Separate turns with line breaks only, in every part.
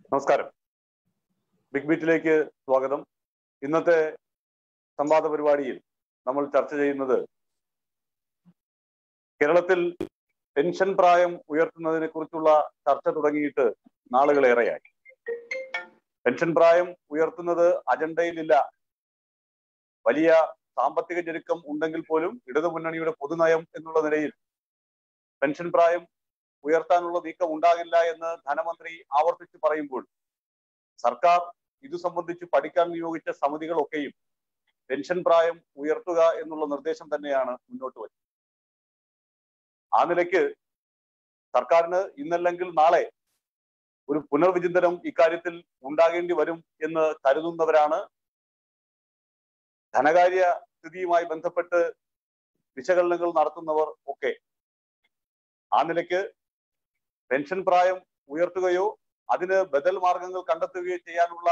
നമസ്കാരം ബിഗ് ബീറ്റിലേക്ക് സ്വാഗതം ഇന്നത്തെ സംവാദ പരിപാടിയിൽ നമ്മൾ ചർച്ച ചെയ്യുന്നത് കേരളത്തിൽ പെൻഷൻ പ്രായം ഉയർത്തുന്നതിനെ കുറിച്ചുള്ള ചർച്ച തുടങ്ങിയിട്ട് നാളുകളേറെയായി പെൻഷൻ പ്രായം ഉയർത്തുന്നത് അജണ്ടയിലില്ല വലിയ സാമ്പത്തിക ഞെരുക്കം ഉണ്ടെങ്കിൽ പോലും ഇടതുമുന്നണിയുടെ പൊതുനയം എന്നുള്ള നിലയിൽ പെൻഷൻ പ്രായം ഉയർത്താനുള്ള നീക്കം ഉണ്ടാകില്ല എന്ന് ധനമന്ത്രി ആവർത്തിച്ച് പറയുമ്പോൾ സർക്കാർ ഇതു സംബന്ധിച്ച് പഠിക്കാൻ നിയോഗിച്ച സമിതികളൊക്കെയും പെൻഷൻ പ്രായം ഉയർത്തുക എന്നുള്ള നിർദ്ദേശം തന്നെയാണ് മുന്നോട്ട് വച്ചത് ആ നിലയ്ക്ക് സർക്കാരിന് ഇന്നല്ലെങ്കിൽ നാളെ ഒരു പുനർവിചിന്തനം ഇക്കാര്യത്തിൽ ഉണ്ടാകേണ്ടി വരും എന്ന് കരുതുന്നവരാണ് ധനകാര്യ സ്ഥിതിയുമായി ബന്ധപ്പെട്ട് വിശകലനങ്ങൾ നടത്തുന്നവർ ഒക്കെ ആ നിലയ്ക്ക് പെൻഷൻ പ്രായം ഉയർത്തുകയോ അതിന് ബദൽ മാർഗങ്ങൾ കണ്ടെത്തുകയോ ചെയ്യാനുള്ള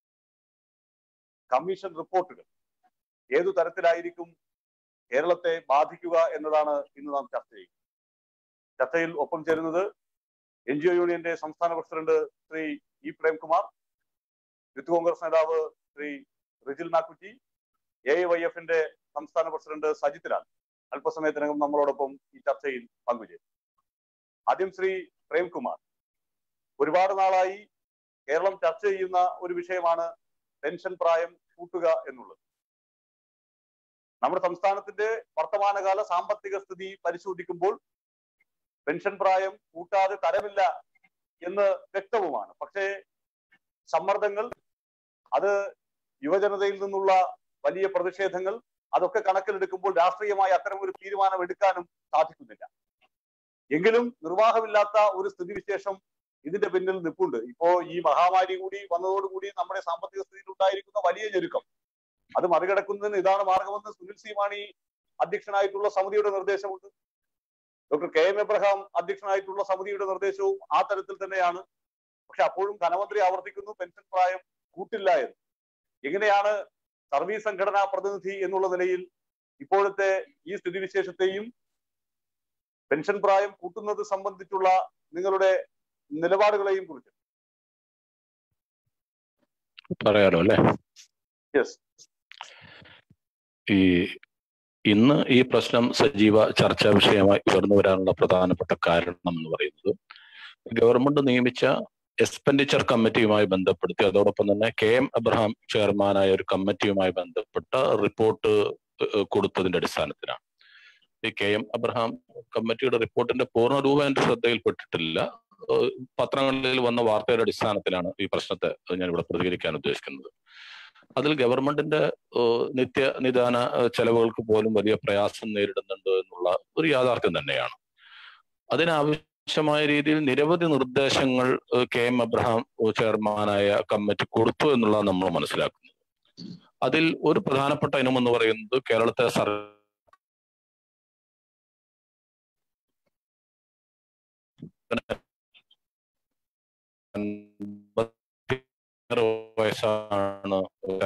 കമ്മീഷൻ റിപ്പോർട്ടുകൾ ഏതു തരത്തിലായിരിക്കും കേരളത്തെ ബാധിക്കുക എന്നതാണ് ഇന്ന് നാം ചർച്ച ചെയ്യുന്നത് ചർച്ചയിൽ ഒപ്പം ചേരുന്നത് എൻ ജി ഒ യൂണിയന്റെ സംസ്ഥാന president Shri E Premkumar youth Congress നേതാവ് ശ്രീ റിജിൽ നാക്കുറ്റി എ വൈ എഫിന്റെ സംസ്ഥാന പ്രസിഡന്റ് സജിത് ലാൽ അല്പസമയത്തിനകം നമ്മളോടൊപ്പം ഈ ചർച്ചയിൽ പങ്കുചേരും ആദ്യം ശ്രീ പ്രേംകുമാർ ഒരുപാട് നാളായി കേരളം ചർച്ച ചെയ്യുന്ന ഒരു വിഷയമാണ് പെൻഷൻ പ്രായം കൂട്ടുക എന്നുള്ളത് നമ്മുടെ സംസ്ഥാനത്തിന്റെ വർത്തമാനകാല സാമ്പത്തിക സ്ഥിതി പരിശോധിക്കുമ്പോൾ പെൻഷൻ പ്രായം കൂട്ടാതെ തരമില്ല എന്ന് വ്യക്തവുമാണ് പക്ഷേ സമ്മർദ്ദങ്ങൾ അത് യുവജനതയിൽ നിന്നുള്ള വലിയ പ്രതിഷേധങ്ങൾ അതൊക്കെ കണക്കിലെടുക്കുമ്പോൾ രാഷ്ട്രീയമായി അത്തരം ഒരു തീരുമാനം എടുക്കാനും സാധിക്കുന്നില്ല എങ്കിലും നിർവാഹമില്ലാത്ത ഒരു സ്ഥിതിവിശേഷം ഇതിന്റെ പിന്നിൽ നിൽപ്പുണ്ട് ഇപ്പോ ഈ മഹാമാരി കൂടി വന്നതോടുകൂടി നമ്മുടെ സാമ്പത്തിക സ്ഥിതിയിൽ ഉണ്ടായിരിക്കുന്ന വലിയ ഞെരുക്കം അത് മറികടക്കുന്നതിന് ഇതാണ് മാർഗമെന്ന് സുനിൽ സി മാണി അധ്യക്ഷനായിട്ടുള്ള സമിതിയുടെ നിർദ്ദേശമുണ്ട് ഡോക്ടർ കെ എം എബ്രഹാം അധ്യക്ഷനായിട്ടുള്ള സമിതിയുടെ നിർദ്ദേശവും ആ തരത്തിൽ തന്നെയാണ് പക്ഷെ അപ്പോഴും ധനമന്ത്രി ആവർത്തിക്കുന്നു പെൻഷൻ പ്രായം കൂട്ടില്ല എന്ന് എങ്ങനെയാണ് സർവീസ് സംഘടനാ പ്രതിനിധി എന്നുള്ള നിലയിൽ ഇപ്പോഴത്തെ ഈ സ്ഥിതിവിശേഷത്തെയും പെൻഷൻ പ്രായം കൂട്ടുന്നത് സംബന്ധിച്ചുള്ള നിങ്ങളുടെ നിലപാടുകളെയും കുറിച്ച്
പറയാലോ അല്ലെ
യെസ്
ഈ ഇന്ന് ഈ പ്രശ്നം സജീവ ചർച്ചാ വിഷയമായി ഉയർന്നു വരാനുള്ള പ്രധാനപ്പെട്ട കാരണം എന്ന് പറയുന്നത് ഗവൺമെന്റ് നിയമിച്ച എക്സ്പെൻഡിച്ചർ കമ്മിറ്റിയുമായി ബന്ധപ്പെടുത്തി അതോടൊപ്പം തന്നെ കെ എം അബ്രഹാം ചെയർമാനായ ഒരു കമ്മിറ്റിയുമായി ബന്ധപ്പെട്ട റിപ്പോർട്ട് കൊടുത്തതിന്റെ അടിസ്ഥാനത്തിലാണ് ഈ കെ എം അബ്രഹാം കമ്മിറ്റിയുടെ റിപ്പോർട്ടിന്റെ പൂർണ്ണ രൂപം എന്റെ ശ്രദ്ധയിൽപ്പെട്ടിട്ടില്ല പത്രങ്ങളിൽ വന്ന വാർത്തയുടെ അടിസ്ഥാനത്തിലാണ് ഈ പ്രശ്നത്തെ ഞാൻ ഇവിടെ പ്രതികരിക്കാൻ ഉദ്ദേശിക്കുന്നത് അതിൽ ഗവൺമെന്റിന്റെ നിത്യ നിദാന ചെലവുകൾക്ക് പോലും വലിയ പ്രയാസം നേരിടുന്നുണ്ട് എന്നുള്ള ഒരു യാഥാർത്ഥ്യം തന്നെയാണ് അതിനാവശ്യമായ രീതിയിൽ നിരവധി നിർദ്ദേശങ്ങൾ കെ എം അബ്രഹാം ചെയർമാനായ കമ്മിറ്റി കൊടുത്തു എന്നുള്ളത് നമ്മൾ മനസ്സിലാക്കുന്നത് അതിൽ ഒരു പ്രധാനപ്പെട്ട ഇനം എന്ന് പറയുന്നത് കേരളത്തെ സർ വയസ്സാണ്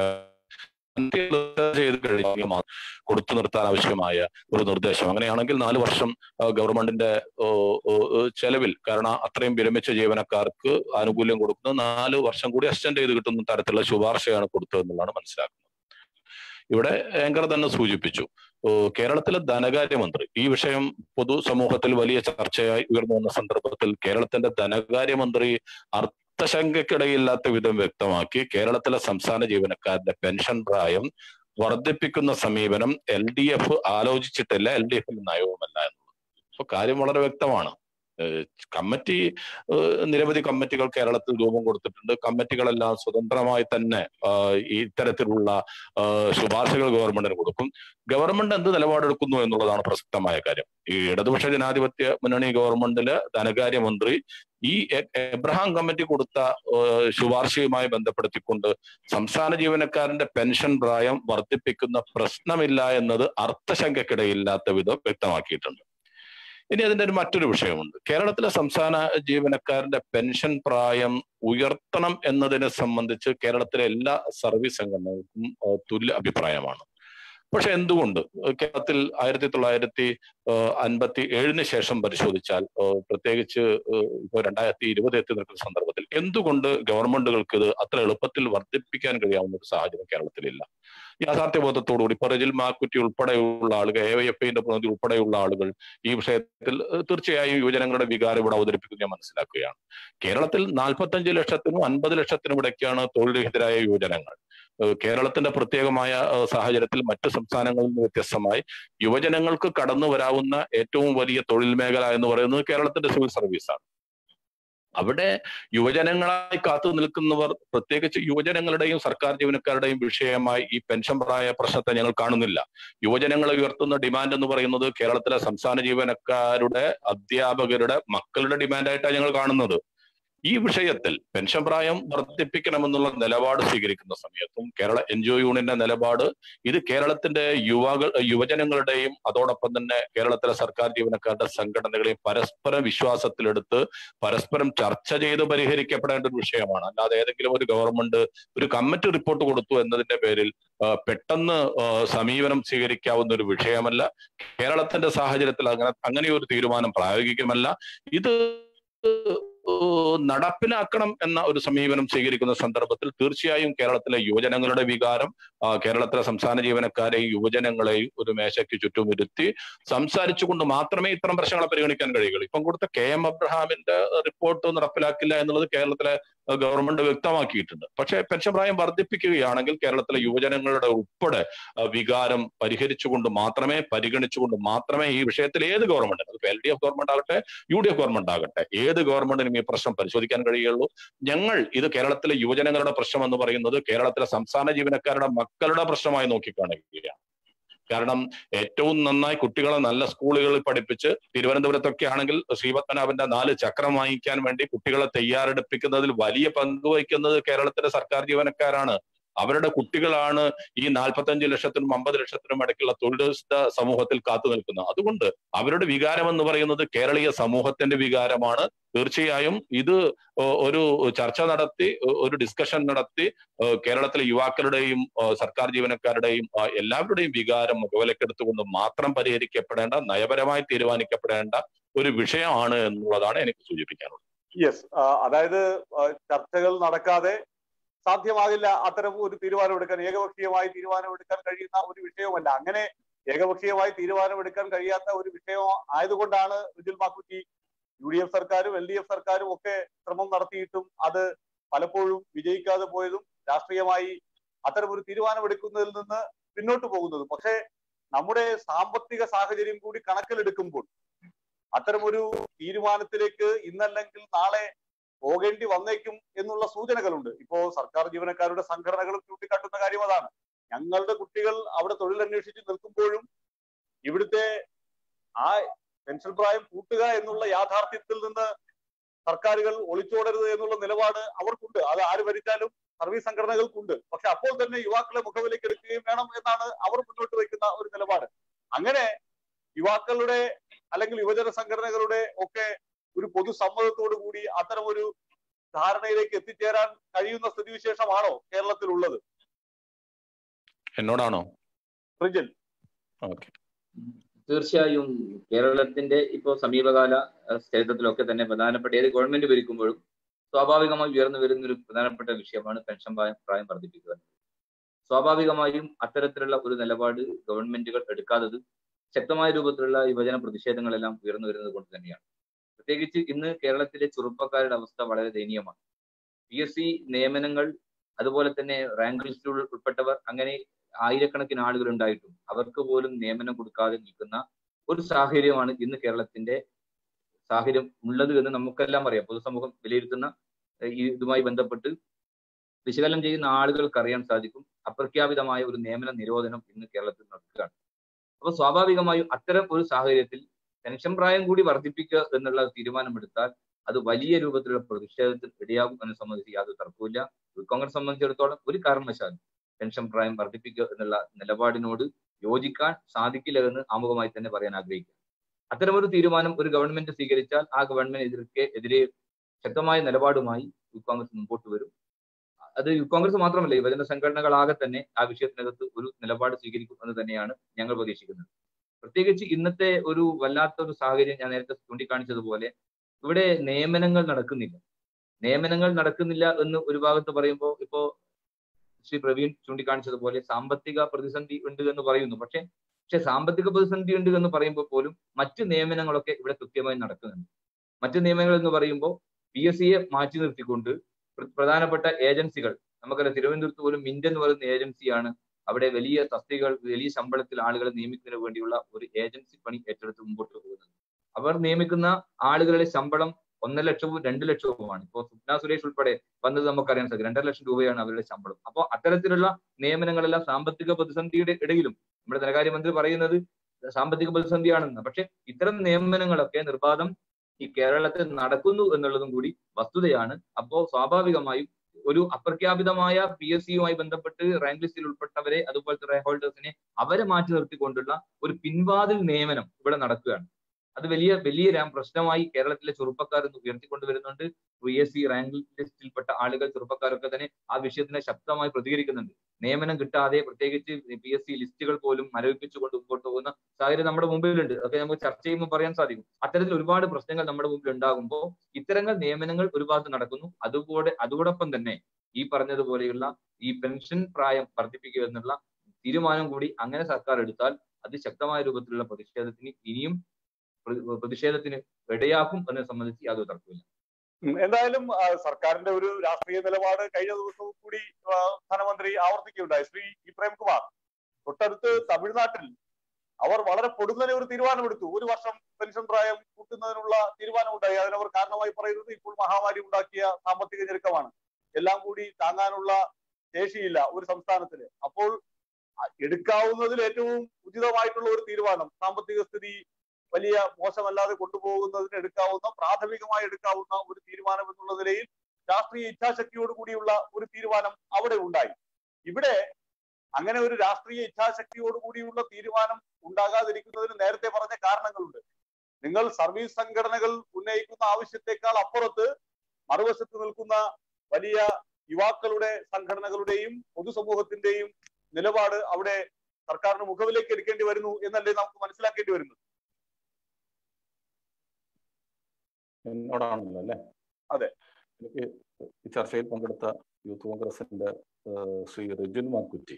ചെയ്ത് കഴിഞ്ഞാൽ കൊടുത്തു നിർത്താൻ ആവശ്യമായ ഒരു നിർദ്ദേശം അങ്ങനെയാണെങ്കിൽ നാല് വർഷം ഗവൺമെന്റിന്റെ ചെലവിൽ കാരണം അത്രയും വിരമിച്ച ജീവനക്കാർക്ക് ആനുകൂല്യം കൊടുക്കുന്നത് നാല് വർഷം കൂടി അസിസ്റ്റന്റ് ചെയ്ത് കിട്ടുന്ന തരത്തിലുള്ള ശുപാർശയാണ് കൊടുത്തതെന്നുള്ളതാണ് മനസ്സിലാക്കുന്നത് ഇവിടെ ഏങ്കർ തന്നെ സൂചിപ്പിച്ചു കേരളത്തിലെ ധനകാര്യമന്ത്രി ഈ വിഷയം പൊതു സമൂഹത്തിൽ വലിയ ചർച്ചയായി ഉയർന്നു വന്ന സന്ദർഭത്തിൽ കേരളത്തിന്റെ ധനകാര്യമന്ത്രി അർത്ഥശങ്കയ്ക്കിടയില്ലാത്ത വിധം വ്യക്തമാക്കി കേരളത്തിലെ സംസ്ഥാന ജീവനക്കാരുടെ പെൻഷൻ പ്രായം വർദ്ധിപ്പിക്കുന്ന സമീപനം എൽ ഡി എഫ് ആലോചിച്ചിട്ടില്ല എൽ ഡി എഫിന്റെ നയവുമല്ല എന്നുള്ളത് അപ്പൊ കാര്യം വളരെ വ്യക്തമാണ് കമ്മിറ്റി നിരവധി കമ്മിറ്റികൾ കേരളത്തിൽ രൂപം കൊടുത്തിട്ടുണ്ട് കമ്മിറ്റികളെല്ലാം സ്വതന്ത്രമായി തന്നെ ഇത്തരത്തിലുള്ള ശുപാർശകൾ ഗവൺമെന്റിന് കൊടുക്കും ഗവൺമെന്റ് എന്ത് നിലപാടെടുക്കുന്നു എന്നുള്ളതാണ് പ്രസക്തമായ കാര്യം ഈ ഇടതുപക്ഷ ജനാധിപത്യ മുന്നണി ഗവൺമെന്റില് ധനകാര്യമന്ത്രി ഈ എബ്രഹാം കമ്മിറ്റി കൊടുത്ത ശുപാർശയുമായി ബന്ധപ്പെടുത്തിക്കൊണ്ട് സംസ്ഥാന ജീവനക്കാരന്റെ പെൻഷൻ പ്രായം വർദ്ധിപ്പിക്കുന്ന പ്രശ്നമില്ല എന്നത് അർത്ഥശങ്കക്കിടയില്ലാത്ത വിധം വ്യക്തമാക്കിയിട്ടുണ്ട് ഇനി അതിന്റെ ഒരു മറ്റൊരു വിഷയമുണ്ട് കേരളത്തിലെ സംസ്ഥാന ജീവനക്കാരന്റെ പെൻഷൻ പ്രായം ഉയർത്തണം എന്നതിനെ സംബന്ധിച്ച് കേരളത്തിലെ എല്ലാ സർവീസ് സംഘടനകൾക്കും തുല്യ അഭിപ്രായമാണ് പക്ഷെ എന്തുകൊണ്ട് കേരളത്തിൽ ആയിരത്തി തൊള്ളായിരത്തി അൻപത്തി ഏഴിന് ശേഷം പരിശോധിച്ചാൽ പ്രത്യേകിച്ച് ഇപ്പോൾ രണ്ടായിരത്തി ഇരുപത് എത്തി നിൽക്കുന്ന സന്ദർഭത്തിൽ എന്തുകൊണ്ട് ഗവൺമെന്റുകൾക്ക് ഇത് അത്ര എളുപ്പത്തിൽ വർദ്ധിപ്പിക്കാൻ കഴിയാവുന്ന ഒരു സാഹചര്യം കേരളത്തിലില്ല യാഥാർത്ഥ്യബോധത്തോടുകൂടി ഇപ്പൊ റെജിൽ മാക്കുറ്റി ഉൾപ്പെടെയുള്ള ആളുകൾ എ വൈ എഫ് ഐന്റെ പ്രതിനിധി ഉൾപ്പെടെയുള്ള ആളുകൾ ഈ വിഷയത്തിൽ തീർച്ചയായും യുവജനങ്ങളുടെ വികാരം ഇവിടെ അവതരിപ്പിക്കുന്നത് ഞാൻ മനസ്സിലാക്കുകയാണ് കേരളത്തിൽ നാൽപ്പത്തഞ്ച് ലക്ഷത്തിനും അൻപത് ലക്ഷത്തിനും ഇടയ്ക്കാണ് തൊഴിൽരഹിതരായ യുവജനങ്ങൾ കേരളത്തിന്റെ പ്രത്യേകമായ സാഹചര്യത്തിൽ മറ്റു സംസ്ഥാനങ്ങളിൽ നിന്ന് വ്യത്യസ്തമായി യുവജനങ്ങൾക്ക് കടന്നു വരാവുന്ന ഏറ്റവും വലിയ തൊഴിൽ മേഖല എന്ന് പറയുന്നത് കേരളത്തിന്റെ സിവിൽ സർവീസാണ് അവിടെ യുവജനങ്ങളായി കാത്തു നിൽക്കുന്നവർ പ്രത്യേകിച്ച് യുവജനങ്ങളുടെയും സർക്കാർ ജീവനക്കാരുടെയും വിഷയമായി ഈ പെൻഷൻ പ്രായ പ്രശ്നത്തെ ഞങ്ങൾ കാണുന്നില്ല യുവജനങ്ങളെ ഉയർത്തുന്ന ഡിമാൻഡ് എന്ന് പറയുന്നത് കേരളത്തിലെ സംസ്ഥാന ജീവനക്കാരുടെ അധ്യാപകരുടെ മക്കളുടെ ഡിമാൻഡായിട്ടാണ് ഞങ്ങൾ കാണുന്നത് ഈ വിഷയത്തിൽ പെൻഷൻ പ്രായം വർദ്ധിപ്പിക്കണമെന്നുള്ള നിലപാട് സ്വീകരിക്കുന്ന സമയത്തും കേരള എൻ ജി ഒ യൂണിയന്റെ നിലപാട് ഇത് കേരളത്തിന്റെ യുവാകൾ യുവജനങ്ങളുടെയും അതോടൊപ്പം തന്നെ കേരളത്തിലെ സർക്കാർ ജീവനക്കാരുടെ സംഘടനകളെയും പരസ്പരം വിശ്വാസത്തിലെടുത്ത് പരസ്പരം ചർച്ച ചെയ്ത് പരിഹരിക്കപ്പെടേണ്ട ഒരു വിഷയമാണ് അല്ലാതെ ഏതെങ്കിലും ഒരു ഗവൺമെന്റ് ഒരു കമ്മിറ്റി റിപ്പോർട്ട് കൊടുത്തു എന്നതിന്റെ പേരിൽ പെട്ടെന്ന് സമീപനം സ്വീകരിക്കാവുന്ന ഒരു വിഷയമല്ല കേരളത്തിന്റെ സാഹചര്യത്തിൽ അങ്ങനെ അങ്ങനെ ഒരു തീരുമാനം പ്രായോഗികമല്ല ഇത് നടപ്പിലാക്കണം എന്ന ഒരു സമീപനം സ്വീകരിക്കുന്ന സന്ദർഭത്തിൽ തീർച്ചയായും കേരളത്തിലെ യുവജനങ്ങളുടെ വികാരം കേരളത്തിലെ സംസ്ഥാന ജീവനക്കാരെയും യുവജനങ്ങളെയും ഒരു മേശയ്ക്ക് ചുറ്റും ഇരുത്തി സംസാരിച്ചുകൊണ്ട് മാത്രമേ ഇത്തരം പ്രശ്നങ്ങളെ പരിഗണിക്കാൻ കഴിയുള്ളൂ ഇപ്പം കൊടുത്ത കെ എം അബ്രഹാമിന്റെ റിപ്പോർട്ട് നടപ്പിലാക്കില്ല എന്നുള്ളത് കേരളത്തിലെ ഗവൺമെന്റ് വ്യക്തമാക്കിയിട്ടുണ്ട് പക്ഷേ പെൻഷൻ പ്രായം വർദ്ധിപ്പിക്കുകയാണെങ്കിൽ കേരളത്തിലെ യുവജനങ്ങളുടെ ഉൾപ്പെടെ വികാരം പരിഹരിച്ചുകൊണ്ട് മാത്രമേ പരിഗണിച്ചുകൊണ്ട് മാത്രമേ ഈ വിഷയത്തിൽ ഏത് ഗവൺമെന്റ് അത് എൽ ഡി എഫ് ഗവൺമെന്റ് ആകട്ടെ യു ഡി എഫ് ഗവൺമെന്റ് ആകട്ടെ ഏത് ഗവൺമെന്റിനും ഈ പ്രശ്നം പരിശോധിക്കാൻ കഴിയുള്ളൂ ഞങ്ങൾ ഇത് കേരളത്തിലെ യുവജനങ്ങളുടെ പ്രശ്നം എന്ന് പറയുന്നത് കേരളത്തിലെ സംസ്ഥാന ജീവനക്കാരുടെ മക്കളുടെ പ്രശ്നമായി നോക്കിക്കാണുകയാണ് കാരണം ഏറ്റവും നന്നായി കുട്ടികളെ നല്ല സ്കൂളുകളിൽ പഠിപ്പിച്ച് തിരുവനന്തപുരത്തൊക്കെ ആണെങ്കിൽ ശ്രീപത്മനാഭന്റെ നാല് ചക്രം വാങ്ങിക്കാൻ വേണ്ടി കുട്ടികളെ തയ്യാറെടുപ്പിക്കുന്നതിൽ വലിയ പങ്ക് വഹിക്കുന്നത് കേരളത്തിലെ സർക്കാർ ജീവനക്കാരാണ് അവരുടെ കുട്ടികളാണ് ഈ നാൽപ്പത്തഞ്ച് ലക്ഷത്തിനും അമ്പത് ലക്ഷത്തിനും ഇടയ്ക്കുള്ള തൊഴിലധിഷ്ഠിത സമൂഹത്തിൽ കാത്തു നിൽക്കുന്നത് അതുകൊണ്ട് അവരുടെ വികാരം എന്ന് പറയുന്നത് കേരളീയ സമൂഹത്തിന്റെ വികാരമാണ് തീർച്ചയായും ഇത് ഒരു ചർച്ച നടത്തി ഒരു ഡിസ്കഷൻ നടത്തി കേരളത്തിലെ യുവാക്കളുടെയും സർക്കാർ ജീവനക്കാരുടെയും എല്ലാവരുടെയും വികാരം മുഖവിലക്കെടുത്തുകൊണ്ട് മാത്രം പരിഹരിക്കപ്പെടേണ്ട നയപരമായി തീരുമാനിക്കപ്പെടേണ്ട ഒരു വിഷയമാണ് എന്നുള്ളതാണ് എനിക്ക് സൂചിപ്പിക്കാനുള്ളത്
യെസ് അതായത് ചർച്ചകൾ നടക്കാതെ സാധ്യമാകില്ല അത്തരം ഒരു തീരുമാനമെടുക്കാൻ ഏകപക്ഷീയമായി തീരുമാനമെടുക്കാൻ കഴിയുന്ന ഒരു വിഷയവുമല്ല അങ്ങനെ ഏകപക്ഷീയമായി തീരുമാനമെടുക്കാൻ കഴിയാത്ത ഒരു വിഷയം ആയതുകൊണ്ടാണ് Rijil Makkutty U D F സർക്കാരും എൽ ഡി എഫ് സർക്കാരും ഒക്കെ ശ്രമം നടത്തിയിട്ടും അത് പലപ്പോഴും വിജയിക്കാതെ പോയതും രാഷ്ട്രീയമായി അത്തരം ഒരു തീരുമാനമെടുക്കുന്നതിൽ നിന്ന് പിന്നോട്ട് പോകുന്നതും പക്ഷേ നമ്മുടെ സാമ്പത്തിക സാഹചര്യം കൂടി കണക്കിലെടുക്കുമ്പോൾ അത്തരമൊരു തീരുമാനത്തിലേക്ക് ഇന്നല്ലെങ്കിൽ നാളെ പോകേണ്ടി വന്നേക്കും എന്നുള്ള സൂചനകളുണ്ട് ഇപ്പോ സർക്കാർ ജീവനക്കാരുടെ സംഘടനകളും ചൂണ്ടിക്കാട്ടുന്ന കാര്യം അതാണ് ഞങ്ങളുടെ കുട്ടികൾ അവിടെ തൊഴിൽ അന്വേഷിച്ച് നിൽക്കുമ്പോഴും ഇവിടുത്തെ ആ പെൻഷൻ പ്രായം കൂട്ടുക എന്നുള്ള യാഥാർത്ഥ്യത്തിൽ നിന്ന് സർക്കാരുകൾ ഒളിച്ചോടരുത് എന്നുള്ള നിലപാട് അവർക്കുണ്ട് അത് ആര് ഭരിച്ചാലും സർവീസ് സംഘടനകൾക്കുണ്ട് പക്ഷെ അപ്പോൾ തന്നെ യുവാക്കളെ മുഖവിലേക്ക് എടുക്കുകയും വേണം എന്നാണ് അവർ മുന്നോട്ട് വയ്ക്കുന്ന ഒരു നിലപാട് അങ്ങനെ യുവാക്കളുടെ അല്ലെങ്കിൽ യുവജന സംഘടനകളുടെ ഒക്കെ ഒരു പൊതുസമ്മതത്തോടു കൂടി അത്തരം ഒരു ധാരണയിലേക്ക് എത്തിച്ചേരാൻ കഴിയുന്ന സ്ഥിതിവിശേഷമാണോ കേരളത്തിലുള്ളത്
എന്നോടാണോ
റിജൽ
ഓക്കെ
തീർച്ചയായും കേരളത്തിന്റെ ഇപ്പോൾ സമീപകാല ചരിത്രത്തിലൊക്കെ തന്നെ പ്രധാനപ്പെട്ട ഏത് ഗവൺമെന്റ് ഭരിക്കുമ്പോഴും സ്വാഭാവികമായി ഉയർന്നു വരുന്ന ഒരു പ്രധാനപ്പെട്ട വിഷയമാണ് പെൻഷൻ പ്രായം പ്രായം വർദ്ധിപ്പിക്കുക സ്വാഭാവികമായും അത്തരത്തിലുള്ള ഒരു നിലപാട് ഗവൺമെന്റുകൾ എടുക്കാത്തത് ശക്തമായ രൂപത്തിലുള്ള യുവജന പ്രതിഷേധങ്ങളെല്ലാം ഉയർന്നു വരുന്നത് കൊണ്ട് തന്നെയാണ് പ്രത്യേകിച്ച് ഇന്ന് കേരളത്തിലെ ചെറുപ്പക്കാരുടെ അവസ്ഥ വളരെ ദയനീയമാണ് പി എസ് സി നിയമനങ്ങൾ അതുപോലെ തന്നെ റാങ്ക് ലിസ്റ്റിൽ ഉൾപ്പെട്ടവർ അങ്ങനെ ആയിരക്കണക്കിന് ആളുകൾ ഉണ്ടായിട്ടും അവർക്ക് പോലും നിയമനം കൊടുക്കാതെ നിൽക്കുന്ന ഒരു സാഹചര്യമാണ് ഇന്ന് കേരളത്തിന്റെ സാഹചര്യം ഉള്ളത് എന്ന് നമുക്കെല്ലാം അറിയാം പൊതുസമൂഹം വിലയിരുത്തുന്ന ഇതുമായി ബന്ധപ്പെട്ട് വിശകലനം ചെയ്യുന്ന ആളുകൾക്ക് അറിയാൻ സാധിക്കും അപ്രഖ്യാപിതമായ ഒരു നിയമന നിരോധനം ഇന്ന് കേരളത്തിൽ നടക്കുകയാണ് അപ്പൊ സ്വാഭാവികമായും അത്തരം ഒരു സാഹചര്യത്തിൽ പെൻഷൻ പ്രായം കൂടി വർദ്ധിപ്പിക്കുക എന്നുള്ള തീരുമാനമെടുത്താൽ അത് വലിയ രൂപത്തിലുള്ള പ്രതിഷേധത്തിൽ ഇടയാകും എന്നെ സംബന്ധിച്ച് യാതൊരു തർക്കവുമില്ല കോൺഗ്രസ് സംബന്ധിച്ചിടത്തോളം ഒരു കാരണവശാലും പെൻഷൻ പ്രായം വർദ്ധിപ്പിക്കുക എന്നുള്ള നിലപാടിനോട് യോജിക്കാൻ സാധിക്കില്ല എന്ന് ആമുഖമായി തന്നെ പറയാൻ ആഗ്രഹിക്കുന്നു അത്തരമൊരു തീരുമാനം ഒരു ഗവൺമെന്റ് സ്വീകരിച്ചാൽ ആ ഗവൺമെന്റ് എതിർക്കെ എതിരെ ശക്തമായ നിലപാടുമായി യൂത്ത് കോൺഗ്രസ് മുമ്പോട്ട് വരും അത് കോൺഗ്രസ് മാത്രമല്ല യുവജന സംഘടനകളാകെ തന്നെ ആ വിഷയത്തിനകത്ത് ഒരു നിലപാട് സ്വീകരിക്കും എന്ന് തന്നെയാണ് ഞങ്ങൾ പ്രതീക്ഷിക്കുന്നത് പ്രത്യേകിച്ച് ഇന്നത്തെ ഒരു വല്ലാത്തൊരു സാഹചര്യം ഞാൻ നേരത്തെ ചൂണ്ടിക്കാണിച്ചതുപോലെ ഇവിടെ നിയമനങ്ങൾ നടക്കുന്നില്ല നിയമനങ്ങൾ നടക്കുന്നില്ല എന്ന് ഒരു ഭാഗത്ത് പറയുമ്പോൾ ഇപ്പോ ശ്രീ പ്രവീൺ ചൂണ്ടിക്കാണിച്ചതുപോലെ സാമ്പത്തിക പ്രതിസന്ധി ഉണ്ട് എന്ന് പറയുന്നു പക്ഷെ പക്ഷെ സാമ്പത്തിക പ്രതിസന്ധി ഉണ്ട് എന്ന് പറയുമ്പോൾ പോലും മറ്റ് നിയമനങ്ങളൊക്കെ ഇവിടെ കൃത്യമായി നടക്കുന്നുണ്ട് മറ്റ് നിയമനങ്ങൾ എന്ന് പറയുമ്പോൾ പി എസ് സിയെ മാറ്റി നിർത്തിക്കൊണ്ട് പ്ര- പ്രധാനപ്പെട്ട ഏജൻസികൾ നമുക്കറിയാം തിരുവനന്തപുരത്ത് പോലും മിന്റ് എന്ന് പറയുന്ന ഏജൻസിയാണ് അവിടെ വലിയ തസ്തികകൾ വലിയ ശമ്പളത്തിൽ ആളുകളെ നിയമിക്കുന്നതിന് വേണ്ടിയുള്ള ഒരു ഏജൻസി പണി ഏറ്റെടുത്ത് മുമ്പോട്ട് പോകുന്നത് അവർ നിയമിക്കുന്ന ആളുകളുടെ ശമ്പളം ഒന്നര ലക്ഷവും രണ്ട് ലക്ഷവുമാണ് ഇപ്പോൾ സുപ്ന സുരേഷ് ഉൾപ്പെടെ വന്നത് നമുക്കറിയാൻ സാധിക്കും രണ്ടര ലക്ഷം രൂപയാണ് അവരുടെ ശമ്പളം അപ്പോൾ അത്തരത്തിലുള്ള നിയമനങ്ങളെല്ലാം സാമ്പത്തിക പ്രതിസന്ധിയുടെ ഇടയിലും നമ്മുടെ ധനകാര്യമന്ത്രി പറയുന്നത് സാമ്പത്തിക പ്രതിസന്ധിയാണെന്ന് പക്ഷെ ഇത്തരം നിയമനങ്ങളൊക്കെ നിർബാധം ഈ കേരളത്തിൽ നടക്കുന്നു എന്നുള്ളതും കൂടി വസ്തുതയാണ് അപ്പോ സ്വാഭാവികമായും ഒരു അപ്രഖ്യാപിതമായ പി എസ് സിയുമായി ബന്ധപ്പെട്ട് റാങ്ക് ലിസ്റ്റിൽ ഉൾപ്പെട്ടവരെ അതുപോലത്തെ റാങ്ക് ഹോൾഡേഴ്സിനെ അവരെ മാറ്റി നിർത്തിക്കൊണ്ടുള്ള ഒരു പിൻവാതിൽ നിയമനം ഇവിടെ നടക്കുകയാണ് അത് വലിയ വലിയ ര- പ്രശ്നമായി കേരളത്തിലെ ചെറുപ്പക്കാർ ഇന്ന് ഉയർത്തിക്കൊണ്ടുവരുന്നുണ്ട് പി എസ് സി റാങ്ക് ലിസ്റ്റിൽപ്പെട്ട ആളുകൾ ചെറുപ്പക്കാരൊക്കെ തന്നെ ആ വിഷയത്തിനെ ശക്തമായി പ്രതികരിക്കുന്നുണ്ട് നിയമനം കിട്ടാതെ പ്രത്യേകിച്ച് പി എസ് സി ലിസ്റ്റുകൾ പോലും മരവിപ്പിച്ചുകൊണ്ട് മുമ്പോട്ട് പോകുന്ന സാഹചര്യം നമ്മുടെ മുമ്പിലുണ്ട് അതൊക്കെ നമുക്ക് ചർച്ച ചെയ്യുമ്പോൾ പറയാൻ സാധിക്കും അത്തരത്തിൽ ഒരുപാട് പ്രശ്നങ്ങൾ നമ്മുടെ മുമ്പിൽ ഉണ്ടാകുമ്പോൾ ഇത്തരങ്ങൾ നിയമനങ്ങൾ ഒരു ഭാഗത്ത് നടക്കുന്നു അതുകൂടെ അതോടൊപ്പം തന്നെ ഈ പറഞ്ഞതുപോലെയുള്ള ഈ പെൻഷൻ പ്രായം വർദ്ധിപ്പിക്കുക എന്നുള്ള തീരുമാനം കൂടി അങ്ങനെ സർക്കാർ എടുത്താൽ അതിശക്തമായ രൂപത്തിലുള്ള പ്രതിഷേധത്തിന് ഇനിയും പ്ര- പ്രതിഷേധത്തിന് ഇടയാക്കും എന്നെ സംബന്ധിച്ച് യാതൊരു തർക്കമില്ല
ഉം, എന്തായാലും ആ, സർക്കാരിന്റെ ഒരു രാഷ്ട്രീയ നിലപാട് കഴിഞ്ഞ ദിവസവും കൂടി ആ, ധനമന്ത്രി ആവർത്തിക്കുകയുണ്ടായി ശ്രീ ഇ പ്രേംകുമാർ തൊട്ടടുത്ത് തമിഴ്നാട്ടിൽ അവർ വളരെ പൊടുന്നനെ ഒരു തീരുമാനമെടുത്തു ഒരു വർഷം പെൻഷൻ പ്രായം കൂട്ടുന്നതിനുള്ള തീരുമാനമുണ്ടായി അതിനവർ കാരണമായി പറയുന്നത് ഇപ്പോൾ മഹാമാരി ഉണ്ടാക്കിയ സാമ്പത്തിക ഞെരുക്കമാണ് എല്ലാം കൂടി താങ്ങാനുള്ള ശേഷിയില്ല ഒരു സംസ്ഥാനത്തിന് അപ്പോൾ അ, എടുക്കാവുന്നതിൽ ഏറ്റവും ഉചിതമായിട്ടുള്ള ഒരു തീരുമാനം സാമ്പത്തിക സ്ഥിതി വലിയ മോശമല്ലാതെ കൊണ്ടുപോകുന്നതിന് എടുക്കാവുന്ന പ്രാഥമികമായി എടുക്കാവുന്ന ഒരു തീരുമാനം എന്നുള്ള നിലയിൽ രാഷ്ട്രീയ ഇച്ഛാശക്തിയോട് കൂടിയുള്ള ഒരു തീരുമാനം അവിടെ ഉണ്ടായി ഇവിടെ അങ്ങനെ ഒരു രാഷ്ട്രീയ ഇച്ഛാശക്തിയോട് കൂടിയുള്ള തീരുമാനം ഉണ്ടാകാതിരിക്കുന്നതിന് നേരത്തെ പറഞ്ഞ കാരണങ്ങളുണ്ട് നിങ്ങൾ സർവീസ് സംഘടനകൾ ഉന്നയിക്കുന്ന ആവശ്യത്തെക്കാൾ അപ്പുറത്ത് മറുവശത്ത് നിൽക്കുന്ന വലിയ യുവാക്കളുടെ സംഘടനകളുടെയും പൊതുസമൂഹത്തിന്റെയും നിലപാട് അവിടെ സർക്കാരിന് മുഖവിലേക്ക് എടുക്കേണ്ടി വരുന്നു എന്നല്ലേ നമുക്ക് മനസ്സിലാക്കേണ്ടി വരുന്നത്
എന്നോടാണല്ലോ അല്ലെ
അതെ.
എനിക്ക് ഈ ചർച്ചയിൽ പങ്കെടുത്ത യൂത്ത് കോൺഗ്രസിന്റെ ഏഹ്, ശ്രീ റിജുൻ മാക്കുറ്റി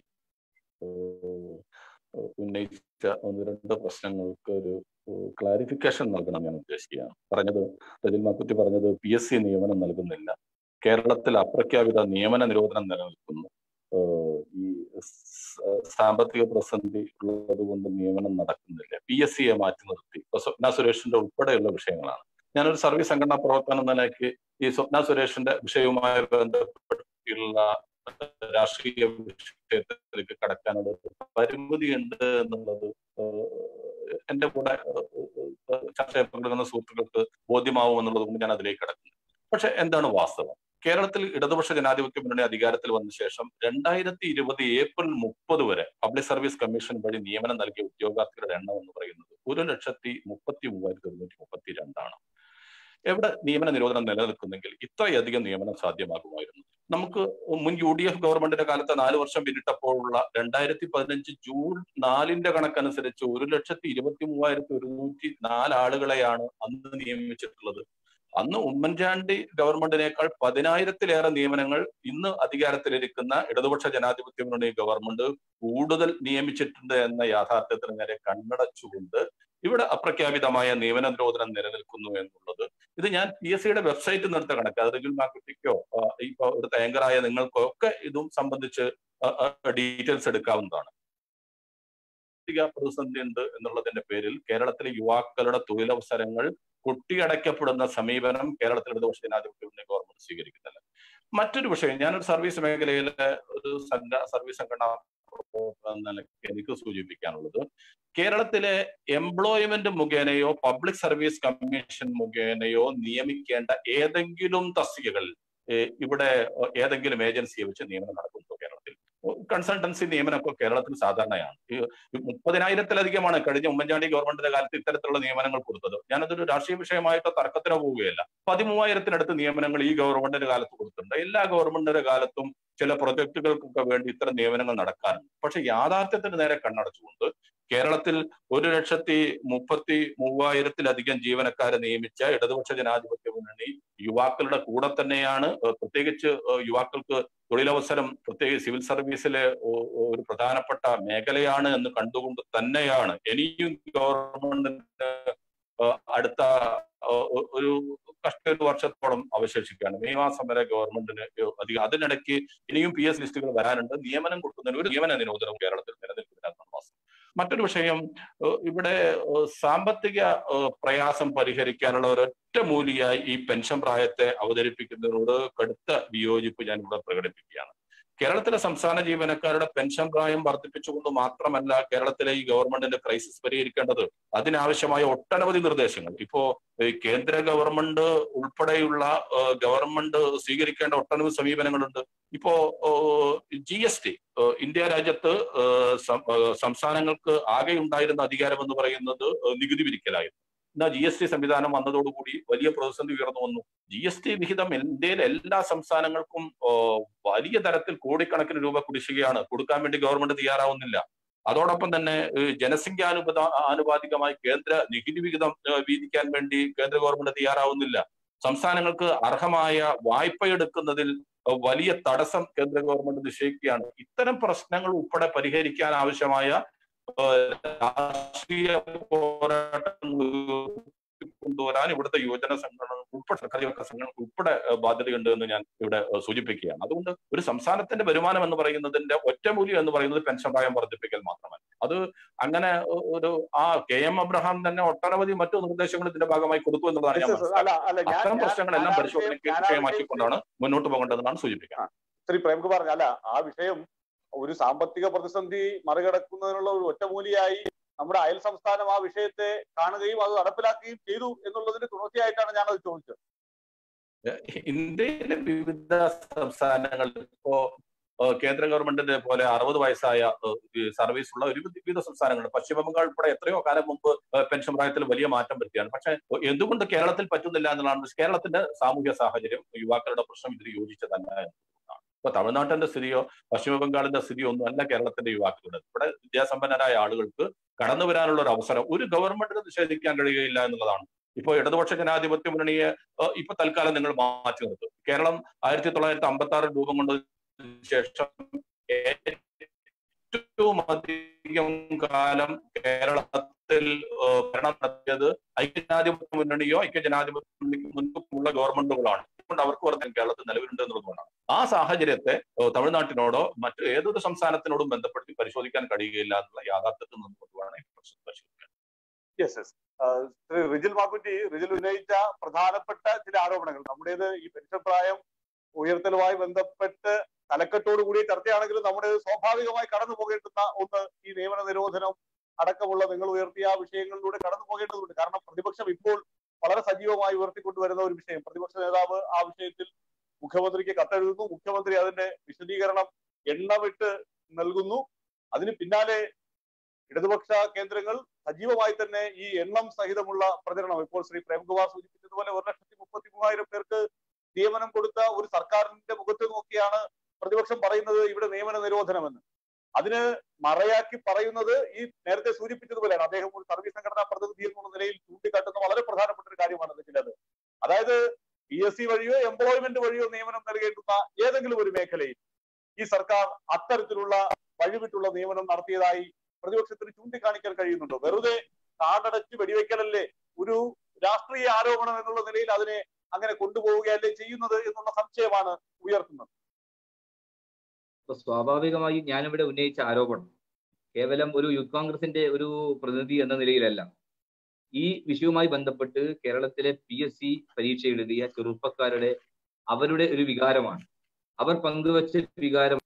ഏഹ്, ഉന്നയിച്ച ഒന്ന് രണ്ട് പ്രശ്നങ്ങൾക്ക് ഒരു ക്ലാരിഫിക്കേഷൻ നൽകണം ഞാൻ ഉദ്ദേശിക്കുകയാണ് പറഞ്ഞത് റിജുൻ മാക്കുറ്റി പറഞ്ഞത് പി എസ് സി നിയമനം നൽകുന്നില്ല കേരളത്തിൽ അപ്രഖ്യാപിത നിയമന നിരോധനം നിലനിൽക്കുന്നു ഏഹ്, ഈ സ- സാമ്പത്തിക പ്രതിസന്ധി ഉള്ളത് കൊണ്ട് നിയമനം നടക്കുന്നില്ല പി എസ് സിയെ മാറ്റി നിർത്തി ഇപ്പൊ സ്വപ്ന സുരേഷിന്റെ ഉൾപ്പെടെയുള്ള വിഷയങ്ങളാണ് ഞാനൊരു സർവീസ് സംഘടനാ പ്രവർത്തനം എന്ന നിലയ്ക്ക് ഈ സ്വപ്ന സുരേഷിന്റെ വിഷയവുമായി ബന്ധപ്പെട്ടുള്ള രാഷ്ട്രീയ വിഷയത്തിലേക്ക് കടക്കാനുള്ള ഒരു പരിമിതി ഉണ്ട് എന്നുള്ളത് ഏഹ്, എന്റെ കൂടെ ഏഹ്, ചർച്ചയിൽ പങ്കെടുക്കുന്ന സുഹൃത്തുക്കൾക്ക് ബോധ്യമാവും എന്നുള്ളത് കൊണ്ട് ഞാൻ അതിലേക്ക് കടക്കുന്നു പക്ഷെ എന്താണ് വാസ്തവം കേരളത്തിൽ ഇടതുപക്ഷ ജനാധിപത്യ മുന്നണി അധികാരത്തിൽ വന്ന ശേഷം രണ്ടായിരത്തി ഇരുപത് ഏപ്രിൽ മുപ്പത് വരെ പബ്ലിക് സർവീസ് കമ്മീഷൻ വഴി നിയമനം നൽകിയ ഉദ്യോഗാർത്ഥികളുടെ എണ്ണം എന്ന് പറയുന്നത് ഒരു ലക്ഷത്തി മുപ്പത്തി മൂവായിരത്തി ഒരുന്നൂറ്റി മുപ്പത്തി രണ്ടാണ് എവിടെ നിയമന നിരോധനം നിലനിൽക്കുന്നെങ്കിൽ ഇത്രയധികം നിയമനം സാധ്യമാകുമായിരുന്നു നമുക്ക് മുൻ യു ഡി എഫ് ഗവൺമെന്റിന്റെ കാലത്ത് നാല് വർഷം പിന്നിട്ടപ്പോഴുള്ള രണ്ടായിരത്തി പതിനഞ്ച് ജൂൺ നാലിന്റെ കണക്കനുസരിച്ച് ഒരു ലക്ഷത്തി ഇരുപത്തി മൂവായിരത്തി ഒരുന്നൂറ്റി നാല് ആളുകളെയാണ് അന്ന് നിയമിച്ചിട്ടുള്ളത് അന്ന് ഉമ്മൻചാണ്ടി ഗവൺമെന്റിനേക്കാൾ പതിനായിരത്തിലേറെ നിയമനങ്ങൾ ഇന്ന് അധികാരത്തിലിരിക്കുന്ന ഇടതുപക്ഷ ജനാധിപത്യ മുന്നണി ഗവൺമെന്റ് കൂടുതൽ നിയമിച്ചിട്ടുണ്ട് എന്ന യാഥാർത്ഥ്യത്തിന് നേരെ കണ്ണടച്ചുകൊണ്ട് ഇവിടെ അപ്രഖ്യാപിതമായ നിയമന നിരോധനം നിലനിൽക്കുന്നു എന്നുള്ളത് ഇത് ഞാൻ പി എസ് സിയുടെ വെബ്സൈറ്റിൽ നിന്ന് എടുത്ത കണക്ക് അത് റിജുൽ മാക്കുട്ടിക്കോ ഇപ്പൊ ഒരു തേങ്കറായ നിങ്ങൾക്കോ ഒക്കെ ഇതും സംബന്ധിച്ച് ഡീറ്റെയിൽസ് എടുക്കാവുന്നതാണ് സാമ്പത്തിക പ്രതിസന്ധി ഉണ്ട് എന്നുള്ളതിന്റെ പേരിൽ കേരളത്തിലെ യുവാക്കളുടെ തൊഴിലവസരങ്ങൾ കൊട്ടിയടയ്ക്കപ്പെടുന്ന സമീപനം കേരളത്തിൽ ഇടതുപക്ഷ ജനാധിപത്യ മുന്നണി ഗവൺമെന്റ് സ്വീകരിക്കുന്നില്ല മറ്റൊരു വിഷയം ഞാനൊരു സർവീസ് മേഖലയിലെ ഒരു സംഘ സർവീസ് സംഘടന എന്ന നിലയ്ക്ക് എനിക്ക് സൂചിപ്പിക്കാനുള്ളത് കേരളത്തിലെ എംപ്ലോയ്മെന്റ് മുഖേനയോ പബ്ലിക് സർവീസ് കമ്മീഷൻ മുഖേനയോ നിയമിക്കേണ്ട ഏതെങ്കിലും തസ്തികകൾ ഇവിടെ ഏതെങ്കിലും ഏജൻസിയെ വെച്ച് നിയമനം നടക്കുന്നുണ്ടോ കേരളത്തിൽ കൺസൾട്ടൻസി നിയമനമൊക്കെ കേരളത്തിൽ സാധാരണയാണ് മുപ്പതിനായിരത്തിലധികമാണ് കഴിഞ്ഞ ഉമ്മൻചാണ്ടി ഗവൺമെന്റിന്റെ കാലത്ത് ഇത്തരത്തിലുള്ള നിയമനങ്ങൾ കൊടുത്തത് ഞാനതൊരു രാഷ്ട്രീയ വിഷയമായിട്ടോ തർക്കത്തിനോ പോവുകയല്ല പതിമൂവായിരത്തിനടുത്ത് നിയമനങ്ങൾ ഈ ഗവൺമെന്റിന്റെ കാലത്ത് കൊടുത്തിട്ടുണ്ട് എല്ലാ ഗവൺമെന്റിന്റെ കാലത്തും ചില പ്രൊജക്ടുകൾക്കൊക്കെ വേണ്ടി ഇത്തരം നിയമനങ്ങൾ നടക്കാറുണ്ട് പക്ഷെ യാഥാർത്ഥ്യത്തിന് നേരെ കണ്ണടച്ചുകൊണ്ട് കേരളത്തിൽ ഒരു ലക്ഷത്തി മുപ്പത്തി മൂവായിരത്തിലധികം ജീവനക്കാരെ നിയമിച്ച ഇടതുപക്ഷ ജനാധിപത്യ മുന്നണി യുവാക്കളുടെ കൂടെ തന്നെയാണ് ഏഹ് പ്രത്യേകിച്ച് ഏഹ് യുവാക്കൾക്ക് തൊഴിലവസരം പ്രത്യേകിച്ച് സിവിൽ സർവീസിലെ ഒ- ഒരു പ്രധാനപ്പെട്ട മേഖലയാണ് എന്ന് കണ്ടുകൊണ്ട് തന്നെയാണ് ഇനിയും ഗവൺമെന്റിന് ഏഹ് അടുത്ത ഏഹ് ഒ- ഒരു കഷ്ട ഒരു വർഷത്തോളം അവശേഷിക്കുകയാണ് മെയ് മാസം വരെ ഗവൺമെന്റിന് അധികം അതിനിടയ്ക്ക് ഇനിയും പി എസ് ലിസ്റ്റുകൾ വരാനുണ്ട് നിയമനം കൊടുക്കുന്നതിന് ഒരു നിയമന നിരോധനവും കേരളത്തിൽ നിലനിൽക്കില്ല എന്നാണ് വാസ്തവം മറ്റൊരു വിഷയം ഏഹ് ഇവിടെ ഏഹ് സാമ്പത്തിക ഏഹ് പ്രയാസം പരിഹരിക്കാനുള്ള ഒരൊറ്റ മൂലിയായി ഈ പെൻഷൻ പ്രായത്തെ അവതരിപ്പിക്കുന്നതിനോട് കടുത്ത വിയോജിപ്പ് ഞാൻ ഇവിടെ പ്രകടിപ്പിക്കുകയാണ് കേരളത്തിലെ സംസ്ഥാന ജീവനക്കാരുടെ പെൻഷൻ പ്രായം വർദ്ധിപ്പിച്ചുകൊണ്ട് മാത്രമല്ല കേരളത്തിലെ ഈ ഗവൺമെന്റിന്റെ ക്രൈസിസ് പരിഹരിക്കേണ്ടത് അതിനാവശ്യമായ ഒട്ടനവധി നിർദ്ദേശങ്ങൾ ഇപ്പോ ഈ കേന്ദ്ര ഗവൺമെന്റ് ഉൾപ്പെടെയുള്ള ഏഹ് ഗവൺമെന്റ് സ്വീകരിക്കേണ്ട ഒട്ടനവധി സമീപനങ്ങളുണ്ട് ഇപ്പോ ജി എസ് ടി ഇന്ത്യ രാജ്യത്ത് ഏഹ് സം- ഏഹ് സംസ്ഥാനങ്ങൾക്ക് ആകെ ഉണ്ടായിരുന്ന അധികാരം എന്ന് പറയുന്നത് ഏഹ് നികുതി പിരിക്കലായിരുന്നു എന്നാൽ ജി എസ് ടി സംവിധാനം വന്നതോടുകൂടി വലിയ പ്രതിസന്ധി ഉയർന്നു വന്നു ജി എസ് ടി വിഹിതം ഇന്ത്യയിലെ എല്ലാ സംസ്ഥാനങ്ങൾക്കും ഏഹ് വലിയ തരത്തിൽ കോടിക്കണക്കിന് രൂപ കുടിശ്ശികയാണ് കൊടുക്കാൻ വേണ്ടി ഗവൺമെന്റ് തയ്യാറാവുന്നില്ല അതോടൊപ്പം തന്നെ ഏഹ് ജനസംഖ്യാനുപത ആനുപാതികമായി കേന്ദ്ര നികുതി വിഹിതം ഏഹ് വീതിക്കാൻ വേണ്ടി കേന്ദ്ര ഗവൺമെന്റ് തയ്യാറാവുന്നില്ല സംസ്ഥാനങ്ങൾക്ക് അർഹമായ വായ്പ എടുക്കുന്നതിൽ ഏഹ് വലിയ തടസ്സം കേന്ദ്ര ഗവൺമെന്റ് നിശ്ചയിക്കുകയാണ് ഇത്തരം പ്രശ്നങ്ങൾ ഉൾപ്പെടെ പരിഹരിക്കാൻ ആവശ്യമായ ഏഹ് രാഷ്ട്രീയ പോരാട്ടങ്ങൾ കൊണ്ടുവരാൻ ഇവിടുത്തെ യുവജന സംഘടനകൾ ഉൾപ്പെടെ സർക്കാർ ജീവനക്കാർ സംഘടനകൾ ഉൾപ്പെടെ ഏഹ് ബാധ്യതയുണ്ട് എന്ന് ഞാൻ ഇവിടെ ഏഹ് സൂചിപ്പിക്കുകയാണ് അതുകൊണ്ട് ഒരു സംസ്ഥാനത്തിന്റെ വരുമാനം എന്ന് പറയുന്നതിന്റെ ഒറ്റമൂല്യം എന്ന് പറയുന്നത് പെൻഷൻ പ്രായം വർദ്ധിപ്പിക്കൽ മാത്രമല്ല അത് അങ്ങനെ ഒ- ഒരു ആ കെ എം അബ്രഹാം തന്നെ ഒട്ടനവധി മറ്റു നിർദ്ദേശങ്ങൾ ഇതിന്റെ ഭാഗമായി കൊടുത്തു എന്നുള്ളതാണ് ഞാൻ
Yes, yes, അല്ല അല്ല ഞാൻ
അത്തരം
ഞാൻ-
പ്രശ്നങ്ങളെല്ലാം
ഞാൻ ആ
പരിശോധനയ്ക്ക്
വിഷയം- ഞാൻ ആ
വിഷയമാക്കിക്കൊണ്ടാണ് മുന്നോട്ട് പോകേണ്ടതെന്നാണ് സൂചിപ്പിക്കുന്നത്
ശ്രീ പ്രേംകുമാർ അല്ല ആ വിഷയം ഒരു സാമ്പത്തിക പ്രതിസന്ധി മറികടക്കുന്നതിനുള്ള ഒരു ഒറ്റമൂലിയായി നമ്മുടെ അയൽ സംസ്ഥാനം ആ വിഷയത്തെ കാണുകയും അത് നടപ്പിലാക്കുകയും ചെയ്തു എന്നുള്ളതിന് തുടർച്ചയായിട്ടാണ് ഞാനത് ചോദിച്ചത്
ഇന്ത്യയിലെ വിവിധ സംസ്ഥാനങ്ങളിൽ ഇപ്പോ ഏഹ് കേന്ദ്ര ഗവൺമെന്റിന്റെ പോലെ അറുപത് വയസ്സായ ഏഹ് ഈ സർവീസ് ഉള്ള ഒരു വിവിധ സംസ്ഥാനങ്ങളുണ്ട് പശ്ചിമ ബംഗാൾ ഉൾപ്പെടെ എത്രയോ കാലം മുമ്പ് ഏഹ് പെൻഷൻ പ്രായത്തിൽ വലിയ മാറ്റം വരുത്തിയാണ് പക്ഷെ എന്തുകൊണ്ട് കേരളത്തിൽ പറ്റുന്നില്ല എന്നുള്ളതാണ് കേരളത്തിന്റെ സാമൂഹ്യ സാഹചര്യം യുവാക്കളുടെ പ്രശ്നം ഇതിൽ യോജിച്ചതല്ല എന്നുള്ളതാണ് ഇപ്പൊ തമിഴ്നാട്ടിന്റെ സ്ഥിതിയോ പശ്ചിമ ബംഗാളിന്റെ സ്ഥിതിയോ ഒന്നും അല്ല കേരളത്തിന്റെ യുവാക്കളുടെ ഇവിടെ വിദ്യാസമ്പന്നരായ ആളുകൾക്ക് കടന്നു വരാനുള്ള ഒരു അവസരം ഒരു ഗവൺമെന്റിന് നിഷേധിക്കാൻ കഴിയുകയില്ല എന്നുള്ളതാണ് ഇപ്പോ ഇടതുപക്ഷ ജനാധിപത്യ മുന്നണിയെ ഏഹ് ഇപ്പൊ തൽക്കാലം നിങ്ങൾ മാറ്റി നിർത്തും കേരളം ആയിരത്തി തൊള്ളായിരത്തി അമ്പത്തി ആറിൽ രൂപം കൊണ്ടതിന് ശേഷം ഏറ്റവും അധികം കാലം കേരളത്തിൽ ഏഹ് ഭരണം നടത്തിയത് ഐക്യജനാധിപത്യ മുന്നണിയോ ഐക്യജനാധിപത്യ മുന്നണിക്ക് മുൻപുള്ള ഗവൺമെന്റുകളാണ് അതുകൊണ്ട് അവർക്ക് പറഞ്ഞ കേരളത്തിൽ നിലവിലുണ്ട് എന്നുള്ളതുകൊണ്ടാണ് ആ സാഹചര്യത്തെ ഏഹ് തമിഴ്നാട്ടിനോടോ മറ്റു ഏതൊരു സംസ്ഥാനത്തിനോടും ബന്ധപ്പെടുത്തി പരിശോധിക്കാൻ കഴിയുകയില്ല എന്നുള്ള യാഥാർത്ഥ്യത്തിൽ നിന്നുകൊണ്ടുമാണ് ഈ പ്രശ്നം പരിശോധിക്കാൻ
യെസ് യെസ് ശ്രീ റിജിൽ മാക്കുറ്റി റിജിൽ ഉന്നയിച്ച പ്രധാനപ്പെട്ട ചില ആരോപണങ്ങൾ നമ്മുടേത് ഈ പെൻഷൻ പ്രായം ഉയർത്തലുമായി ബന്ധപ്പെട്ട് തലക്കെട്ടോട് കൂടി ചർച്ചയാണെങ്കിലും നമ്മുടെ സ്വാഭാവികമായി കടന്നു പോകേണ്ടുന്ന ഒന്ന് ഈ നിയമന നിരോധനം അടക്കമുള്ള നിങ്ങൾ ഉയർത്തിയ ആ വിഷയങ്ങളിലൂടെ കടന്നു പോകേണ്ടതുണ്ട് കാരണം പ്രതിപക്ഷം ഇപ്പോൾ വളരെ സജീവമായി ഉയർത്തിക്കൊണ്ടുവരുന്ന ഒരു വിഷയം പ്രതിപക്ഷ നേതാവ് ആ വിഷയത്തിൽ മുഖ്യമന്ത്രിക്ക് കത്തെഴുതുന്നു മുഖ്യമന്ത്രി അതിന്റെ വിശദീകരണം എണ്ണമിട്ട് നൽകുന്നു അതിന് പിന്നാലെ ഇടതുപക്ഷ കേന്ദ്രങ്ങൾ സജീവമായി തന്നെ ഈ എണ്ണം സഹിതമുള്ള പ്രചരണം ഇപ്പോൾ ശ്രീ പ്രേംകുമാർ സൂചിപ്പിച്ചതുപോലെ ഒരു ലക്ഷത്തി മുപ്പത്തി മൂവായിരം പേർക്ക് നിയമനം കൊടുത്ത ഒരു സർക്കാരിന്റെ മുഖത്ത് നോക്കിയാണ് പ്രതിപക്ഷം പറയുന്നത് ഇവിടെ നിയമന നിരോധനമെന്ന് അതിന് മറയാക്കി പറയുന്നത് ഈ നേരത്തെ സൂചിപ്പിച്ചതുപോലെയാണ് അദ്ദേഹം ഒരു സർവീസ് സംഘടനാ പ്രതിനിധി എന്നുള്ള നിലയിൽ ചൂണ്ടിക്കാട്ടുന്ന വളരെ പ്രധാനപ്പെട്ട ഒരു കാര്യമാണ് ചിലത് അതായത് പി എസ് സി വഴിയോ എംപ്ലോയ്മെന്റ് വഴിയോ നിയമനം നൽകേണ്ടുന്ന ഏതെങ്കിലും ഒരു മേഖലയിൽ ഈ സർക്കാർ അത്തരത്തിലുള്ള വഴിവിട്ടുള്ള നിയമനം നടത്തിയതായി പ്രതിപക്ഷത്തിന് ചൂണ്ടിക്കാണിക്കാൻ കഴിയുന്നുണ്ടോ വെറുതെ കാടടച്ച് വെടിവെക്കലല്ലേ ഒരു രാഷ്ട്രീയ ആരോപണം എന്നുള്ള നിലയിൽ അതിനെ അങ്ങനെ കൊണ്ടുപോവുകയല്ലേ ചെയ്യുന്നത് എന്നുള്ള സംശയമാണ് ഉയർത്തുന്നത്
അപ്പൊ സ്വാഭാവികമായും ഞാനിവിടെ ഉന്നയിച്ച ആരോപണം കേവലം ഒരു യൂത്ത് കോൺഗ്രസിന്റെ ഒരു പ്രതിനിധി എന്ന നിലയിലല്ല ഈ വിഷയവുമായി ബന്ധപ്പെട്ട് കേരളത്തിലെ പി എസ് സി പരീക്ഷ എഴുതിയ ചെറുപ്പക്കാരുടെ അവരുടെ ഒരു വികാരമാണ് അവർ പങ്കുവച്ച വികാരം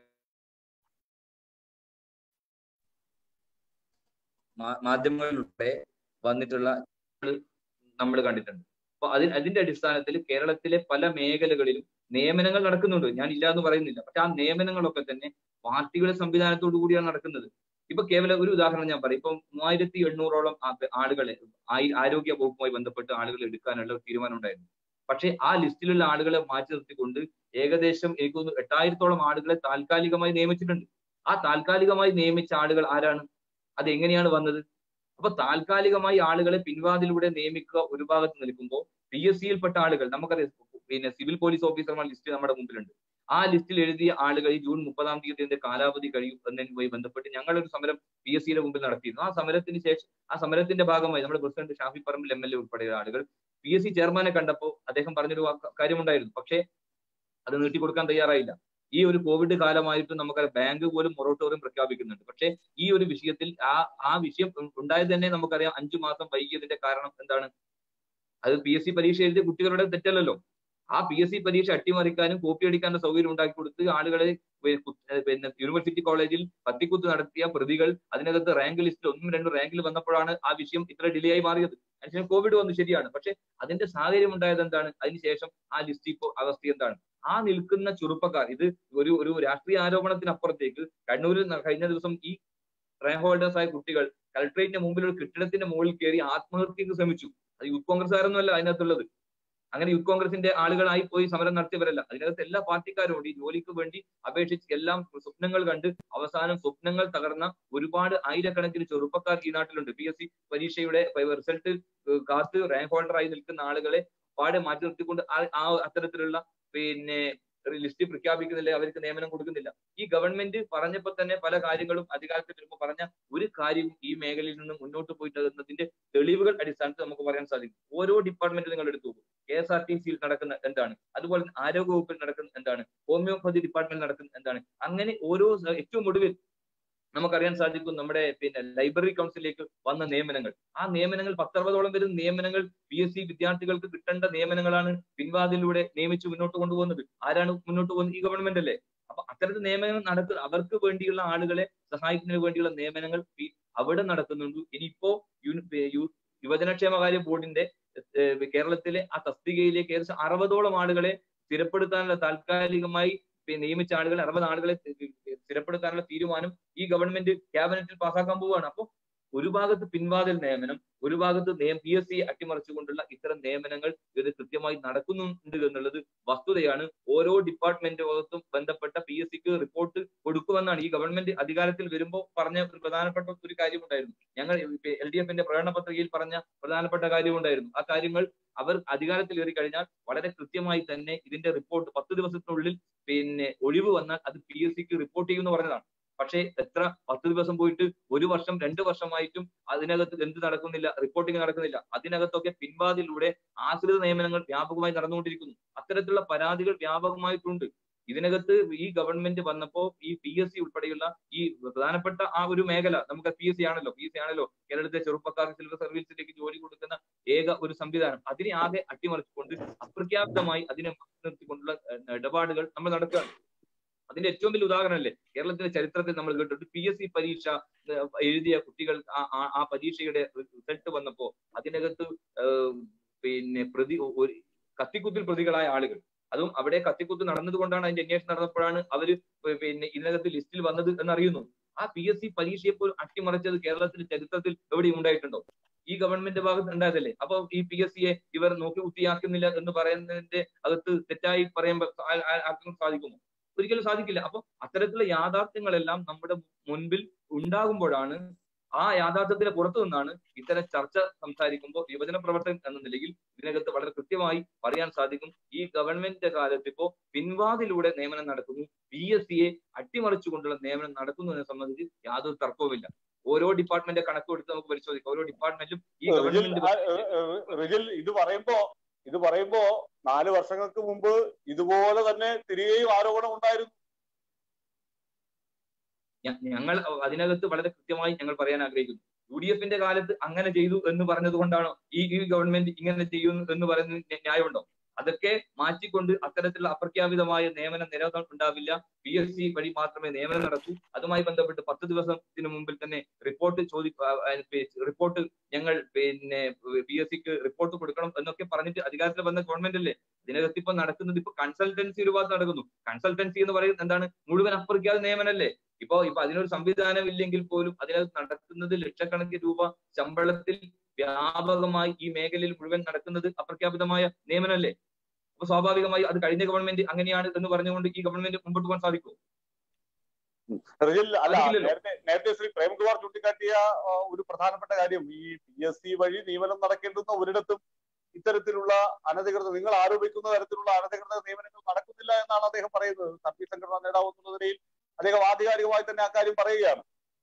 മാ- മാധ്യമങ്ങളിലൂടെ വന്നിട്ടുള്ള നമ്മൾ കണ്ടിട്ടുണ്ട് അപ്പൊ അതിൽ അതിന്റെ അടിസ്ഥാനത്തിൽ കേരളത്തിലെ പല മേഖലകളിലും നിയമനങ്ങൾ നടക്കുന്നുണ്ട് ഞാൻ ഇല്ല എന്ന് പറയുന്നില്ല പക്ഷെ ആ നിയമനങ്ങളൊക്കെ തന്നെ പാർട്ടികളുടെ സംവിധാനത്തോടു കൂടിയാണ് നടക്കുന്നത് ഇപ്പൊ കേവലം ഒരു ഉദാഹരണം ഞാൻ പറയും ഇപ്പൊ മൂവായിരത്തി എണ്ണൂറോളം ആ- ആളുകളെ ആയി- ആരോഗ്യ വകുപ്പുമായി ബന്ധപ്പെട്ട് ആളുകൾ എടുക്കാനുള്ള ഒരു തീരുമാനം ഉണ്ടായിരുന്നു പക്ഷേ ആ ലിസ്റ്റിലുള്ള ആളുകളെ മാറ്റി നിർത്തിക്കൊണ്ട് ഏകദേശം എനിക്ക് തോന്നുന്നു എട്ടായിരത്തോളം ആളുകളെ താൽക്കാലികമായി നിയമിച്ചിട്ടുണ്ട് ആ താൽക്കാലികമായി നിയമിച്ച ആളുകൾ ആരാണ് അത് എങ്ങനെയാണ് വന്നത് അപ്പൊ താൽക്കാലികമായി ആളുകളെ പിൻവാതിലൂടെ നിയമിക്കുക ഒരു ഭാഗത്ത് നിൽക്കുമ്പോൾ പി എസ് സിയിൽപ്പെട്ട ആളുകൾ നമുക്കറിയാം പിന്നെ സിവിൽ പോലീസ് ഓഫീസർമാർ ലിസ്റ്റ് നമ്മുടെ മുമ്പിലുണ്ട് ആ ലിസ്റ്റിൽ എഴുതിയ ആളുകൾ ഈ ജൂൺ മുപ്പതാം തീയതി കാലാവധി കഴിയും എന്നതുമായി ബന്ധപ്പെട്ട് ഞങ്ങളൊരു സമരം പി എസ് സിയുടെ മുമ്പിൽ നടത്തിയിരുന്നു ആ സമരത്തിന് ശേഷം ആ സമരത്തിന്റെ ഭാഗമായി നമ്മുടെ president Shafi Parambil M L A ഉൾപ്പെടെയുള്ള ആളുകൾ പി എസ് സി ചെയർമാനെ കണ്ടപ്പോൾ അദ്ദേഹം പറഞ്ഞൊരു വാക്ക് കാര്യമുണ്ടായിരുന്നു പക്ഷേ അത് നീട്ടിക്കൊടുക്കാൻ തയ്യാറായില്ല ഈ ഒരു കോവിഡ് കാലമായിട്ട് നമുക്കറിയാം ബാങ്ക് പോലും മൊറട്ടോറിയം പ്രഖ്യാപിക്കുന്നുണ്ട് പക്ഷേ ഈ ഒരു വിഷയത്തിൽ ആ ആ വിഷയം ഉണ്ടായത് തന്നെ നമുക്കറിയാം അഞ്ചു മാസം വൈകിയതിന്റെ കാരണം എന്താണ് അത് പി എസ് സി പരീക്ഷ എഴുതിയ കുട്ടികളുടെ തെറ്റല്ലല്ലോ ആ പി എസ് സി പരീക്ഷ അട്ടിമറിക്കാനും കോപ്പി അടിക്കാനും സൗകര്യം ഉണ്ടാക്കി കൊടുത്ത് ആളുകളെ പിന്നെ യൂണിവേഴ്സിറ്റി കോളേജിൽ പത്തിക്കുത്ത് നടത്തിയ പ്രതികൾ അതിനകത്ത് റാങ്ക് ലിസ്റ്റിൽ ഒന്നും രണ്ടും റാങ്കിൽ വന്നപ്പോഴാണ് ആ വിഷയം ഇത്ര ഡിലേ ആയി മാറിയത് അതിനുശേഷം കോവിഡ് വന്നു ശരിയാണ് പക്ഷെ അതിന്റെ സാഹചര്യം ഉണ്ടായത് എന്താണ് അതിനുശേഷം ആ ലിസ്റ്റ് ഇപ്പോൾ അവസ്ഥ എന്താണ് ആ നിൽക്കുന്ന ചെറുപ്പക്കാർ ഇത് ഒരു ഒരു രാഷ്ട്രീയ ആരോപണത്തിനപ്പുറത്തേക്ക് കണ്ണൂരിൽ കഴിഞ്ഞ ദിവസം ഈ റാങ്ക് ഹോൾഡേഴ്സ് ആയ കുട്ടികൾ കളക്ടറേറ്റിന്റെ മുമ്പിൽ ഒരു കെട്ടിടത്തിന്റെ മുകളിൽ കയറി ആത്മഹത്യക്ക് ശ്രമിച്ചു അത് യൂത്ത് കോൺഗ്രസ്സുകാരൊന്നുമല്ല അതിനകത്തുള്ളത് അങ്ങനെ യൂത്ത് കോൺഗ്രസിന്റെ ആളുകളായി പോയി സമരം നടത്തിയവരല്ല അതിനകത്ത് എല്ലാ പാർട്ടിക്കാരും ഉണ്ട് ഈ ജോലിക്ക് വേണ്ടി അപേക്ഷിച്ച് എല്ലാം സ്വപ്നങ്ങൾ കണ്ട് അവസാനം സ്വപ്നങ്ങൾ തകർന്ന ഒരുപാട് ആയിരക്കണക്കിന് ചെറുപ്പക്കാർ ഈ നാട്ടിലുണ്ട് പി എസ് സി പരീക്ഷയുടെ റിസൾട്ട് കാത്ത് റാങ്ക് ഹോൾഡറായി നിൽക്കുന്ന ആളുകളെ പാടെ മാറ്റി നിർത്തിക്കൊണ്ട് ആ അത്തരത്തിലുള്ള പിന്നെ ലിസ്റ്റ് പ്രഖ്യാപിക്കുന്നില്ല അവർക്ക് നിയമനം കൊടുക്കുന്നില്ല ഈ ഗവൺമെന്റ് പറഞ്ഞപ്പോൾ തന്നെ പല കാര്യങ്ങളും അധികാരത്തിൽ വരുമ്പോൾ പറഞ്ഞ ഒരു കാര്യവും ഈ മേഖലയിൽ നിന്ന് മുന്നോട്ട് പോയിട്ട് എന്നതിന്റെ തെളിവുകൾ അടിസ്ഥാനത്തിൽ നമുക്ക് പറയാൻ സാധിക്കും ഓരോ ഡിപ്പാർട്ട്മെന്റ് നിങ്ങൾ എടുത്തു കെ എസ് ആർ ടി സിയിൽ നടക്കുന്ന എന്താണ് അതുപോലെ ആരോഗ്യ വകുപ്പിൽ നടക്കുന്ന എന്താണ് ഹോമിയോപ്പതി ഡിപ്പാർട്ട്മെന്റിൽ നടക്കുന്ന എന്താണ് അങ്ങനെ ഓരോ ഏറ്റവും ഒടുവിൽ നമുക്കറിയാൻ സാധിക്കും നമ്മുടെ പിന്നെ ലൈബ്രറി കൗൺസിലേക്ക് വന്ന നിയമനങ്ങൾ ആ നിയമനങ്ങൾ പത്തറുപതോളം വരുന്ന നിയമനങ്ങൾ പി എസ് സി വിദ്യാർത്ഥികൾക്ക് കിട്ടേണ്ട നിയമനങ്ങളാണ് പിൻവാതിലൂടെ നിയമിച്ച് മുന്നോട്ട് കൊണ്ടുപോകുന്നത് ആരാണ് മുന്നോട്ട് പോകുന്നത് ഈ ഗവൺമെന്റ് അല്ലേ അപ്പൊ അത്തരത്തിൽ നിയമനങ്ങൾ നടക്കുക അവർക്ക് വേണ്ടിയുള്ള ആളുകളെ സഹായിക്കുന്നതിന് വേണ്ടിയുള്ള നിയമനങ്ങൾ അവിടെ നടക്കുന്നുണ്ട് ഇനിയിപ്പോ യുവജനക്ഷേമകാര്യ ബോർഡിന്റെ കേരളത്തിലെ ആ തസ്തികയിലേക്ക് ഏകദേശം അറുപതോളം ആളുകളെ സ്ഥിരപ്പെടുത്താനുള്ള താൽക്കാലികമായി നിയമിച്ച ആളുകളെ അറുപത് ആളുകളെ സ്ഥിരപ്പെടുത്താനുള്ള തീരുമാനം ഈ ഗവൺമെന്റ് ക്യാബിനറ്റിൽ പാസ്സാക്കാൻ പോവുകയാണ് അപ്പോൾ ഒരു ഭാഗത്ത് പിൻവാതിൽ നിയമനം ഒരു ഭാഗത്ത് പി എസ് സി അട്ടിമറിച്ചുകൊണ്ടുള്ള ഇത്തരം നിയമനങ്ങൾ ഇത് കൃത്യമായി നടക്കുന്നുണ്ട് എന്നുള്ളത് വസ്തുതയാണ് ഓരോ ഡിപ്പാർട്ട്മെന്റുകൾക്കും ബന്ധപ്പെട്ട പി എസ് സിക്ക് റിപ്പോർട്ട് കൊടുക്കുമെന്നാണ് ഈ ഗവൺമെന്റ് അധികാരത്തിൽ വരുമ്പോൾ പറഞ്ഞ ഒരു പ്രധാനപ്പെട്ട ഒരു കാര്യമുണ്ടായിരുന്നു ഞങ്ങൾ എൽ ഡി എഫിന്റെ പ്രകടന പത്രികയിൽ പറഞ്ഞ പ്രധാനപ്പെട്ട കാര്യമുണ്ടായിരുന്നു ആ കാര്യങ്ങൾ അവർ അധികാരത്തിൽ കയറി കഴിഞ്ഞാൽ വളരെ കൃത്യമായി തന്നെ ഇതിന്റെ റിപ്പോർട്ട് പത്ത് ദിവസത്തിനുള്ളിൽ പിന്നെ ഒഴിവ് വന്നാൽ അത് പി എസ് സിക്ക് റിപ്പോർട്ട് ചെയ്യുമെന്ന് പറഞ്ഞതാണ് പക്ഷേ എത്ര പത്ത് ദിവസം പോയിട്ട് ഒരു വർഷം രണ്ട് വർഷമായിട്ടും അതിനകത്ത് എന്ത് നടക്കുന്നില്ല റിപ്പോർട്ടിംഗ് നടക്കുന്നില്ല അതിനകത്തൊക്കെ പിൻവാതിലൂടെ ആശ്രിത നിയമനങ്ങൾ വ്യാപകമായി നടന്നുകൊണ്ടിരിക്കുന്നു അത്തരത്തിലുള്ള പരാതികൾ വ്യാപകമായിട്ടുണ്ട് ഇതിനകത്ത് ഈ ഗവൺമെന്റ് വന്നപ്പോ ഈ പി എസ് സി ഉൾപ്പെടെയുള്ള ഈ പ്രധാനപ്പെട്ട ആ ഒരു മേഖല നമുക്ക് പി എസ് സി ആണല്ലോ പി എസ് സി ആണല്ലോ കേരളത്തിലെ ചെറുപ്പക്കാർക്ക് സിവിൽ സർവീസിലേക്ക് ജോലി കൊടുക്കുന്ന ഏക ഒരു സംവിധാനം അതിനെ ആകെ അട്ടിമറിച്ചുകൊണ്ട് അപ്രഖ്യാപിതമായി അതിനെ നിർത്തിക്കൊണ്ടുള്ള ഇടപാടുകൾ നമ്മൾ നടക്കുകയാണ് അതിന്റെ ഏറ്റവും വലിയ ഉദാഹരണമല്ലേ കേരളത്തിലെ ചരിത്രത്തിൽ നമ്മൾ കേട്ടിട്ട് പി എസ് സി പരീക്ഷ എഴുതിയ കുട്ടികൾ ആ പരീക്ഷയുടെ റിസൾട്ട് വന്നപ്പോ അതിനകത്ത് പിന്നെ പ്രതി ഒരു കത്തിക്കുത്തിൽ പ്രതികളായ ആളുകൾ അതും അവിടെ കത്തിക്കുത്ത് നടന്നതുകൊണ്ടാണ് അതിന്റെ അന്വേഷണം നടന്നപ്പോഴാണ് അവര് പിന്നെ ഇതിനകത്ത് ലിസ്റ്റിൽ വന്നത് എന്നറിയുന്നു ആ പി എസ് സി പരീക്ഷയെ പോലും അട്ടിമറിച്ചത് കേരളത്തിന്റെ ചരിത്രത്തിൽ എവിടെയും ഉണ്ടായിട്ടുണ്ടോ ഈ ഗവൺമെന്റ് ഭാഗത്ത് ഉണ്ടായതല്ലേ അപ്പൊ ഈ പി എസ് സിയെ ഇവർ നോക്കി കുത്തിയാക്കുന്നില്ല എന്ന് പറയുന്നതിന്റെ അകത്ത് തെറ്റായി പറയാൻ ആർക്കും സാധിക്കുമോ ഒരിക്കലും സാധിക്കില്ല അപ്പൊ അത്തരത്തിലുള്ള യാഥാർത്ഥ്യങ്ങളെല്ലാം നമ്മുടെ മുൻപിൽ ഉണ്ടാകുമ്പോഴാണ് ആ യാഥാർത്ഥ്യത്തിന് പുറത്തു നിന്നാണ് ഇത്തരം ചർച്ച സംസാരിക്കുമ്പോൾ യുവജന പ്രവർത്തകൻ എന്ന നിലയിൽ ഇതിനകത്ത് വളരെ കൃത്യമായി പറയാൻ സാധിക്കും ഈ ഗവൺമെന്റിന്റെ കാലത്ത് ഇപ്പോ പിൻവാതിലൂടെ നിയമനം നടക്കുന്നു പി എസ് സിയെ അട്ടിമറിച്ചുകൊണ്ടുള്ള നിയമനം നടക്കുന്നതിനെ സംബന്ധിച്ച് യാതൊരു തർക്കവുമില്ല ഓരോ ഡിപ്പാർട്ട്മെന്റ് കണക്ക് കൊടുത്ത് നമുക്ക് പരിശോധിക്കാം ഓരോ ഡിപ്പാർട്ട്മെന്റും ഈ ഗവൺമെന്റ്
റിജിൽ ഇത് പറയുമ്പോ ഇത് പറയുമ്പോ നാല് വർഷങ്ങൾക്ക് മുമ്പ് ഇതുപോലെ തന്നെ തിരികെയും ആരോപണം ഉണ്ടായിരുന്നു
ഞങ്ങൾ അതിനകത്ത് വളരെ കൃത്യമായി ഞങ്ങൾ പറയാൻ ആഗ്രഹിക്കുന്നു യു ഡി എഫിന്റെ കാലത്ത് അങ്ങനെ ചെയ്തു എന്ന് പറഞ്ഞത് കൊണ്ടാണോ ഈ ഈ ഗവൺമെന്റ് ഇങ്ങനെ ചെയ്യുന്നു എന്ന് പറയുന്നത് ന്യായമുണ്ടോ അതൊക്കെ മാറ്റിക്കൊണ്ട് അത്തരത്തിലുള്ള അപ്രഖ്യാപിതമായ നിയമന നിരോധനം ഉണ്ടാവില്ല പി എസ് സി വഴി മാത്രമേ നിയമനം നടക്കൂ അതുമായി ബന്ധപ്പെട്ട് പത്ത് ദിവസത്തിന് മുമ്പിൽ തന്നെ റിപ്പോർട്ട് ചോദി റിപ്പോർട്ട് ഞങ്ങൾ പിന്നെ പി എസ് സിക്ക് റിപ്പോർട്ട് കൊടുക്കണം എന്നൊക്കെ പറഞ്ഞിട്ട് അധികാരത്തിൽ വന്ന ഗവൺമെന്റ് അല്ലേ ഇതിനകത്ത് ഇപ്പൊ നടക്കുന്നത് ഇപ്പൊ കൺസൾട്ടൻസി ഒരു ഭാഗത്ത് നടക്കുന്നു കൺസൾട്ടൻസി എന്ന് പറയുന്നത് എന്താണ് മുഴുവൻ അപ്രഖ്യാപിത നിയമനല്ലേ ഇപ്പൊ ഇപ്പൊ അതിനൊരു സംവിധാനം ഇല്ലെങ്കിൽ പോലും അതിനകത്ത് നടക്കുന്നത് ലക്ഷക്കണക്കിന് രൂപ ശമ്പളത്തിൽ വ്യാപകമായി ഈ മേഖലയിൽ മുഴുവൻ നടക്കുന്നത് അപ്രഖ്യാപിതമായ നിയമനമല്ലേ അപ്പൊ സ്വാഭാവികമായി അത് കഴിഞ്ഞ ഗവൺമെന്റ് അങ്ങനെയാണ് എന്ന് പറഞ്ഞുകൊണ്ട് ഈ ഗവൺമെന്റ് മുമ്പോട്ട് പോകാൻ സാധിക്കും
റിജിൽ അല്ല
സാധിക്കില്ലല്ലോ.
നേരത്തെ നേരത്തെ ശ്രീ പ്രേംകുമാർ ചൂണ്ടിക്കാട്ടിയ ആ, ഒരു പ്രധാനപ്പെട്ട കാര്യം ഈ പി എസ് സി വഴി നിയമനം നടക്കേണ്ടുന്ന ഒരിടത്തും ഇത്തരത്തിലുള്ള അനധികൃത നിങ്ങൾ ആരോപിക്കുന്ന തരത്തിലുള്ള അനധികൃത നിയമനങ്ങൾ നടക്കുന്നില്ല എന്നാണ് അദ്ദേഹം പറയുന്നത് സർവീസ് സംഘടനാ നേതാവ് എന്നുള്ള നിലയിൽ അദ്ദേഹം ആധികാരികമായി തന്നെ അക്കാര്യം പറയുകയാണ്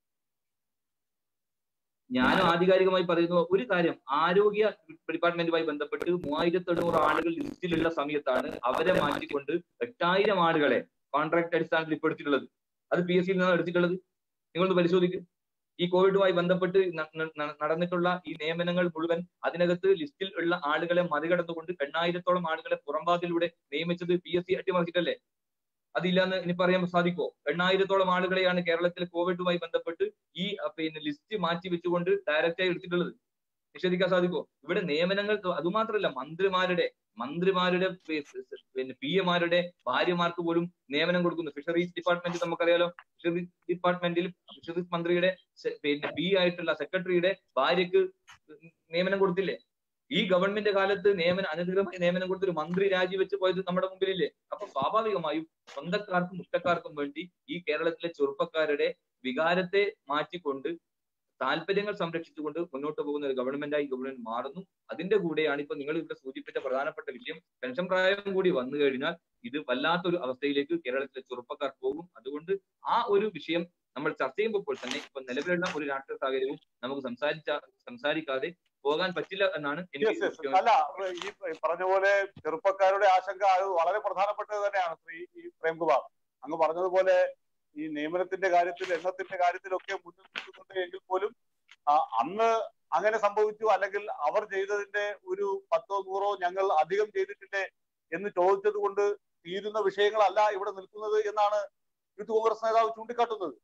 ഞാനും ആധികാരികമായി പറയുന്നു ഒരു കാര്യം ആരോഗ്യ ഡിപ്പാർട്ട്മെന്റുമായി ബന്ധപ്പെട്ട് മൂവായിരത്തി എണ്ണൂറ് ആളുകൾ ലിസ്റ്റിലുള്ള സമയത്താണ് അവരെ മാറ്റിക്കൊണ്ട് എട്ടായിരം ആളുകളെ കോൺട്രാക്ട് അടിസ്ഥാനത്തിൽ ഇപ്പോൾ എടുത്തിട്ടുള്ളത് അത് പി എസ് സിയിൽ നിന്നാണ് എടുത്തിട്ടുള്ളത് നിങ്ങളൊന്ന് പരിശോധിക്കും ഈ കോവിഡുമായി ബന്ധപ്പെട്ട് ന- ന- ന- നടന്നിട്ടുള്ള ഈ നിയമനങ്ങൾ മുഴുവൻ അതിനകത്ത് ലിസ്റ്റിൽ ഉള്ള ആളുകളെ മറികടന്നുകൊണ്ട് എണ്ണായിരത്തോളം ആളുകളെ പുറംഭാഗത്തിലൂടെ നിയമിച്ചത് പി എസ് സി അട്ടിമറിച്ചിട്ടല്ലേ അതില്ലാന്ന് ഇനി പറയാൻ സാധിക്കോ എണ്ണായിരത്തോളം ആളുകളെയാണ് കേരളത്തിലെ കോവിഡുമായി ബന്ധപ്പെട്ട് ഈ അഹ് പിന്നെ ലിസ്റ്റ് മാറ്റി വെച്ചുകൊണ്ട് ഡയറക്റ്റ് ആയി എടുത്തിട്ടുള്ളത് നിഷേധിക്കാൻ സാധിക്കോ ഇവിടെ നിയമനങ്ങൾ അതുമാത്രമല്ല മന്ത്രിമാരുടെ മന്ത്രിമാരുടെ പി- പിന്നെ പി എമാരുടെ ഭാര്യമാർക്ക് പോലും നിയമനം കൊടുക്കുന്നു ഫിഷറീസ് ഡിപ്പാർട്ട്മെന്റ് നമുക്കറിയാലോ ഫിഷറീസ് ഡിപ്പാർട്ട്മെന്റിൽ ഫിഷറീസ് മന്ത്രിയുടെ സെ- പിന്നെ പി ആയിട്ടുള്ള സെക്രട്ടറിയുടെ ഭാര്യക്ക് നിയമനം കൊടുത്തില്ലേ ഈ ഗവൺമെന്റ് കാലത്ത് നിയമനം അനധികൃതമായി നിയമനം കൊടുത്തൊരു മന്ത്രി രാജിവെച്ച് പോയത് നമ്മുടെ മുമ്പിലില്ലേ അപ്പൊ സ്വാഭാവികമായും സ്വന്തക്കാർക്കും മുട്ടക്കാർക്കും വേണ്ടി ഈ കേരളത്തിലെ ചെറുപ്പക്കാരുടെ വികാരത്തെ മാറ്റിക്കൊണ്ട് താല്പര്യങ്ങൾ സംരക്ഷിച്ചുകൊണ്ട് മുന്നോട്ട് പോകുന്ന ഒരു ഗവൺമെന്റായി ഗവൺമെന്റ് മാറുന്നു അതിന്റെ കൂടെയാണ് ഇപ്പൊ നിങ്ങൾ ഇവിടെ സൂചിപ്പിച്ച പ്രധാനപ്പെട്ട വിഷയം പെൻഷൻ പ്രായം കൂടി വന്നു കഴിഞ്ഞാൽ ഇത് വല്ലാത്തൊരു അവസ്ഥയിലേക്ക് കേരളത്തിലെ ചെറുപ്പക്കാർ പോകും അതുകൊണ്ട് ആ ഒരു വിഷയം നമ്മൾ ചർച്ച ചെയ്യുമ്പോൾ തന്നെ ഇപ്പൊ നിലവിലുള്ള ഒരു രാഷ്ട്രീയ സാഹചര്യവും നമുക്ക് സംസാരിച്ച സംസാരിക്കാതെ പോകാൻ പറ്റില്ല എന്നാണ്
Yes,
എനിക്ക്
yes.
മുഖ്യമന്ത്രി
അല്ല ഈ പറഞ്ഞ പോലെ ചെറുപ്പക്കാരുടെ ആശങ്ക അത് വളരെ പ്രധാനപ്പെട്ടത് തന്നെയാണ് ശ്രീ ഈ പ്രേംകുമാർ അങ്ങ് പറഞ്ഞതുപോലെ ഈ നിയമനത്തിന്റെ കാര്യത്തിൽ എണ്ണത്തിന്റെ കാര്യത്തിലൊക്കെ മുന്നിൽ നിൽക്കുന്നുണ്ട് എങ്കിൽ പോലും ആ, അന്ന് അങ്ങനെ സംഭവിച്ചു അല്ലെങ്കിൽ അവർ ചെയ്തതിന്റെ ഒരു പത്തോ നൂറോ ഞങ്ങൾ അധികം ചെയ്തിട്ടില്ലേ എന്ന് ചോദിച്ചത് കൊണ്ട് തീരുന്ന വിഷയങ്ങളല്ല ഇവിടെ നിൽക്കുന്നത് എന്നാണ് യൂത്ത് കോൺഗ്രസ് നേതാവ് ചൂണ്ടിക്കാട്ടുന്നത്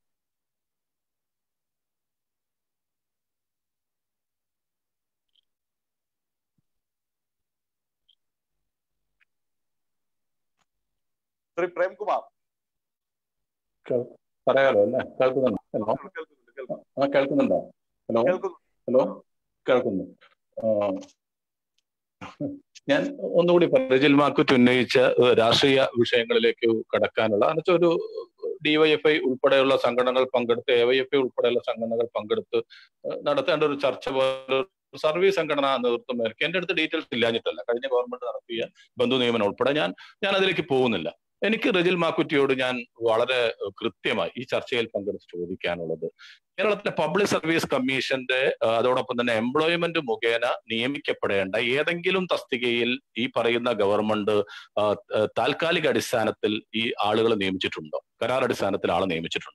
ശ്രീ പ്രേംകുമാർ
പറയാലോ അല്ലേ കേൾക്കുന്നുണ്ടോ ഹലോ
കേൾക്കുന്നുണ്ട് കേൾക്കുന്നുണ്ട്
ആ കേൾക്കുന്നുണ്ടോ ഹലോ
കേൾക്കുന്നു
ഹലോ കേൾക്കുന്നു ആ, ഞാൻ ഒന്നുകൂടി റജിൽ മാക്കുറ്റ് ഉന്നയിച്ച ഏഹ്, രാഷ്ട്രീയ വിഷയങ്ങളിലേക്ക് കടക്കാനുള്ള എന്നുവെച്ചാൽ ഒരു ഡിവൈഎഫ്ഐ ഉൾപ്പെടെയുള്ള സംഘടനകൾ പങ്കെടുത്ത് എവൈഎഫ്ഐ ഉൾപ്പെടെയുള്ള സംഘടനകൾ പങ്കെടുത്ത് ഏഹ്, നടത്തേണ്ട ഒരു ചർച്ച പോലെ ഒരു സർവീസ് സംഘടനാ നേതൃത്വം മേൽക്ക് എന്റെ അടുത്ത് ഡീറ്റെയിൽസ് ഇല്ലാഞ്ഞിട്ടല്ല കഴിഞ്ഞ ഗവൺമെന്റ് നടത്തിയ ബന്ധു നിയമനം ഉൾപ്പെടെ ഞാൻ ഞാൻ അതിലേക്ക് പോകുന്നില്ല എനിക്ക് റജിൽ മാക്കുറ്റിയോട് ഞാൻ വളരെ കൃത്യമായി ഈ ചർച്ചയിൽ പങ്കെടുത്ത് ചോദിക്കാനുള്ളത് കേരളത്തിലെ പബ്ലിക് സർവീസ് കമ്മീഷന്റെ ആ, അതോടൊപ്പം തന്നെ എംപ്ലോയ്മെന്റ് മുഖേന നിയമിക്കപ്പെടേണ്ട ഏതെങ്കിലും തസ്തികയിൽ ഈ പറയുന്ന ഗവൺമെന്റ് ആ, ആ, താൽക്കാലിക അടിസ്ഥാനത്തിൽ ഈ ആളുകളെ നിയമിച്ചിട്ടുണ്ടോ കരാർ അടിസ്ഥാനത്തിൽ ആളെ നിയമിച്ചിട്ടുണ്ടോ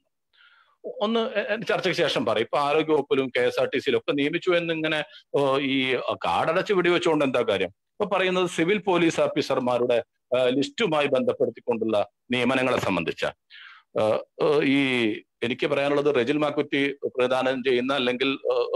ഒന്ന് എ- എ- ചർച്ചയ്ക്ക് ശേഷം പറയും ഇപ്പൊ ആരോഗ്യവകുപ്പിലും കെ എസ് ആർ ടി സിയിലും ഒക്കെ നിയമിച്ചു എന്നിങ്ങനെ ഓ, ഈ കാടടച്ച് വെടിവെച്ചുകൊണ്ട് എന്താ കാര്യം ഇപ്പൊ പറയുന്നത് സിവിൽ പോലീസ് ഓഫീസർമാരുടെ ആ, ലിസ്റ്റുമായി ബന്ധപ്പെടുത്തിക്കൊണ്ടുള്ള നിയമനങ്ങളെ സംബന്ധിച്ച ആ, ആ, ഈ എനിക്ക് പറയാനുള്ളത് റെജിൽ മാക്കുറ്റി പ്രദാനം ചെയ്യുന്ന അല്ലെങ്കിൽ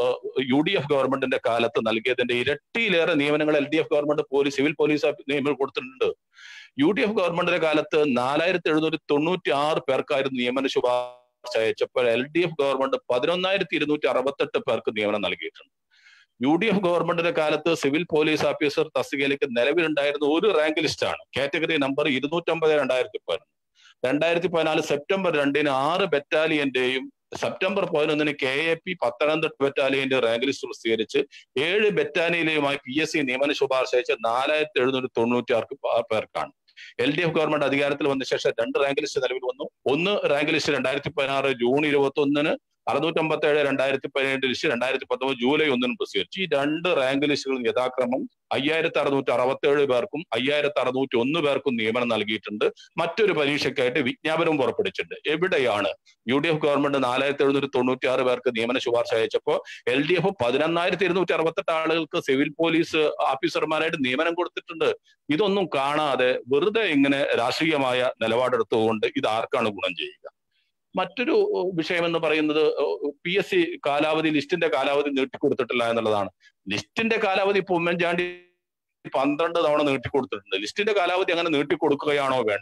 യു ഡി എഫ് ഗവൺമെന്റിന്റെ കാലത്ത് നൽകിയതിന്റെ ഇരട്ടിയിലേറെ നിയമനങ്ങൾ L D F government police civil police ഓഫീ- നിയമനം കൊടുത്തിട്ടുണ്ട് യു ഡി എഫ് ഗവൺമെന്റിന്റെ കാലത്ത് നാലായിരത്തി എഴുന്നൂറ്റി തൊണ്ണൂറ്റി ആറ് പേർക്കായിരുന്നു നിയമന ശുപാർശ അയച്ചപ്പോൾ എൽ ഡി എഫ് ഗവൺമെന്റ് പതിനൊന്നായിരത്തി ഇരുന്നൂറ്റി അറുപത്തെട്ട് പേർക്ക് നിയമനം നൽകിയിട്ടുണ്ട് യു ഡി എഫ് ഗവൺമെന്റിന്റെ കാലത്ത് സിവിൽ പോലീസ് ഓഫീസർ തസ്തികയിലേക്ക് നിലവിലുണ്ടായിരുന്ന ഒരു റാങ്ക് ലിസ്റ്റാണ് കാറ്റഗറി നമ്പർ ഇരുന്നൂറ്റമ്പത് രണ്ടായിരത്തി പതിനൊന്ന് രണ്ടായിരത്തി പതിനാല് സെപ്റ്റംബർ രണ്ടിന് ആറ് ബറ്റാലിയന്റെയും സെപ്റ്റംബർ പതിനൊന്നിന് കെ എ പി പത്തനംതിട്ട ബറ്റാലിയന്റെ റാങ്ക് ലിസ്റ്റ് പ്രസിദ്ധീകരിച്ച് ഏഴ് ബറ്റാലിയനിലുമായി പി എസ് സി നിയമന ശുപാർശ അയച്ച നാലായിരത്തി എഴുന്നൂറ്റി തൊണ്ണൂറ്റി ആറ് പേർക്കാണ് എൽ ഡി എഫ് ഗവൺമെന്റ് അധികാരത്തിൽ വന്ന ശേഷം രണ്ട് റാങ്ക് ലിസ്റ്റ് നിലവിൽ വന്നു ഒന്ന് റാങ്ക് ലിസ്റ്റ് രണ്ടായിരത്തി പതിനാറ് ജൂൺ ഇരുപത്തി ഒന്നിന് അറുന്നൂറ്റമ്പത്തി ഏഴ് രണ്ടായിരത്തി പതിനേഴ് ലിസ്റ്റ് രണ്ടായിരത്തി പത്തൊമ്പത് ജൂലൈ ഒന്നിന് പ്രസിദ്ധീകരിച്ചു ഈ രണ്ട് റാങ്ക് ലിസ്റ്റുകളും യഥാക്രമം അയ്യായിരത്തി അറുന്നൂറ്റി അറുപത്തി ഏഴ് പേർക്കും അയ്യായിരത്തി അറുന്നൂറ്റി ഒന്ന് പേർക്കും നിയമനം നൽകിയിട്ടുണ്ട് മറ്റൊരു പരീക്ഷയ്ക്കായിട്ട് വിജ്ഞാപനവും പുറപ്പെടുവിച്ചിട്ടുണ്ട് എവിടെയാണ് യു ഡി എഫ് ഗവൺമെന്റ് നാലായിരത്തി എഴുന്നൂറ്റി തൊണ്ണൂറ്റി ആറ് പേർക്ക് നിയമന ശുപാർശ അയച്ചപ്പോൾ എൽ ഡി എഫ് പതിനൊന്നായിരത്തി ഇരുന്നൂറ്റി അറുപത്തെട്ട് ആളുകൾക്ക് സിവിൽ പോലീസ് ഓഫീസർമാരായിട്ട് നിയമനം കൊടുത്തിട്ടുണ്ട് ഇതൊന്നും കാണാതെ വെറുതെ ഇങ്ങനെ രാഷ്ട്രീയമായ നിലപാടെടുത്തുകൊണ്ട് ഇത് ആർക്കാണ് ഗുണം ചെയ്യുക മറ്റൊരു ഏഹ്, വിഷയം എന്ന് പറയുന്നത് പി എസ് സി കാലാവധി ലിസ്റ്റിന്റെ കാലാവധി നീട്ടിക്കൊടുത്തിട്ടില്ല എന്നുള്ളതാണ് ലിസ്റ്റിന്റെ കാലാവധി ഇപ്പൊ ഉമ്മൻചാണ്ടി പന്ത്രണ്ട് തവണ നീട്ടിക്കൊടുത്തിട്ടുണ്ട് ലിസ്റ്റിന്റെ കാലാവധി അങ്ങനെ നീട്ടിക്കൊടുക്കുകയാണോ വേണ്ടത്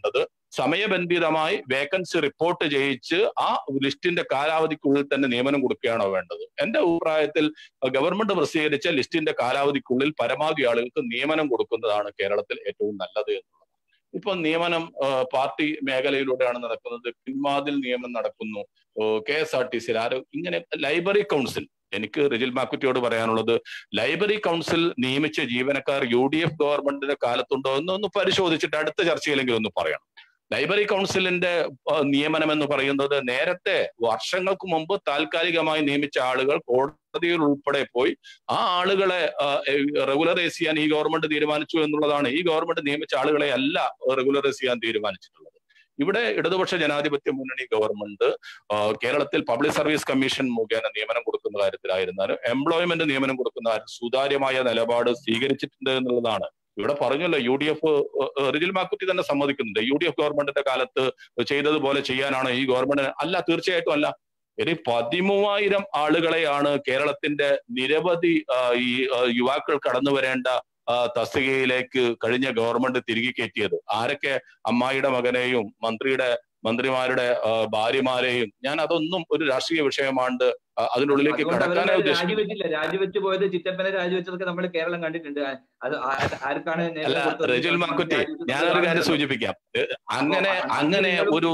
സമയബന്ധിതമായി വേക്കൻസി റിപ്പോർട്ട് ചെയ്യിച്ച് ആ ലിസ്റ്റിന്റെ കാലാവധിക്കുള്ളിൽ തന്നെ നിയമനം കൊടുക്കുകയാണോ വേണ്ടത് എന്റെ അഭിപ്രായത്തിൽ ഗവൺമെന്റ് പ്രസിദ്ധീകരിച്ച ലിസ്റ്റിന്റെ കാലാവധിക്കുള്ളിൽ പരമാവധി ആളുകൾക്ക് നിയമനം കൊടുക്കുന്നതാണ് കേരളത്തിൽ ഏറ്റവും നല്ലത് എന്നുള്ളത് ഇപ്പൊ നിയമനം പാർട്ടി മേഖലയിലൂടെയാണ് നടക്കുന്നത് പിൻവാതിൽ നിയമനം നടക്കുന്നു കെ എസ് ആർ ടി സിയിൽ ആരോ ഇങ്ങനെ ലൈബ്രറി കൗൺസിൽ എനിക്ക് റിജിൽ മാക്കുറ്റിയോട് പറയാനുള്ളത് ലൈബ്രറി കൗൺസിൽ നിയമിച്ച ജീവനക്കാർ യു ഡി എഫ് ഗവൺമെന്റിന്റെ കാലത്തുണ്ടോ എന്ന് ഒന്ന് പരിശോധിച്ചിട്ട് അടുത്ത ചർച്ചയിലെങ്കിലും ഒന്ന് പറയണം ലൈബ്രറി കൗൺസിലിന്റെ നിയമനം എന്ന് പറയുന്നത് നേരത്തെ വർഷങ്ങൾക്ക് മുമ്പ് താൽക്കാലികമായി നിയമിച്ച ആളുകൾ കോടതിയിൽ ഉൾപ്പെടെ പോയി ആ ആളുകളെ റെഗുലറൈസ് ചെയ്യാൻ ഈ ഗവൺമെന്റ് തീരുമാനിച്ചു എന്നുള്ളതാണ് ഈ ഗവൺമെന്റ് നിയമിച്ച ആളുകളെ അല്ല റെഗുലറൈസ് ചെയ്യാൻ തീരുമാനിച്ചിട്ടുള്ളത് ഇവിടെ ഇടതുപക്ഷ ജനാധിപത്യ മുന്നണി ഗവൺമെന്റ് കേരളത്തിൽ പബ്ലിക് സർവീസ് കമ്മീഷൻ മുഖേന നിയമനം കൊടുക്കുന്ന കാര്യത്തിലായിരുന്നാലും എംപ്ലോയ്മെന്റ് നിയമനം കൊടുക്കുന്ന കാര്യത്തിൽ സുതാര്യമായ നിലപാട് സ്വീകരിച്ചിട്ടുണ്ട് എന്നുള്ളതാണ് ഇവിടെ പറഞ്ഞല്ലോ U D F Rijil Makkutty തന്നെ സമ്മതിക്കുന്നുണ്ട് യു ഡി എഫ് ഗവൺമെന്റിന്റെ കാലത്ത് ചെയ്തതുപോലെ ചെയ്യാനാണ് ഈ ഗവൺമെന്റ് അല്ല തീർച്ചയായിട്ടും അല്ല ഇനി പതിമൂവായിരം ആളുകളെയാണ് കേരളത്തിന്റെ നിരവധി ഈ യുവാക്കൾ കടന്നു വരേണ്ട തസ്തികയിലേക്ക് കഴിഞ്ഞ ഗവൺമെന്റ് തിരികെ കയറ്റിയത് ആരൊക്കെ അമ്മായിയുടെ മകനെയും മന്ത്രിയുടെ മന്ത്രിമാരുടെ ഭാര്യമാരെയും ഞാൻ അതൊന്നും ഒരു രാഷ്ട്രീയ വിഷയമാണ്ട് അതിനുള്ളിലേക്ക് കടക്കാനേ
രാജിവെച്ചില്ല രാജിവെച്ച് പോയത് ചിറ്റപ്പനെ രാജിവെച്ചതൊക്കെ നമ്മൾ കേരളം കണ്ടിട്ടുണ്ട് അത് ആർക്കാണ്
അല്ല റജിൽ മാക്കുറ്റി ഞാനൊരു കാര്യം സൂചിപ്പിക്കാം അങ്ങനെ അങ്ങനെ ഒരു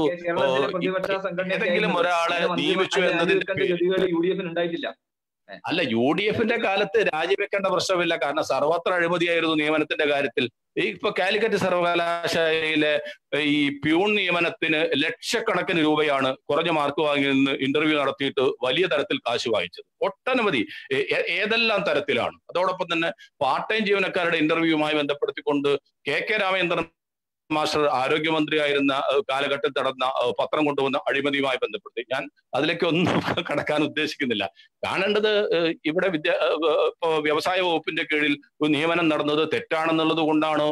ഏതെങ്കിലും ഒരാളെ നിയമിച്ചു എന്നതിന്റെ
യു ഡി എഫിന് ഉണ്ടായിട്ടില്ല
അല്ല യു ഡി എഫിന്റെ കാലത്ത് രാജിവെക്കേണ്ട പ്രശ്നമില്ല കാരണം സർവത്ര അഴിമതിയായിരുന്നു നിയമനത്തിന്റെ കാര്യത്തിൽ ഈ ഇപ്പൊ കാലിക്കറ്റ് സർവകലാശാലയിലെ ഈ പ്യൂൺ നിയമനത്തിന് ലക്ഷക്കണക്കിന് രൂപയാണ് കുറഞ്ഞ മാർക്ക് വാങ്ങി നിന്ന് ഇന്റർവ്യൂ നടത്തിയിട്ട് വലിയ തരത്തിൽ കാശ് വാങ്ങിച്ചത് ഒട്ടനവധി ഏതെല്ലാം തരത്തിലാണ് അതോടൊപ്പം തന്നെ പാർട്ട് ടൈം ജീവനക്കാരുടെ ഇന്റർവ്യൂവുമായി ബന്ധപ്പെടുത്തിക്കൊണ്ട് കെ കെ രാമേന്ദ്രൻ മാസ്റ്റർ ആരോഗ്യമന്ത്രിയായിരുന്ന കാലഘട്ടത്തിൽ നടന്ന പത്രം കൊണ്ടുവന്ന അഴിമതിയുമായി ബന്ധപ്പെടുത്തി ഞാൻ അതിലേക്ക് ഒന്നും കടക്കാൻ ഉദ്ദേശിക്കുന്നില്ല കാണേണ്ടത് ഇവിടെ വിദ്യ വ്യവസായ വകുപ്പിന്റെ കീഴിൽ നിയമനം നടന്നത് തെറ്റാണെന്നുള്ളത് കൊണ്ടാണ്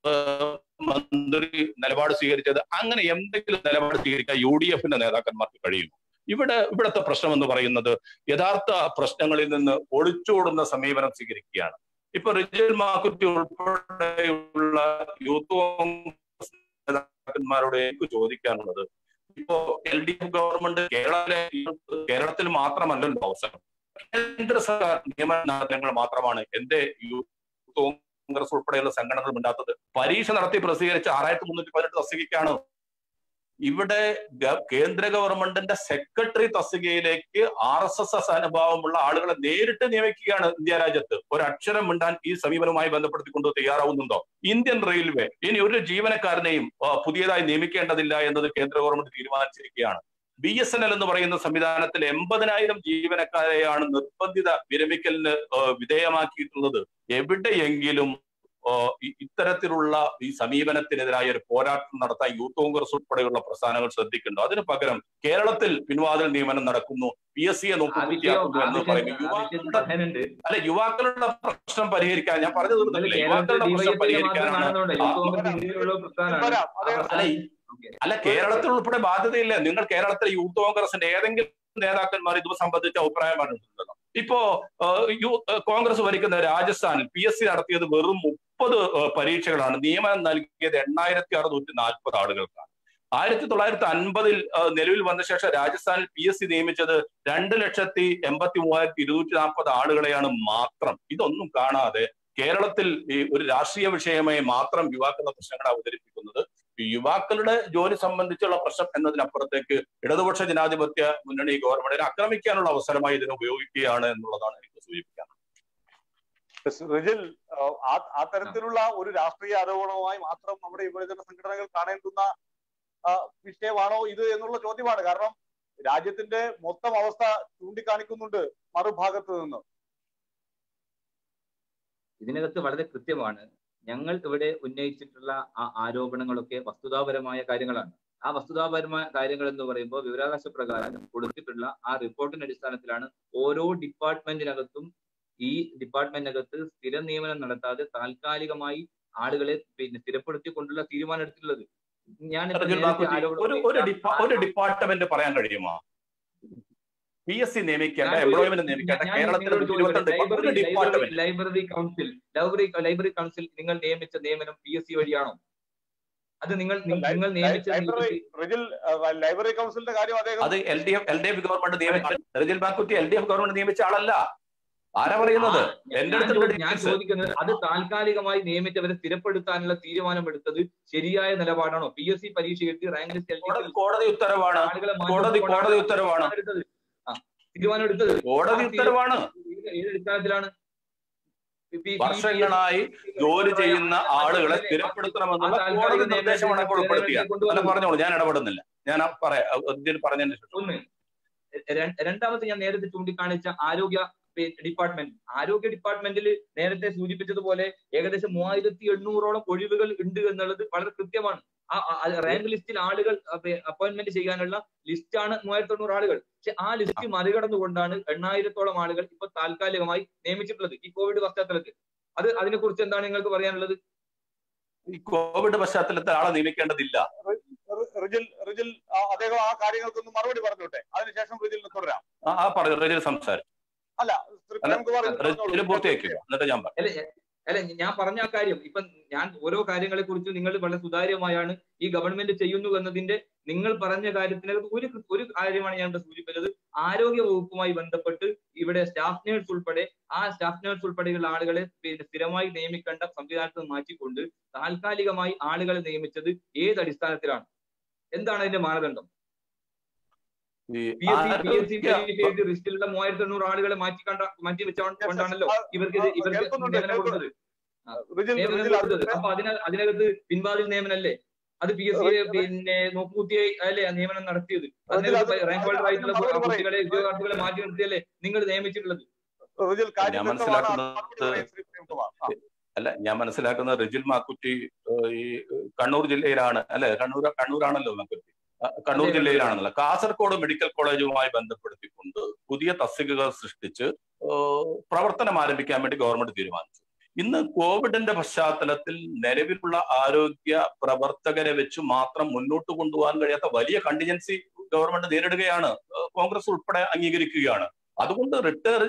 മന്ത്രി നിലപാട് സ്വീകരിച്ചത് അങ്ങനെ എന്തെങ്കിലും നിലപാട് സ്വീകരിക്കാൻ യു ഡി എഫിന്റെ നേതാക്കന്മാർക്ക് കഴിയുമോ ഇവിടെ ഇവിടുത്തെ പ്രശ്നം എന്ന് പറയുന്നത് യഥാർത്ഥ പ്രശ്നങ്ങളിൽ നിന്ന് ഒളിച്ചോടുന്ന സമീപനം സ്വീകരിക്കുകയാണ് ഇപ്പൊ റിജൽ മാക്കുറ്റി ഉൾപ്പെടെയുള്ള യൂത്ത് കോൺഗ്രസ് നേതാക്കന്മാരോട് എനിക്ക് ചോദിക്കാനുള്ളത് ഇപ്പോ എൽ ഡി എഫ് ഗവൺമെന്റ് കേരളത്തിലെ കേരളത്തിൽ മാത്രമല്ലല്ലോ അവസരം കേന്ദ്ര സർക്കാർ നിയമനങ്ങൾ മാത്രമാണ് എന്റെ യൂത്ത് കോൺഗ്രസ് ഉൾപ്പെടെയുള്ള സംഘടനകൾ ഉണ്ടാത്തത് പരീക്ഷ നടത്തി പ്രസിദ്ധീകരിച്ച ആറായിരത്തി മുന്നൂറ്റി പതിനെട്ട് തസ്തികയ്ക്കാണ് ഇവിടെ കേന്ദ്ര ഗവൺമെന്റിന്റെ സെക്രട്ടറി തസ്തികയിലേക്ക് ആർ എസ് എസ് എസ് അനുഭാവമുള്ള ആളുകളെ നേരിട്ട് നിയമിക്കുകയാണ് ഇന്ത്യ രാജ്യത്ത് ഒരക്ഷരം മിണ്ടാൻ ഈ സമീപനവുമായി ബന്ധപ്പെടുത്തിക്കൊണ്ട് തയ്യാറാവുന്നുണ്ടോ ഇന്ത്യൻ റെയിൽവേ ഇനി ഒരു ജീവനക്കാരനെയും പുതിയതായി നിയമിക്കേണ്ടതില്ല എന്നത് കേന്ദ്ര ഗവൺമെന്റ് തീരുമാനിച്ചിരിക്കുകയാണ് ബി എസ് എൻ എൽ എന്ന് പറയുന്ന സംവിധാനത്തിൽ എൺപതിനായിരം ജീവനക്കാരെയാണ് നിർബന്ധിത വിരമിക്കലിന് വിധേയമാക്കിയിട്ടുള്ളത് എവിടെയെങ്കിലും ഇത്തരത്തിലുള്ള ഈ സമീപനത്തിനെതിരായ ഒരു പോരാട്ടം നടത്താൻ യൂത്ത് കോൺഗ്രസ് ഉൾപ്പെടെയുള്ള പ്രസ്ഥാനങ്ങൾ ശ്രദ്ധിക്കുന്നുണ്ടോ അതിന് പകരം കേരളത്തിൽ പിൻവാതിൽ നിയമനം നടക്കുന്നു പി എസ് സിയെ നോക്കി പൂർത്തിയാക്കുന്നു എന്ന് പറയുന്നു യുവാക്കളുടെ അല്ല യുവാക്കളുടെ പ്രശ്നം പരിഹരിക്കാൻ ഞാൻ പറഞ്ഞു തീർന്നില്ല യുവാക്കളുടെ പ്രശ്നം പരിഹരിക്കാനാണ് അല്ല അല്ല കേരളത്തിൽ ഉൾപ്പെടെ ബാധ്യതയില്ല നിങ്ങൾ കേരളത്തിലെ യൂത്ത് കോൺഗ്രസിന്റെ ഏതെങ്കിലും നേതാക്കന്മാർ ഇത് സംബന്ധിച്ച അഭിപ്രായം പറഞ്ഞിട്ടുണ്ടല്ലോ ഇപ്പോ കോൺഗ്രസ് ഭരിക്കുന്ന രാജസ്ഥാനിൽ പി എസ് സി നടത്തിയത് വെറും മുപ്പത് പരീക്ഷകളാണ് നിയമനം നൽകിയത് എണ്ണായിരത്തി അറുന്നൂറ്റി നാൽപ്പത് ആളുകൾക്കാണ് ആയിരത്തി തൊള്ളായിരത്തി അൻപതിൽ നിലവിൽ വന്ന ശേഷം രാജസ്ഥാനിൽ പി എസ് സി നിയമിച്ചത് രണ്ട് ലക്ഷത്തി എൺപത്തി മൂവായിരത്തി ഇരുന്നൂറ്റി നാൽപ്പത് ആളുകളെയാണ് മാത്രം ഇതൊന്നും കാണാതെ കേരളത്തിൽ ഈ ഒരു രാഷ്ട്രീയ വിഷയമായി മാത്രം യുവാക്കളുടെ പ്രശ്നങ്ങൾ അവതരിപ്പിക്കുന്നത് യുവാക്കളുടെ ജോലി സംബന്ധിച്ചുള്ള പ്രശ്നം എന്നതിനപ്പുറത്തേക്ക് ഇടതുപക്ഷ ജനാധിപത്യ മുന്നണി ഗവൺമെന്റിനെ ആക്രമിക്കാനുള്ള അവസരമായി ഇതിനെ ഉപയോഗിക്കുകയാണ് എന്നുള്ളതാണ് എനിക്ക് സൂചിപ്പിക്കാൻ
റിജിൽ ആ തരത്തിലുള്ള ഒരു രാഷ്ട്രീയ ആരോപണവുമായി മാത്രം നമ്മുടെ യുവജന സംഘടനകൾ കാണേണ്ടുന്ന വിഷയമാണോ ഇത് എന്നുള്ള ചോദ്യമാണ് കാരണം രാജ്യത്തിന്റെ മൊത്തം അവസ്ഥ ചൂണ്ടിക്കാണിക്കുന്നുണ്ട് മറുഭാഗത്ത് നിന്ന്
ഇതിനകത്ത് വളരെ കൃത്യമാണ് ഞങ്ങൾ ഇവിടെ ഉന്നയിച്ചിട്ടുള്ള ആ ആരോപണങ്ങളൊക്കെ വസ്തുതാപരമായ കാര്യങ്ങളാണ് ആ വസ്തുതാപരമായ കാര്യങ്ങൾ എന്ന് പറയുമ്പോൾ വിവരാവകാശ പ്രകാരം കൊടുത്തിട്ടുള്ള ആ റിപ്പോർട്ടിന്റെ അടിസ്ഥാനത്തിലാണ് ഓരോ ഡിപ്പാർട്ട്മെന്റിനകത്തും ഈ ഡിപ്പാർട്ട്മെന്റിനകത്ത് സ്ഥിര നിയമനം നടത്താതെ താൽക്കാലികമായി ആളുകളെ പിന്നെ സ്ഥിരപ്പെടുത്തിക്കൊണ്ടുള്ള തീരുമാനം എടുത്തിട്ടുള്ളത് ഞാൻ
ഒരു ഡിപ്പാർട്ട്മെന്റ് പറയാൻ കഴിയുമോ പി എസ് സി നിയമിക്കേണ്ട എംപ്ലോയ്മെന്റ് നിയമിക്കേണ്ട കേരളത്തിൽ department
library council library library council നിങ്ങൾ നിയമിച്ച നിയമനം പി എസ് സി വഴിയാണോ അത് നിങ്ങൾ നിങ്ങൾ നിയമിച്ച
ലൈബ്രറി റിജിൽ അഹ് ലൈബ്രറി കൗൺസിലിന്റെ കാര്യം അദ്ദേഹം
അത് L D F L D F government നിയമിച്ച Rijil Makkutty L D F government നിയമിച്ച ആളല്ല ആരാ പറയുന്നത് എന്റെ
ഞാൻ
അടുത്തുള്ള
ചോ- ഞാൻ
details.
ചോദിക്കുന്നത് അത് താൽക്കാലികമായി നിയമിച്ചവരെ സ്ഥിരപ്പെടുത്താനുള്ള തീരുമാനമെടുത്തത് ശരിയായ നിലപാടാണോ പി എസ് സി പരീക്ഷ എഴുതി റാങ്ക് ലിസ്റ്റ്
കോടതി കോടതി ഉത്തരവാണ്
ആളുകളെ മാറ്റി
കോടതി
കൊണ്ടാണ്
കോടതി ഉത്തരവാണ്
എടുത്തത് ആ തീരുമാനം എടുത്തത്
കോടതി
ആ
ഉത്തരവാണ്
ഏത് ഏത് അടിസ്ഥാനത്തിലാണ് പി- പി-
വർഷങ്ങളായി ജോലി ചെയ്യുന്ന ആളുകളെ സ്ഥിരപ്പെടുത്തണമെന്നുള്ള കോടതി നിർദ്ദേശമാണ് ഇപ്പോൾ ഉൾപ്പെടുത്തിയത് അല്ല പറഞ്ഞോളൂ ഞാൻ ഇടപെടുന്നില്ല ഞാൻ ആ പറയാം ഇതിൽ പറഞ്ഞതിന് ശേഷം
ഒന്ന് ര- രണ്ടാമത് ഞാൻ നേരത്തെ ചൂണ്ടിക്കാണിച്ച ആരോഗ്യ പി- ഡിപ്പാർട്ട്മെന്റ് ആരോഗ്യ ഡിപ്പാർട്ട്മെന്റിൽ നേരത്തെ സൂചിപ്പിച്ചതുപോലെ ഏകദേശം മൂവായിരത്തി എണ്ണൂറോളം ഒഴിവുകൾ ഉണ്ട് എന്നുള്ളത് വളരെ കൃത്യമാണ് ആ ആ റാങ്ക് ലിസ്റ്റിൽ ആളുകൾ അപ്പോയിന്റ്മെന്റ് ചെയ്യാനുള്ള ലിസ്റ്റാണ് മൂവായിരത്തി തൊണ്ണൂറ് ആളുകൾ പക്ഷെ ആ ലിസ്റ്റ് മറികടന്നുകൊണ്ടാണ് എണ്ണായിരത്തോളം ആളുകൾ ഇപ്പൊ താൽക്കാലികമായി നിയമിച്ചിട്ടുള്ളത് ഈ കോവിഡ് പശ്ചാത്തലത്തിൽ അത് അതിനെ കുറിച്ച് എന്താണ് നിങ്ങൾക്ക് പറയാനുള്ളത്
ഈ കോവിഡ് പശ്ചാത്തലത്തിൽ ആളെ നിയമിക്കേണ്ടതില്ല
റി- റിജിൽ റിജിൽ ആ, അദ്ദേഹം ആ കാര്യങ്ങൾക്കൊന്ന് മറുപടി പറഞ്ഞോട്ടെ അതിനുശേഷം റിജിലിന് തുടരാം
ആ ആ പറഞ്ഞു റജിൽ സംസാരിച്ചു
അല്ല ശ്രീ
അല്ല,
പ്രേംകുമാർ ഇത്
റജിൽ
പറഞ്ഞോളൂ.
പൂർത്തിയാക്കുക എന്നിട്ട് ഞാൻ പറയാം
അല്ല എ- അല്ല ഞാൻ പറഞ്ഞ ആ കാര്യം ഇപ്പൊ ഞാൻ ഓരോ കാര്യങ്ങളെ കുറിച്ച് നിങ്ങൾ വളരെ സുതാര്യമായാണ് ഈ ഗവൺമെന്റ് ചെയ്യുന്നു എന്നതിന്റെ നിങ്ങൾ പറഞ്ഞ കാര്യത്തിനകത്ത് ഒരു കൃ- ഒരു കാര്യമാണ് ഞാൻ ഇവിടെ സൂചിപ്പിച്ചത് ആരോഗ്യ വകുപ്പുമായി ബന്ധപ്പെട്ട് ഇവിടെ സ്റ്റാഫ് നേഴ്സ് ഉൾപ്പെടെ ആ സ്റ്റാഫ് നേഴ്സ് ഉൾപ്പെടെയുള്ള ആളുകളെ പിന്നെ സ്ഥിരമായി നിയമിക്കേണ്ട സംവിധാനത്തിൽ നിന്ന് മാറ്റിക്കൊണ്ട് താൽക്കാലികമായി ആളുകളെ നിയമിച്ചത് ഏത് അടിസ്ഥാനത്തിലാണ് എന്താണ് അതിന്റെ മാനദണ്ഡം
ഈ
P S C P S C
ആരോഗ്യ-
ലിസ്റ്റിലുള്ള മൂവായിരത്തി എണ്ണൂറ് ആളുകളെ മാറ്റി കണ്ട മാറ്റി വെച്ചുകൊണ്ടാണല്ലോ
ആ,
ഇവർക്ക് ഇത് ഇവർക്ക്
കേൾക്കുന്നുണ്ട്,
നിയമനം കൊടുത്തത്
റിജിൽ
നിയമനം
റിജിൽ അത്
കൊടുത്തത് അപ്പൊ അതിന അതിനകത്ത് പിൻവാതിൽ നിയമനല്ലേ അത് പി എസ് സി പിന്നെ നോക്കുകുത്തിയായി അല്ലേ ആ നിയമനം നടത്തിയത് അതിനകത്ത്
അത്
റാങ്ക് ഹോൾഡർ ആയിട്ടുള്ള
മറുപടി പറയ്.
കുട്ടികളെ ഉദ്യോഗാർത്ഥികളെ മാറ്റി നിർത്തിയല്ലേ നിങ്ങൾ നിയമിച്ചിട്ടുള്ളത്
റിജിൽ കാര്യം
ഞാൻ
വ്യക്തമാണ്.
മനസ്സിലാക്കുന്നത്
മറുപടി പറയ് ശ്രീ പ്രേംകുമാർ ആ.
അല്ല ഞാൻ മനസ്സിലാക്കുന്ന റിജിൽ മാക്കുറ്റി ഏഹ്, ഈ കണ്ണൂർ ജില്ലയിലാണ് അല്ലെ കണ്ണൂർ കണ്ണൂരാണല്ലോ മാക്കുറ്റി ആ, കണ്ണൂർ
അതെ,
ജില്ലയിലാണല്ലോ കാസർഗോഡ് മെഡിക്കൽ കോളേജുമായി ബന്ധപ്പെടുത്തിക്കൊണ്ട് പുതിയ തസ്തികകൾ സൃഷ്ടിച്ച് ഏഹ്, പ്രവർത്തനം ആരംഭിക്കാൻ വേണ്ടി ഗവൺമെന്റ് തീരുമാനിച്ചു ഇന്ന് കോവിഡിന്റെ പശ്ചാത്തലത്തിൽ നിലവിലുള്ള ആരോഗ്യ പ്രവർത്തകരെ വെച്ച് മാത്രം മുന്നോട്ട് കൊണ്ടുപോകാൻ കഴിയാത്ത വലിയ കണ്ടിജൻസി ഗവൺമെന്റ് നേരിടുകയാണ് ഏഹ്, കോൺഗ്രസ് ഉൾപ്പെടെ അംഗീകരിക്കുകയാണ് അതുകൊണ്ട് റിട്ടയർ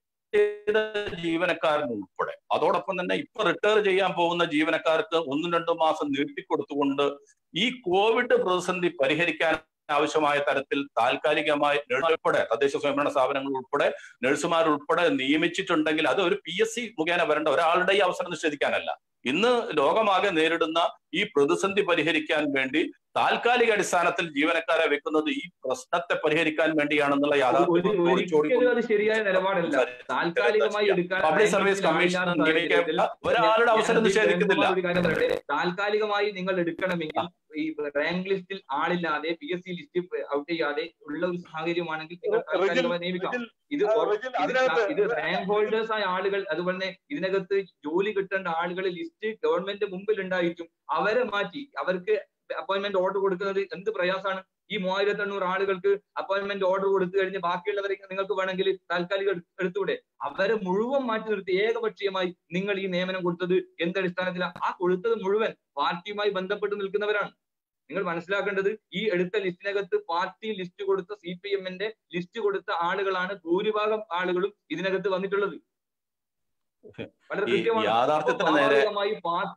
ചെയ്ത ജീവനക്കാരൻ ഉൾപ്പെടെ അതോടൊപ്പം തന്നെ ഇപ്പൊ റിട്ടയർ ചെയ്യാൻ പോകുന്ന ജീവനക്കാർക്ക് ഒന്നും രണ്ടും മാസം നീട്ടിക്കൊടുത്തുകൊണ്ട് ഈ കോവിഡ് പ്രതിസന്ധി പരിഹരിക്കാൻ ആവശ്യമായ തരത്തിൽ താൽക്കാലികമായി നഴ്സ് ഉൾപ്പെടെ തദ്ദേശ സ്വയംഭരണ സ്ഥാപനങ്ങൾ ഉൾപ്പെടെ നഴ്സുമാർ ഉൾപ്പെടെ നിയമിച്ചിട്ടുണ്ടെങ്കിൽ അത് ഒരു പി എസ് സി മുഖേന വരേണ്ട ഒരാളുടെ ഈ അവസരം നിഷേധിക്കാനല്ല ഇന്ന് ലോകമാകെ നേരിടുന്ന ഈ പ്രതിസന്ധി പരിഹരിക്കാൻ വേണ്ടി താൽക്കാലിക അടിസ്ഥാനത്തിൽ ജീവനക്കാരെ വെക്കുന്നത് ഈ പ്രശ്നത്തെ പരിഹരിക്കാൻ വേണ്ടിയാണെന്നുള്ള
ഒരു-
യാഥാർത്ഥ്യം
ഒരിക്കലും അത് ശരിയായ നിലപാടല്ല താൽക്കാലികമായി എടുക്കാൻ
പബ്ലിക് സർവീസ് കമ്മീഷൻ നിയമിക്കപ്പെട്ട ഒരാളുടെ അവസരം നിഷേധിക്കുന്നില്ല
ഒരു കാര്യം പറയട്ടെ താൽക്കാലികമായി നിങ്ങൾ എടുക്കണമെങ്കിൽ ഈ റാങ്ക് ലിസ്റ്റിൽ ആളില്ലാതെ P S C list out ചെയ്യാതെ ഉള്ള ഒരു സാഹചര്യമാണെങ്കിൽ നിങ്ങൾ
റിജിൽ
താൽക്കാലികമായി നിയമിക്കാം
റിജിൽ
ഇത്
ആ,
ഓ-
റിജിൽ
ഇത്
അതിനകത്ത്
ഇത് റാങ്ക് ഹോൾഡേഴ്സ് ആയ ആളുകൾ അതുപോലെ തന്നെ ഇതിനകത്ത് ജോലി കിട്ടേണ്ട ആളുകൾ ലിസ്റ്റ് ഗവൺമെന്റ് മുമ്പിൽ ഉണ്ടായിട്ടും അവരെ മാറ്റി അവർക്ക് അപ്പോയിന്റ്മെന്റ് ഓർഡർ കൊടുക്കുന്നത് എന്ത് പ്രയാസമാണ് ഈ മൂവായിരത്തി എണ്ണൂറ് ആളുകൾക്ക് അപ്പോയിന്റ്മെന്റ് ഓർഡർ കൊടുത്തു കഴിഞ്ഞ് ബാക്കിയുള്ളവരെ നിങ്ങൾക്ക് വേണമെങ്കിൽ താൽക്കാലിക എടു- എടുത്തുകൂടെ അവരെ മുഴുവൻ മാറ്റി നിർത്തി ഏകപക്ഷീയമായി നിങ്ങൾ ഈ നിയമനം കൊടുത്തത് എന്തടിസ്ഥാനത്തിലാണ് ആ കൊടുത്തത് മുഴുവൻ പാർട്ടിയുമായി ബന്ധപ്പെട്ട് നിൽക്കുന്നവരാണ് നിങ്ങൾ മനസ്സിലാക്കേണ്ടത് ഈ എടുത്ത ലിസ്റ്റിനകത്ത് പാർട്ടി ലിസ്റ്റ് കൊടുത്ത സി പി എമ്മിന്റെ ലിസ്റ്റ് കൊടുത്ത ആളുകളാണ് ഭൂരിഭാഗം ആളുകളും ഇതിനകത്ത് വന്നിട്ടുള്ളത് വളരെ
ഈ
കൃത്യമാണ്
യാഥാർത്ഥ്യത്തിന് നേരെ
സ്വാഭാവികമായി പാർട്ടി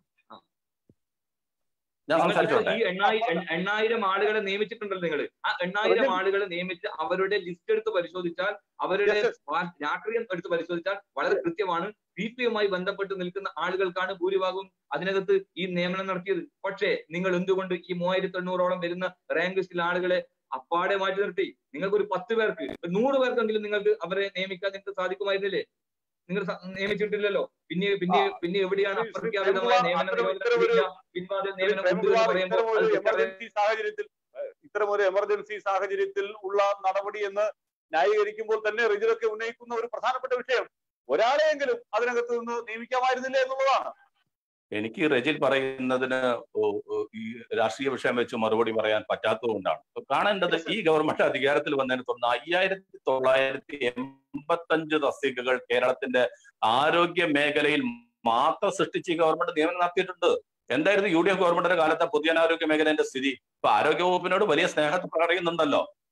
ഞാൻ
നിങ്ങൾ
സംസാരിച്ചോട്ടെ
ഈ എണ്ണായി- എൺ- എണ്ണായിരം ആളുകളെ നിയമിച്ചിട്ടുണ്ടല്ലോ നിങ്ങൾ ആ എണ്ണായിരം
റിജിൽ.
ആളുകളെ നിയമിച്ച് അവരുടെ ലിസ്റ്റ് എടുത്ത് പരിശോധിച്ചാൽ അവരുടെ
Yes, yes.
പാ- രാഷ്ട്രീയം എടുത്ത് പരിശോധിച്ചാൽ വളരെ കൃത്യമാണ് സി പി എമ്മുമായി ബന്ധപ്പെട്ട് നിൽക്കുന്ന ആളുകൾക്കാണ് ഭൂരിഭാഗവും അതിനകത്ത് ഈ നിയമനം നടത്തിയത് പക്ഷേ നിങ്ങൾ എന്തുകൊണ്ട് ഈ മൂവായിരത്തി എണ്ണൂറോളം വരുന്ന റാങ്ക് ലിസ്റ്റിൽ ആളുകളെ അപ്പാടെ മാറ്റി നിർത്തി നിങ്ങൾക്ക് ഒരു പത്ത് പേർക്ക് ഒരു നൂറ് പേർക്കെങ്കിലും നിങ്ങൾക്ക് അവരെ നിയമിക്കാൻ നിങ്ങൾക്ക് സാധിക്കുമായിരുന്നില്ലേ നിങ്ങൾ സ- നിയമിച്ചിട്ടില്ലല്ലോ പിന്നെ പിന്നെ പിന്നെ എവിടെയാണ്
ശ്രീ- ശ്രീ
അപ്രഖ്യാപിതമായ
പ്രേംകുമാർ,
നിയമന
അത്തരം-
നിയമനം
ഇത്തരം ഒരു-
ഇല്ല, പിൻവാതിൽ നിയമനം ഉണ്ട് എന്ന്
പ്രേംകുമാർ
പറയുമ്പോൾ
ഇത്തരം ഒരു
അത് കുറ്റകരം-
എമർജൻസി സാഹചര്യത്തിൽ ഏഹ്, ഇത്തരം ഒരു എമർജൻസി സാഹചര്യത്തിൽ ഉള്ള നടപടി എന്ന് ന്യായീകരിക്കുമ്പോൾ തന്നെ റിജിലൊക്കെ ഉന്നയിക്കുന്ന ഒരു പ്രധാനപ്പെട്ട വിഷയം ഒരാളെയെങ്കിലും അതിനകത്ത് നിന്ന് നിയമിക്കാമായിരുന്നില്ല എന്നുള്ളതാണ്
എനിക്ക് റജിൽ പറയുന്നതിന് ഓ- ഓ- ഈ രാഷ്ട്രീയ വിഷയം വെച്ച് മറുപടി പറയാൻ പറ്റാത്തതുകൊണ്ടാണ് കാണേണ്ടത് ഈ ഗവൺമെന്റ് അധികാരത്തിൽ വന്നതിനെ തുടർന്ന് അയ്യായിരത്തി തൊള്ളായിരത്തി എൺപത്തഞ്ച് തസ്തികകൾ കേരളത്തിന്റെ ആരോഗ്യ മേഖലയിൽ മാത്രം സൃഷ്ടിച്ച് ഈ ഗവൺമെന്റ് നിയമനം നടത്തിയിട്ടുണ്ട് എന്തായിരുന്നു യു ഡി എഫ് ഗവൺമെന്റിന്റെ കാലത്തെ പൊതുജനാരോഗ്യ മേഖലയുടെ സ്ഥിതി ഇപ്പൊ ആരോഗ്യ വകുപ്പിനോട് വലിയ സ്നേഹത്തെ പറയുന്നുണ്ടല്ലോ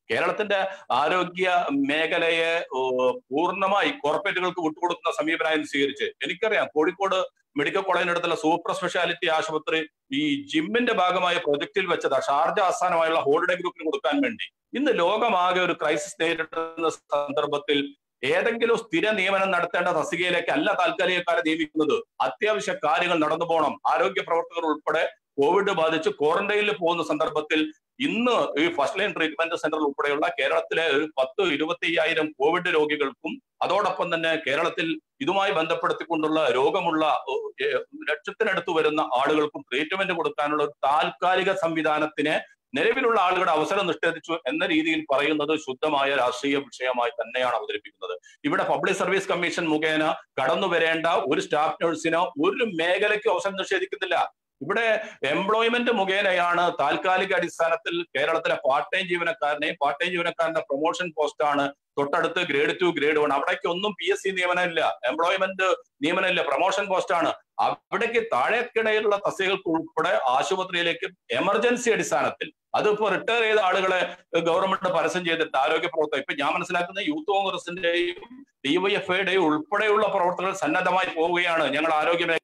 കേരളത്തിന്റെ ആരോഗ്യ മേഖലയെ ഓ, പൂർണ്ണമായി കോർപ്പറേറ്റുകൾക്ക് വിട്ടുകൊടുക്കുന്ന സമീപനമായിരുന്നു സ്വീകരിച്ച് എനിക്കറിയാം കോഴിക്കോട് മെഡിക്കൽ കോളേജിനടുത്തുള്ള സൂപ്പർ സ്പെഷ്യാലിറ്റി ആശുപത്രി ഈ ജിമ്മിന്റെ ഭാഗമായ പ്രൊജക്റ്റിൽ വെച്ചതാ ഷാർജ ആസ്ഥാനമായുള്ള ഹോളിഡേ ഗ്രൂപ്പിന് കൊടുക്കാൻ വേണ്ടി ഇന്ന് ലോകമാകെ ഒരു ക്രൈസിസ് നേരിടുന്ന സന്ദർഭത്തിൽ ഏതെങ്കിലും സ്ഥിര നിയമനം നടത്തേണ്ട തസ്തികയിലേക്ക് അല്ല താൽക്കാലികക്കാരെ നിയമിക്കുന്നത് അത്യാവശ്യ കാര്യങ്ങൾ നടന്നു പോകണം ആരോഗ്യ പ്രവർത്തകർ ഉൾപ്പെടെ കോവിഡ് ബാധിച്ച് ക്വാറന്റൈനിൽ പോകുന്ന സന്ദർഭത്തിൽ ഇന്ന് ഈ ഫസ്റ്റ് ലൈൻ ട്രീറ്റ്മെന്റ് സെന്റർ ഉൾപ്പെടെയുള്ള കേരളത്തിലെ ഒരു പത്ത് ഇരുപത്തി അയ്യായിരം കോവിഡ് രോഗികൾക്കും അതോടൊപ്പം തന്നെ കേരളത്തിൽ ഇതുമായി ബന്ധപ്പെടുത്തിക്കൊണ്ടുള്ള രോഗമുള്ള ഏ, ലക്ഷത്തിനടുത്ത് വരുന്ന ആളുകൾക്കും ട്രീറ്റ്മെന്റ് കൊടുക്കാനുള്ള ഒരു താൽക്കാലിക സംവിധാനത്തിനെ നിലവിലുള്ള ആളുകളുടെ അവസരം നിഷേധിച്ചു എന്ന രീതിയിൽ പറയുന്നത് ശുദ്ധമായ രാഷ്ട്രീയ വിഷയമായി തന്നെയാണ് അവതരിപ്പിക്കുന്നത് ഇവിടെ പബ്ലിക് സർവീസ് കമ്മീഷൻ മുഖേന കടന്നു വരേണ്ട ഒരു സ്റ്റാഫ് നഴ്സിനോ ഒരു മേഖലയ്ക്ക് അവസരം നിഷേധിക്കുന്നില്ല ഇവിടെ എംപ്ലോയ്മെന്റ് മുഖേനയാണ് താൽക്കാലിക അടിസ്ഥാനത്തിൽ കേരളത്തിലെ പാർട്ട് ടൈം ജീവനക്കാരനെയും പാർട്ട് ടൈം ജീവനക്കാരന്റെ പ്രൊമോഷൻ പോസ്റ്റാണ് തൊട്ടടുത്ത് ഗ്രേഡ് ടു ഗ്രേഡ് വൺ അവിടേക്ക് ഒന്നും പി എസ് സി നിയമനം ഇല്ല എംപ്ലോയ്മെന്റ് നിയമനം ഇല്ല പ്രൊമോഷൻ പോസ്റ്റ് ആണ് അവിടേക്ക് താഴേക്കിടയിലുള്ള തസ്തികൾക്ക് ഉൾപ്പെടെ ആശുപത്രിയിലേക്ക് എമർജൻസി അടിസ്ഥാനത്തിൽ അതിപ്പോ റിട്ടയർ ചെയ്ത ആളുകളെ ഗവൺമെന്റ് പരസ്യം ചെയ്തിട്ട് ആരോഗ്യ പ്രവർത്തകർ ഇപ്പൊ ഞാൻ മനസ്സിലാക്കുന്ന യൂത്ത് കോൺഗ്രസിന്റെയും ഡിവൈഎഫ്ഐയുടെയും ഉൾപ്പെടെയുള്ള പ്രവർത്തകർ സന്നദ്ധമായി പോവുകയാണ് ഞങ്ങൾ ആരോഗ്യ മേഖല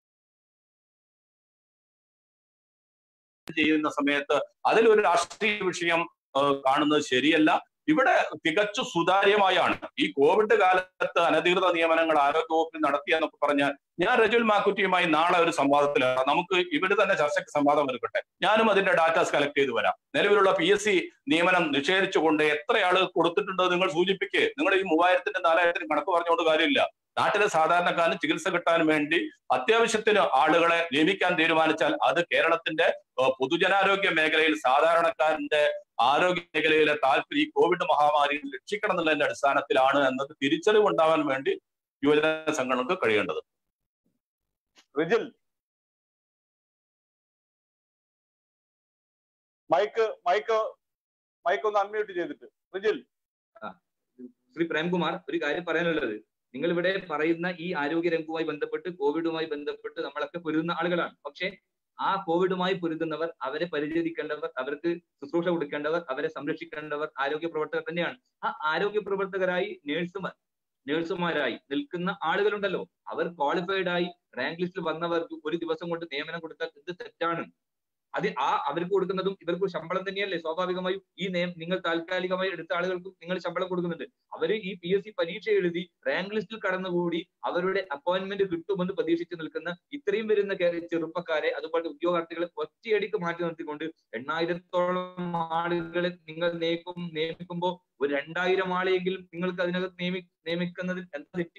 ചെയ്യുന്ന സമയത്ത് അതിലൊരു രാഷ്ട്രീയ വിഷയം ആ, കാണുന്നത് ശരിയല്ല ഇവിടെ തികച്ചു സുതാര്യമായാണ് ഈ കോവിഡ് കാലത്ത് അനധികൃത നിയമനങ്ങൾ ആരോഗ്യവകുപ്പിൽ നടത്തിയെന്നൊക്കെ പറഞ്ഞാൽ ഞാൻ രജുൽ മാക്കുറ്റിയുമായി നാളെ ഒരു സംവാദത്തിലാണ് നമുക്ക് ഇവിടെ തന്നെ ചർച്ചയ്ക്ക് സംവാദം എടുക്കട്ടെ ഞാനും അതിന്റെ ഡാറ്റാസ് കളക്ട് ചെയ്ത് വരാം നിലവിലുള്ള പി എസ് സി നിയമനം നിഷേധിച്ചുകൊണ്ട് എത്ര ആള് കൊടുത്തിട്ടുണ്ടോ നിങ്ങൾ സൂചിപ്പിക്കുക നിങ്ങൾ ഈ മൂവായിരത്തിന്റെ നാലായിരത്തിന് കണക്ക് പറഞ്ഞുകൊണ്ട് കാര്യമില്ല നാട്ടിലെ സാധാരണക്കാരന് ചികിത്സ കിട്ടാൻ വേണ്ടി അത്യാവശ്യത്തിന് ആളുകളെ നിയമിക്കാൻ തീരുമാനിച്ചാൽ അത് കേരളത്തിന്റെ ഏഹ്, പൊതുജനാരോഗ്യ മേഖലയിൽ സാധാരണക്കാരന്റെ ആരോഗ്യ മേഖലയിലെ താല്പര്യം ഈ കോവിഡ് മഹാമാരിയിൽ രക്ഷിക്കണം എന്നുള്ളതിന്റെ അടിസ്ഥാനത്തിലാണ് എന്നത് തിരിച്ചറിവുണ്ടാവാൻ വേണ്ടി യുവജന സംഘടനകൾക്ക് കഴിയേണ്ടത്
റിജിൽ മൈക്ക് മൈക്ക് മൈക്ക് ഒന്ന് അൺമ്യൂട്ട് ചെയ്തിട്ട് റിജിൽ
ശ്രീ പ്രേംകുമാർ ഒരു കാര്യം പറയാനുള്ളത് നിങ്ങൾ ഇവിടെ പറയുന്ന ഈ ആരോഗ്യ രംഗവുമായി ബന്ധപ്പെട്ട് കോവിഡുമായി ബന്ധപ്പെട്ട് നമ്മളൊക്കെ പൊരുതുന്ന ആളുകളാണ് പക്ഷേ ആ കോവിഡുമായി പൊരുതുന്നവർ അവരെ പരിചരിക്കേണ്ടവർ അവർക്ക് ശുശ്രൂഷ കൊടുക്കേണ്ടവർ അവരെ സംരക്ഷിക്കേണ്ടവർ ആരോഗ്യ പ്രവർത്തകർ തന്നെയാണ് ആ ആരോഗ്യ പ്രവർത്തകരായി നേഴ്സുമാർ നേഴ്സുമാരായി നിൽക്കുന്ന ആളുകളുണ്ടല്ലോ അവർ ക്വാളിഫൈഡ് ആയി റാങ്ക് ലിസ്റ്റിൽ വന്നവർക്ക് ഒരു ദിവസം കൊണ്ട് നിയമനം കൊടുത്താൽ ഇത് തെറ്റാണ് അത് ആ അവർക്ക് കൊടുക്കുന്നതും ഇവർക്ക് ശമ്പളം തന്നെയല്ലേ സ്വാഭാവികമായും ഈ നിയം നിങ്ങൾ താൽക്കാലികമായി എടുത്ത ആളുകൾക്കും നിങ്ങൾ ശമ്പളം കൊടുക്കുന്നുണ്ട് അവര് ഈ പി എസ് സി പരീക്ഷ എഴുതി റാങ്ക് ലിസ്റ്റിൽ കടന്നുകൂടി അവരുടെ അപ്പോയിന്റ്മെന്റ് കിട്ടുമെന്ന് പ്രതീക്ഷിച്ച് നിൽക്കുന്ന ഇത്രയും വരുന്ന കേ- ചെറുപ്പക്കാരെ അതുപോലെ ഉദ്യോഗാർത്ഥികളെ ഒറ്റയടിക്ക് മാറ്റി നിർത്തിക്കൊണ്ട് എണ്ണായിരത്തോളം ആളുകളെ നിങ്ങൾ നിയമിക്കും നിയമിക്കുമ്പോൾ ഒരു രണ്ടായിരം ആളെയെങ്കിലും നിങ്ങൾക്ക് അതിനകത്ത് നിയമി നിയമിക്കുന്നതിൽ എന്താ തെറ്റ്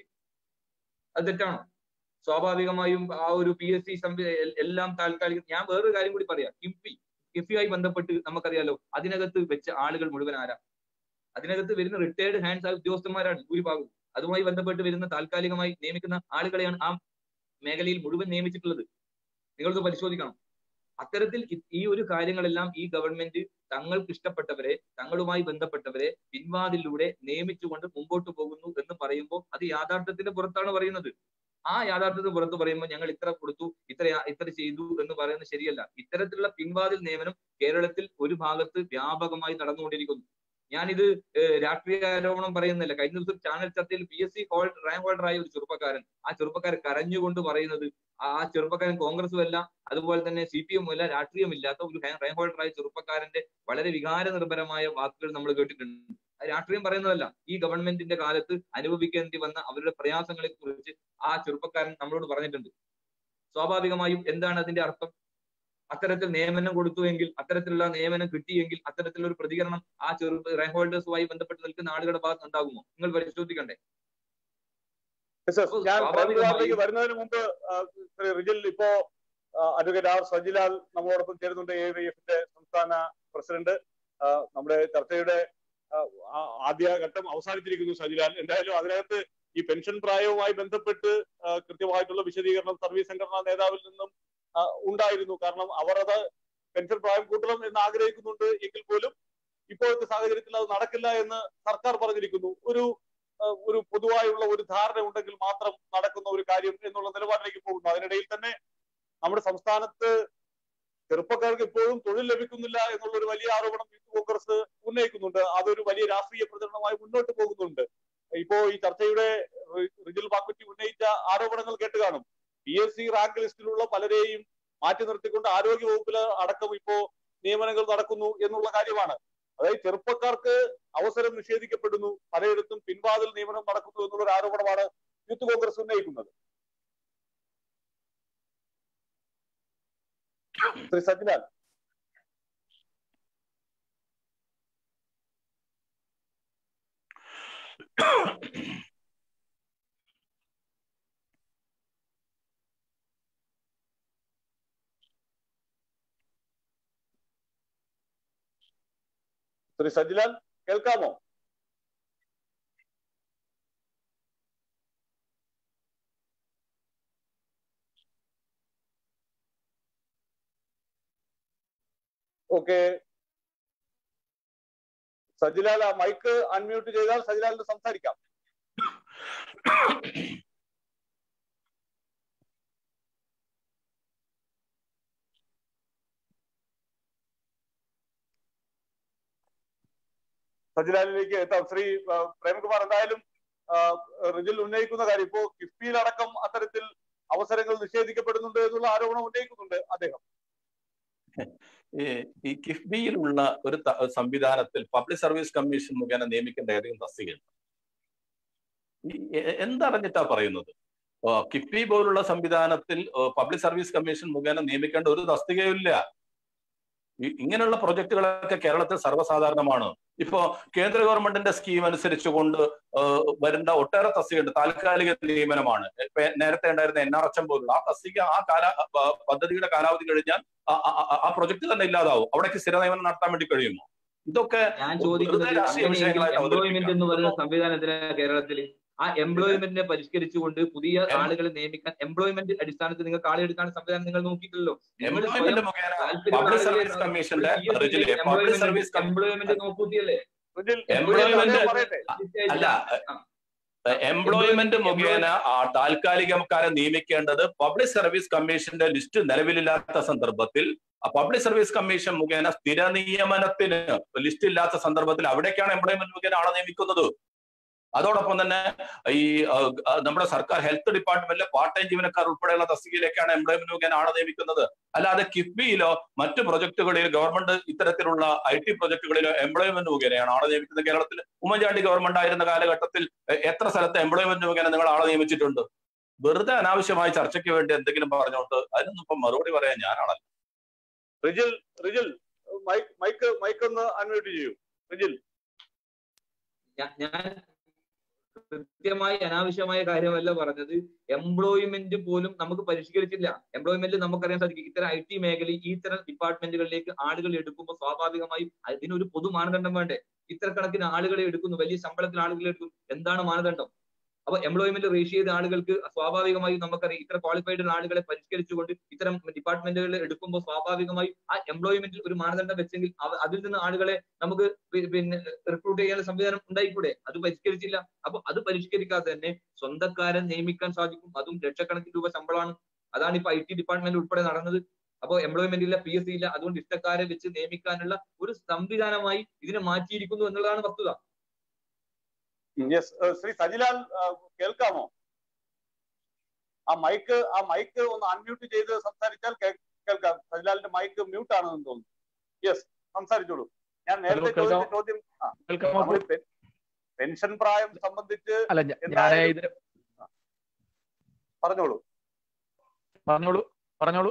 അത് തെറ്റാണോ സ്വാഭാവികമായും ആ ഒരു പി എസ് സി എല്ലാം താൽക്കാലിക ഞാൻ വേറൊരു കാര്യം കൂടി പറയാം കിഫി കിഫിയുമായി ബന്ധപ്പെട്ട് നമുക്കറിയാലോ അതിനകത്ത് വെച്ച ആളുകൾ മുഴുവൻ ആരാ അതിനകത്ത് വരുന്ന റിട്ടയർഡ് ഹാൻഡ്സ് ആയ ഉദ്യോഗസ്ഥന്മാരാണ് ഭൂരിഭാഗവും അതുമായി ബന്ധപ്പെട്ട് വരുന്ന താൽക്കാലികമായി നിയമിക്കുന്ന ആളുകളെയാണ് ആ മേഖലയിൽ മുഴുവൻ നിയമിച്ചിട്ടുള്ളത് നിങ്ങളത് പരിശോധിക്കണം അത്തരത്തിൽ ഇ- ഈ ഒരു കാര്യങ്ങളെല്ലാം ഈ ഗവൺമെന്റ് തങ്ങൾക്ക് ഇഷ്ടപ്പെട്ടവരെ തങ്ങളുമായി ബന്ധപ്പെട്ടവരെ പിൻവാതിലൂടെ നിയമിച്ചുകൊണ്ട് മുമ്പോട്ട് പോകുന്നു എന്ന് പറയുമ്പോൾ അത് യാഥാർത്ഥ്യത്തിന്റെ പുറത്താണ് പറയുന്നത് ആ യാഥാർത്ഥ്യത്തിന് പുറത്ത് പറയുമ്പോൾ ഞങ്ങൾ ഇത്ര കൊടുത്തു ഇത്ര ഇത്ര ചെയ്തു എന്ന് പറയുന്നത് ശരിയല്ല ഇത്തരത്തിലുള്ള പിൻവാതിൽ നിയമനം കേരളത്തിൽ ഒരു ഭാഗത്ത് വ്യാപകമായി നടന്നുകൊണ്ടിരിക്കുന്നു ഞാനിത് ഏഹ്, രാഷ്ട്രീയ ആരോപണം പറയുന്നില്ല കഴിഞ്ഞ ദിവസം ചാനൽ ചർച്ചയിൽ P S C hold rank ഹോൾഡറായ ഒരു ചെറുപ്പക്കാരൻ ആ ചെറുപ്പക്കാരൻ കരഞ്ഞുകൊണ്ട് പറയുന്നത് ആ ആ ചെറുപ്പക്കാരൻ കോൺഗ്രസും അല്ല അതുപോലെ തന്നെ സി പി എമ്മും അല്ല രാഷ്ട്രീയമില്ലാത്ത ഒരു റാങ്ക് ഹോൾഡറായ ചെറുപ്പക്കാരന്റെ വളരെ വികാര നിർഭരമായ വാക്കുകൾ നമ്മൾ കേട്ടിട്ടുണ്ട് അത് രാഷ്ട്രീയം പറയുന്നതല്ല ഈ ഗവൺമെന്റിന്റെ കാലത്ത് അനുഭവിക്കേണ്ടി വന്ന അവരുടെ പ്രയാസങ്ങളെ കുറിച്ച് ആ ചെറുപ്പക്കാരൻ നമ്മളോട് പറഞ്ഞിട്ടുണ്ട് സ്വാഭാവികമായും എന്താണ് അതിന്റെ അർത്ഥം അത്തരത്തിൽ നിയമനം കൊടുത്തുവെങ്കിൽ അത്തരത്തിലുള്ള നിയമനം കിട്ടിയെങ്കിൽ അത്തരത്തിലുള്ള ഒരു പ്രതികരണം ആ ചെറു റാങ്ക് ഹോൾഡേഴ്സുമായി ബന്ധപ്പെട്ട് നിൽക്കുന്ന ആളുകളുടെ ഭാഗത്ത് ഉണ്ടാകുമോ നിങ്ങൾ പരിശോധിക്കണ്ടേ
Yes, sir.
അപ്പോൾ
ഞാൻ
സ്വാഭാവികമായും-
പ്രേംകുമാറിലേക്ക് വരുന്നതിന് മുമ്പ് ആ, ശ്രീ റിജിൽ ഇപ്പോ ആ, അഡ്വക്കേറ്റ് ആർ സജിലാൽ നമ്മളോടൊപ്പം ചേരുന്നുണ്ട് എ വൈ എഫിന്റെ സംസ്ഥാന പ്രസിഡന്റ് ആ, നമ്മുടെ ചർച്ചയുടെ ആ, ആ- ആദ്യ ഘട്ടം അവസാനിച്ചിരിക്കുന്നു സജിലാൽ എന്തായാലും അതിനകത്ത് ഈ പെൻഷൻ പ്രായവുമായി ബന്ധപ്പെട്ട് ആ, കൃത്യമായിട്ടുള്ള വിശദീകരണം സർവീസ് സംഘടനാ നേതാവിൽ നിന്നും ആ, ഉണ്ടായിരുന്നു കാരണം അവർ അത് പെൻഷൻ പ്രായം കൂട്ടണം എന്ന് ആഗ്രഹിക്കുന്നുണ്ട് എങ്കിൽ പോലും ഇപ്പോഴത്തെ സാഹചര്യത്തിൽ അത് നടക്കില്ല എന്ന് സർക്കാർ പറഞ്ഞിരിക്കുന്നു ഒരു ആ, ഒരു പൊതുവായുള്ള ഒരു ധാരണ ഉണ്ടെങ്കിൽ മാത്രം നടക്കുന്ന ഒരു കാര്യം എന്നുള്ള നിലപാടിലേക്ക് പോകുന്നു അതിനിടയിൽ തന്നെ നമ്മുടെ സംസ്ഥാനത്ത് ചെറുപ്പക്കാർക്ക് ഇപ്പോഴും തൊഴിൽ ലഭിക്കുന്നില്ല എന്നുള്ള ഒരു വലിയ ആരോപണം യൂത്ത് കോൺഗ്രസ് ഉന്നയിക്കുന്നുണ്ട് അതൊരു വലിയ രാഷ്ട്രീയ പ്രചരണമായി മുന്നോട്ട് പോകുന്നുണ്ട് ഇപ്പോ ഈ ചർച്ചയുടെ റി- റിജിൽ ബാക്കുറ്റി ഉന്നയിച്ച ആരോപണങ്ങൾ കേട്ട് കാണും പി എസ് സി റാങ്ക് ലിസ്റ്റിലുള്ള പലരെയും മാറ്റി നിർത്തിക്കൊണ്ട് ആരോഗ്യ വകുപ്പില് അടക്കം ഇപ്പോ നിയമനങ്ങൾ നടക്കുന്നു എന്നുള്ള കാര്യമാണ് അതായത് ചെറുപ്പക്കാർക്ക് അവസരം നിഷേധിക്കപ്പെടുന്നു പലയിടത്തും പിൻവാതിൽ നിയമനം നടക്കുന്നു എന്നുള്ള ഒരു ആരോപണമാണ് യൂത്ത് കോൺഗ്രസ് ഉന്നയിക്കുന്നത് ശ്രീ സജ്ലാൽ ശ്രീ സജ്ലാൽ കേൾക്കാമോ ഓക്കെ സജിലാൽ ആ മൈക്ക് അൺമ്യൂട്ട് ചെയ്താൽ സജിലാലിന് സംസാരിക്കാം സജിലാലിലേക്ക് എത്താം ശ്രീ ആ, പ്രേംകുമാർ എന്തായാലും ആ, റിജിൽ ഉന്നയിക്കുന്ന കാര്യം ഇപ്പോ കിഫ്ബിയിലടക്കം അത്തരത്തിൽ അവസരങ്ങൾ നിഷേധിക്കപ്പെടുന്നുണ്ട് എന്നുള്ള ആരോപണം ഉന്നയിക്കുന്നുണ്ട് അദ്ദേഹം
ഈ ഈ കിഫ്ബിയിലുള്ള ഒരു ത- സംവിധാനത്തിൽ പബ്ലിക് സർവീസ് കമ്മീഷൻ മുഖേന നിയമിക്കേണ്ട ഏതെങ്കിലും തസ്തികയുണ്ട് ഈ എ- എന്തറിഞ്ഞിട്ടാ പറയുന്നത് ഓ, കിഫ്ബി പോലുള്ള സംവിധാനത്തിൽ ഓ, പബ്ലിക് സർവീസ് കമ്മീഷൻ മുഖേന നിയമിക്കേണ്ട ഒരു തസ്തികയും ഇല്ല ഈ- ഇങ്ങനെയുള്ള പ്രൊജക്ടുകളൊക്കെ കേരളത്തിൽ സർവ്വസാധാരണമാണ് ഇപ്പോ കേന്ദ്ര ഗവൺമെന്റിന്റെ സ്കീം അനുസരിച്ചുകൊണ്ട് ഏഹ്, വരുന്ന ഒട്ടേറെ തസ്തികയുണ്ട് താൽക്കാലിക നിയമനമാണ് ഇപ്പൊ നേരത്തെ ഉണ്ടായിരുന്ന എൻ ആർ എച്ച് എം പോലുള്ള ആ തസ്തിക ആ കാല പ- പദ്ധതിയുടെ കാലാവധി കഴിഞ്ഞാൽ ആ- ആ- ആ- ആ പ്രൊജക്ട് തന്നെ ഇല്ലാതാവും അവിടേക്ക് സ്ഥിര നിയമനം നടത്താൻ വേണ്ടി കഴിയുമോ ഇതൊക്കെ
ഞാൻ
വെറുതെ
ചോദിക്കുന്നത്
രാഷ്ട്രീയ വിഷയങ്ങളായിട്ട്
എംപ്ലോയ്മെന്റ് എന്ന് പറയുന്ന
അവതരിപ്പിക്കാം.
സംവിധാനത്തിന് കേരളത്തിൽ ആ എംപ്ലോയ്മെന്റിനെ പരിഷ്കരിച്ചുകൊണ്ട് പുതിയ
എം-
ആളുകളെ നിയമിക്കാൻ എംപ്ലോയ്മെന്റ് അടിസ്ഥാനത്തിൽ നിങ്ങൾക്ക് ആളെ എടുക്കാൻ സംവിധാനം നിങ്ങൾ നോക്കിയിട്ടില്ലല്ലോ നിങ്ങൾ
എംപ്ലോയ്മെന്റ് മുഖേന
താല്പര്യമുള്ള
പബ്ലിക്
ആളുകളെ
സർവീസ് കമ്മീഷന്റെ റിജിലെ പബ്ലിക് സർവീസ് കമ്മീഷൻ
എംപ്ലോയ്മെന്റ് നോക്കൂട്ടിയല്ലേ
റിജിൽ
Employment-
അദ്ദേഹം പറയട്ടെ
അല്ല എംപ്ലോയ്മെന്റ് മുഖേന ആ താൽക്കാലികക്കാരെ നിയമിക്കേണ്ടത് പബ്ലിക് സർവീസ് കമ്മീഷന്റെ ലിസ്റ്റ് നിലവിലില്ലാത്ത സന്ദർഭത്തിൽ പബ്ലിക് സർവീസ് കമ്മീഷൻ മുഖേന സ്ഥിര നിയമനത്തിന് ലിസ്റ്റ് ഇല്ലാത്ത സന്ദർഭത്തിൽ അവിടേക്കാണ് എംപ്ലോയ്മെന്റ് മുഖേന ആളെ നിയമിക്കുന്നത് അതോടൊപ്പം തന്നെ ഈ ആ, ആ, നമ്മുടെ സർക്കാർ ഹെൽത്ത് ഡിപ്പാർട്ട്മെന്റിലെ പാർട്ട് ടൈം ജീവനക്കാർ ഉൾപ്പെടെയുള്ള തസ്തികയിലേക്കാണ് എംപ്ലോയ്മെന്റ് മുഖേന ആളെ നിയമിക്കുന്നത് അല്ലാതെ കിഫ്ബിയിലോ മറ്റു പ്രൊജക്ടുകളിൽ ഗവൺമെന്റ് ഇത്തരത്തിലുള്ള ഐ ടി പ്രൊജക്ടുകളിലോ എംപ്ലോയ്മെന്റ് മുഖേനയാണ് ആളെ നിയമിക്കുന്നത് കേരളത്തിൽ ഉമ്മൻചാണ്ടി ഗവൺമെന്റ് ആയിരുന്ന കാലഘട്ടത്തിൽ എ- എത്ര സ്ഥലത്ത് എംപ്ലോയ്മെന്റ് മുഖേന നിങ്ങൾ ആളെ നിയമിച്ചിട്ടുണ്ട് വെറുതെ അനാവശ്യമായി ചർച്ചയ്ക്ക് വേണ്ടി എന്തെങ്കിലും പറഞ്ഞോട്ട് അതിനൊന്നും ഇപ്പം മറുപടി പറയാൻ ഞാനാണല്ലോ
Rijil Rijil mike mike mike ഒന്ന് അൺമ്യൂട്ട് ചെയ്യൂ റിജിൽ
ഞാ- ഞാൻ കൃത്യമായി അനാവശ്യമായ കാര്യമല്ല പറഞ്ഞത് എംപ്ലോയ്മെന്റ് പോലും നമുക്ക് പരിഷ്കരിച്ചില്ല എംപ്ലോയ്മെന്റ് നമുക്കറിയാൻ സാധിക്കും ഇത്തരം ഐ ടി മേഖലയിൽ ഈ ഇത്തരം ഡിപ്പാർട്ട്മെന്റുകളിലേക്ക് ആളുകൾ എടുക്കുമ്പോൾ സ്വാഭാവികമായും അതിനൊരു പൊതു മാനദണ്ഡം വേണ്ടേ ഇത്തരക്കണക്കിന് ആളുകളെ എടുക്കുന്നു വലിയ ശമ്പളത്തിൽ ആളുകളെ എടുക്കും എന്താണ് മാനദണ്ഡം അപ്പൊ എംപ്ലോയ്മെന്റ് റേഷ്യോ ചെയ്ത ആളുകൾക്ക് സ്വാഭാവികമായും നമുക്കറിയാം ഇത്ര ക്വാളിഫൈഡ് ആളുകളെ പരിഷ്കരിച്ചുകൊണ്ട് ഇത്തരം ഡിപ്പാർട്ട്മെന്റുകൾ എടുക്കുമ്പോൾ സ്വാഭാവികമായും ആ എംപ്ലോയ്മെന്റിൽ ഒരു മാനദണ്ഡം വെച്ചെങ്കിൽ അവ- അതിൽ നിന്ന് ആളുകളെ നമുക്ക് പി- പിന്നെ റിക്രൂട്ട് ചെയ്യാനുള്ള സംവിധാനം ഉണ്ടായിക്കൂടെ അത് പരിഷ്കരിച്ചില്ല അപ്പൊ അത് പരിഷ്കരിക്കാതെ തന്നെ സ്വന്തക്കാരെ നിയമിക്കാൻ സാധിക്കും അതും ലക്ഷക്കണക്കിന് രൂപ ശമ്പളമാണ് അതാണ് ഇപ്പൊ ഐ ടി ഡിപ്പാർട്ട്മെന്റ് ഉൾപ്പെടെ നടന്നത് അപ്പൊ എംപ്ലോയ്മെന്റ് ഇല്ല പി എസ് സി ഇല്ല അതുകൊണ്ട് ഇഷ്ടക്കാരെ വെച്ച് നിയമിക്കാനുള്ള ഒരു സംവിധാനമായി ഇതിനെ മാറ്റിയിരിക്കുന്നു എന്നുള്ളതാണ് വസ്തുത
യെസ് ശ്രീ സജിലാൽ ആ, കേൾക്കാമോ ആ മൈക്ക് ആ മൈക്ക് ഒന്ന് അൺമ്യൂട്ട് ചെയ്ത് സംസാരിച്ചാൽ കേ- കേൾക്കാം സജിലാലിന്റെ മൈക്ക് മ്യൂട്ട് ആണെന്ന് തോന്നുന്നു യെസ് സംസാരിച്ചോളൂ ഞാൻ നേരത്തെ
Hello, കേൾക്കാം.
ചോദിച്ച ചോദ്യം ആ,
കേൾക്കാമോ
നമ്മൾ പെ- പെൻഷൻ പ്രായം സംബന്ധിച്ച്
അല്ല ഞ- ഞാൻ
എന്തായാലും-
ഇതിന്
പറഞ്ഞോളൂ
പറഞ്ഞോളൂ പറഞ്ഞോളൂ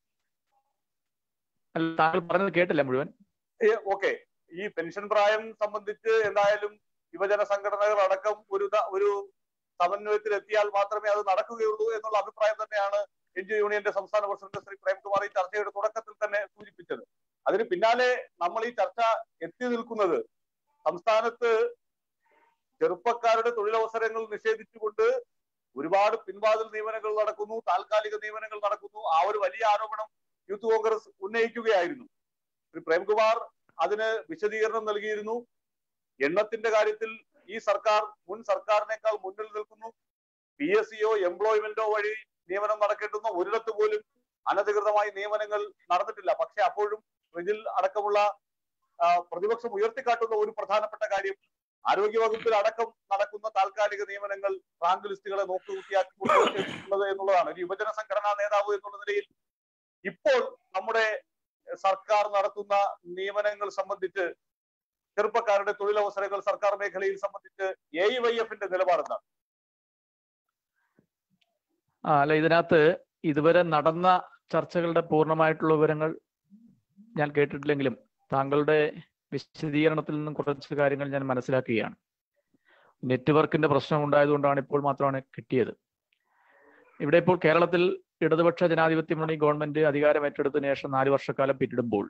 അല്ല താങ്കൾ പറഞ്ഞത് കേട്ടില്ല മുഴുവൻ
ഓക്കെ ഈ പെൻഷൻ പ്രായം സംബന്ധിച്ച് എന്തായാലും യുവജന സംഘടനകൾ അടക്കം ഒരു ത- ഒരു സമന്വയത്തിൽ എത്തിയാൽ മാത്രമേ അത് നടക്കുകയുള്ളൂ എന്നുള്ള അഭിപ്രായം തന്നെയാണ് എൻ ജി യൂണിയന്റെ സംസ്ഥാന പ്രസിഡന്റ് ശ്രീ പ്രേംകുമാർ ഈ ചർച്ചയുടെ തുടക്കത്തിൽ തന്നെ സൂചിപ്പിച്ചത് അതിന് പിന്നാലെ നമ്മൾ ഈ ചർച്ച എത്തി നിൽക്കുന്നത് സംസ്ഥാനത്ത് ചെറുപ്പക്കാരുടെ തൊഴിലവസരങ്ങൾ നിഷേധിച്ചുകൊണ്ട് ഒരുപാട് പിൻവാതിൽ നിയമനങ്ങൾ നടക്കുന്നു താൽക്കാലിക നിയമനങ്ങൾ നടക്കുന്നു ആ ഒരു വലിയ ആരോപണം യൂത്ത് കോൺഗ്രസ് ഉന്നയിക്കുകയായിരുന്നു ശ്രീ പ്രേംകുമാർ അതിന് വിശദീകരണം നൽകിയിരുന്നു എണ്ണത്തിന്റെ കാര്യത്തിൽ ഈ സർക്കാർ മുൻ സർക്കാരിനേക്കാൾ മുന്നിൽ നിൽക്കുന്നു പി എസ് സിയോ എംപ്ലോയ്മെന്റോ വഴി നിയമനം നടക്കേണ്ടുന്ന ഒരിടത്ത് പോലും അനധികൃതമായി നിയമനങ്ങൾ നടന്നിട്ടില്ല പക്ഷെ അപ്പോഴും റിജിൽ അടക്കമുള്ള ആ, പ്രതിപക്ഷം ഉയർത്തിക്കാട്ടുന്ന ഒരു പ്രധാനപ്പെട്ട കാര്യം ആരോഗ്യവകുപ്പിൽ അടക്കം നടക്കുന്ന താൽക്കാലിക നിയമനങ്ങൾ റാങ്ക് ലിസ്റ്റുകളെ നോക്കുകുത്തിയാക്കിക്കൊണ്ടുള്ളത് എന്നുള്ളതാണ് ഒരു യുവജന സംഘടനാ നേതാവ് എന്നുള്ള നിലയിൽ ഇപ്പോൾ നമ്മുടെ സർക്കാർ നടത്തുന്ന നിയമനങ്ങൾ സംബന്ധിച്ച് ചെറുപ്പക്കാരുടെ തൊഴിലവസരങ്ങൾ സർക്കാർ മേഖലയിൽ സംബന്ധിച്ച് എ വൈ എഫിന്റെ നിലപാടെന്താണ്
ആ അല്ല ഇതിനകത്ത് ഇതുവരെ നടന്ന ചർച്ചകളുടെ പൂർണ്ണമായിട്ടുള്ള വിവരങ്ങൾ ഞാൻ കേട്ടിട്ടില്ലെങ്കിലും താങ്കളുടെ വിശദീകരണത്തിൽ നിന്നും കുറച്ച് കാര്യങ്ങൾ ഞാൻ മനസ്സിലാക്കുകയാണ് നെറ്റ്വർക്കിന്റെ പ്രശ്നം ഉണ്ടായതുകൊണ്ടാണ് ഇപ്പോൾ മാത്രമാണ് കിട്ടിയത് ഇവിടെ ഇപ്പോൾ കേരളത്തിൽ ഇടതുപക്ഷ ജനാധിപത്യ മുന്നണി ഗവൺമെന്റ് അധികാരം ഏറ്റെടുത്തതിനു ശേഷം നാല് വർഷക്കാലം പിന്നിടുമ്പോൾ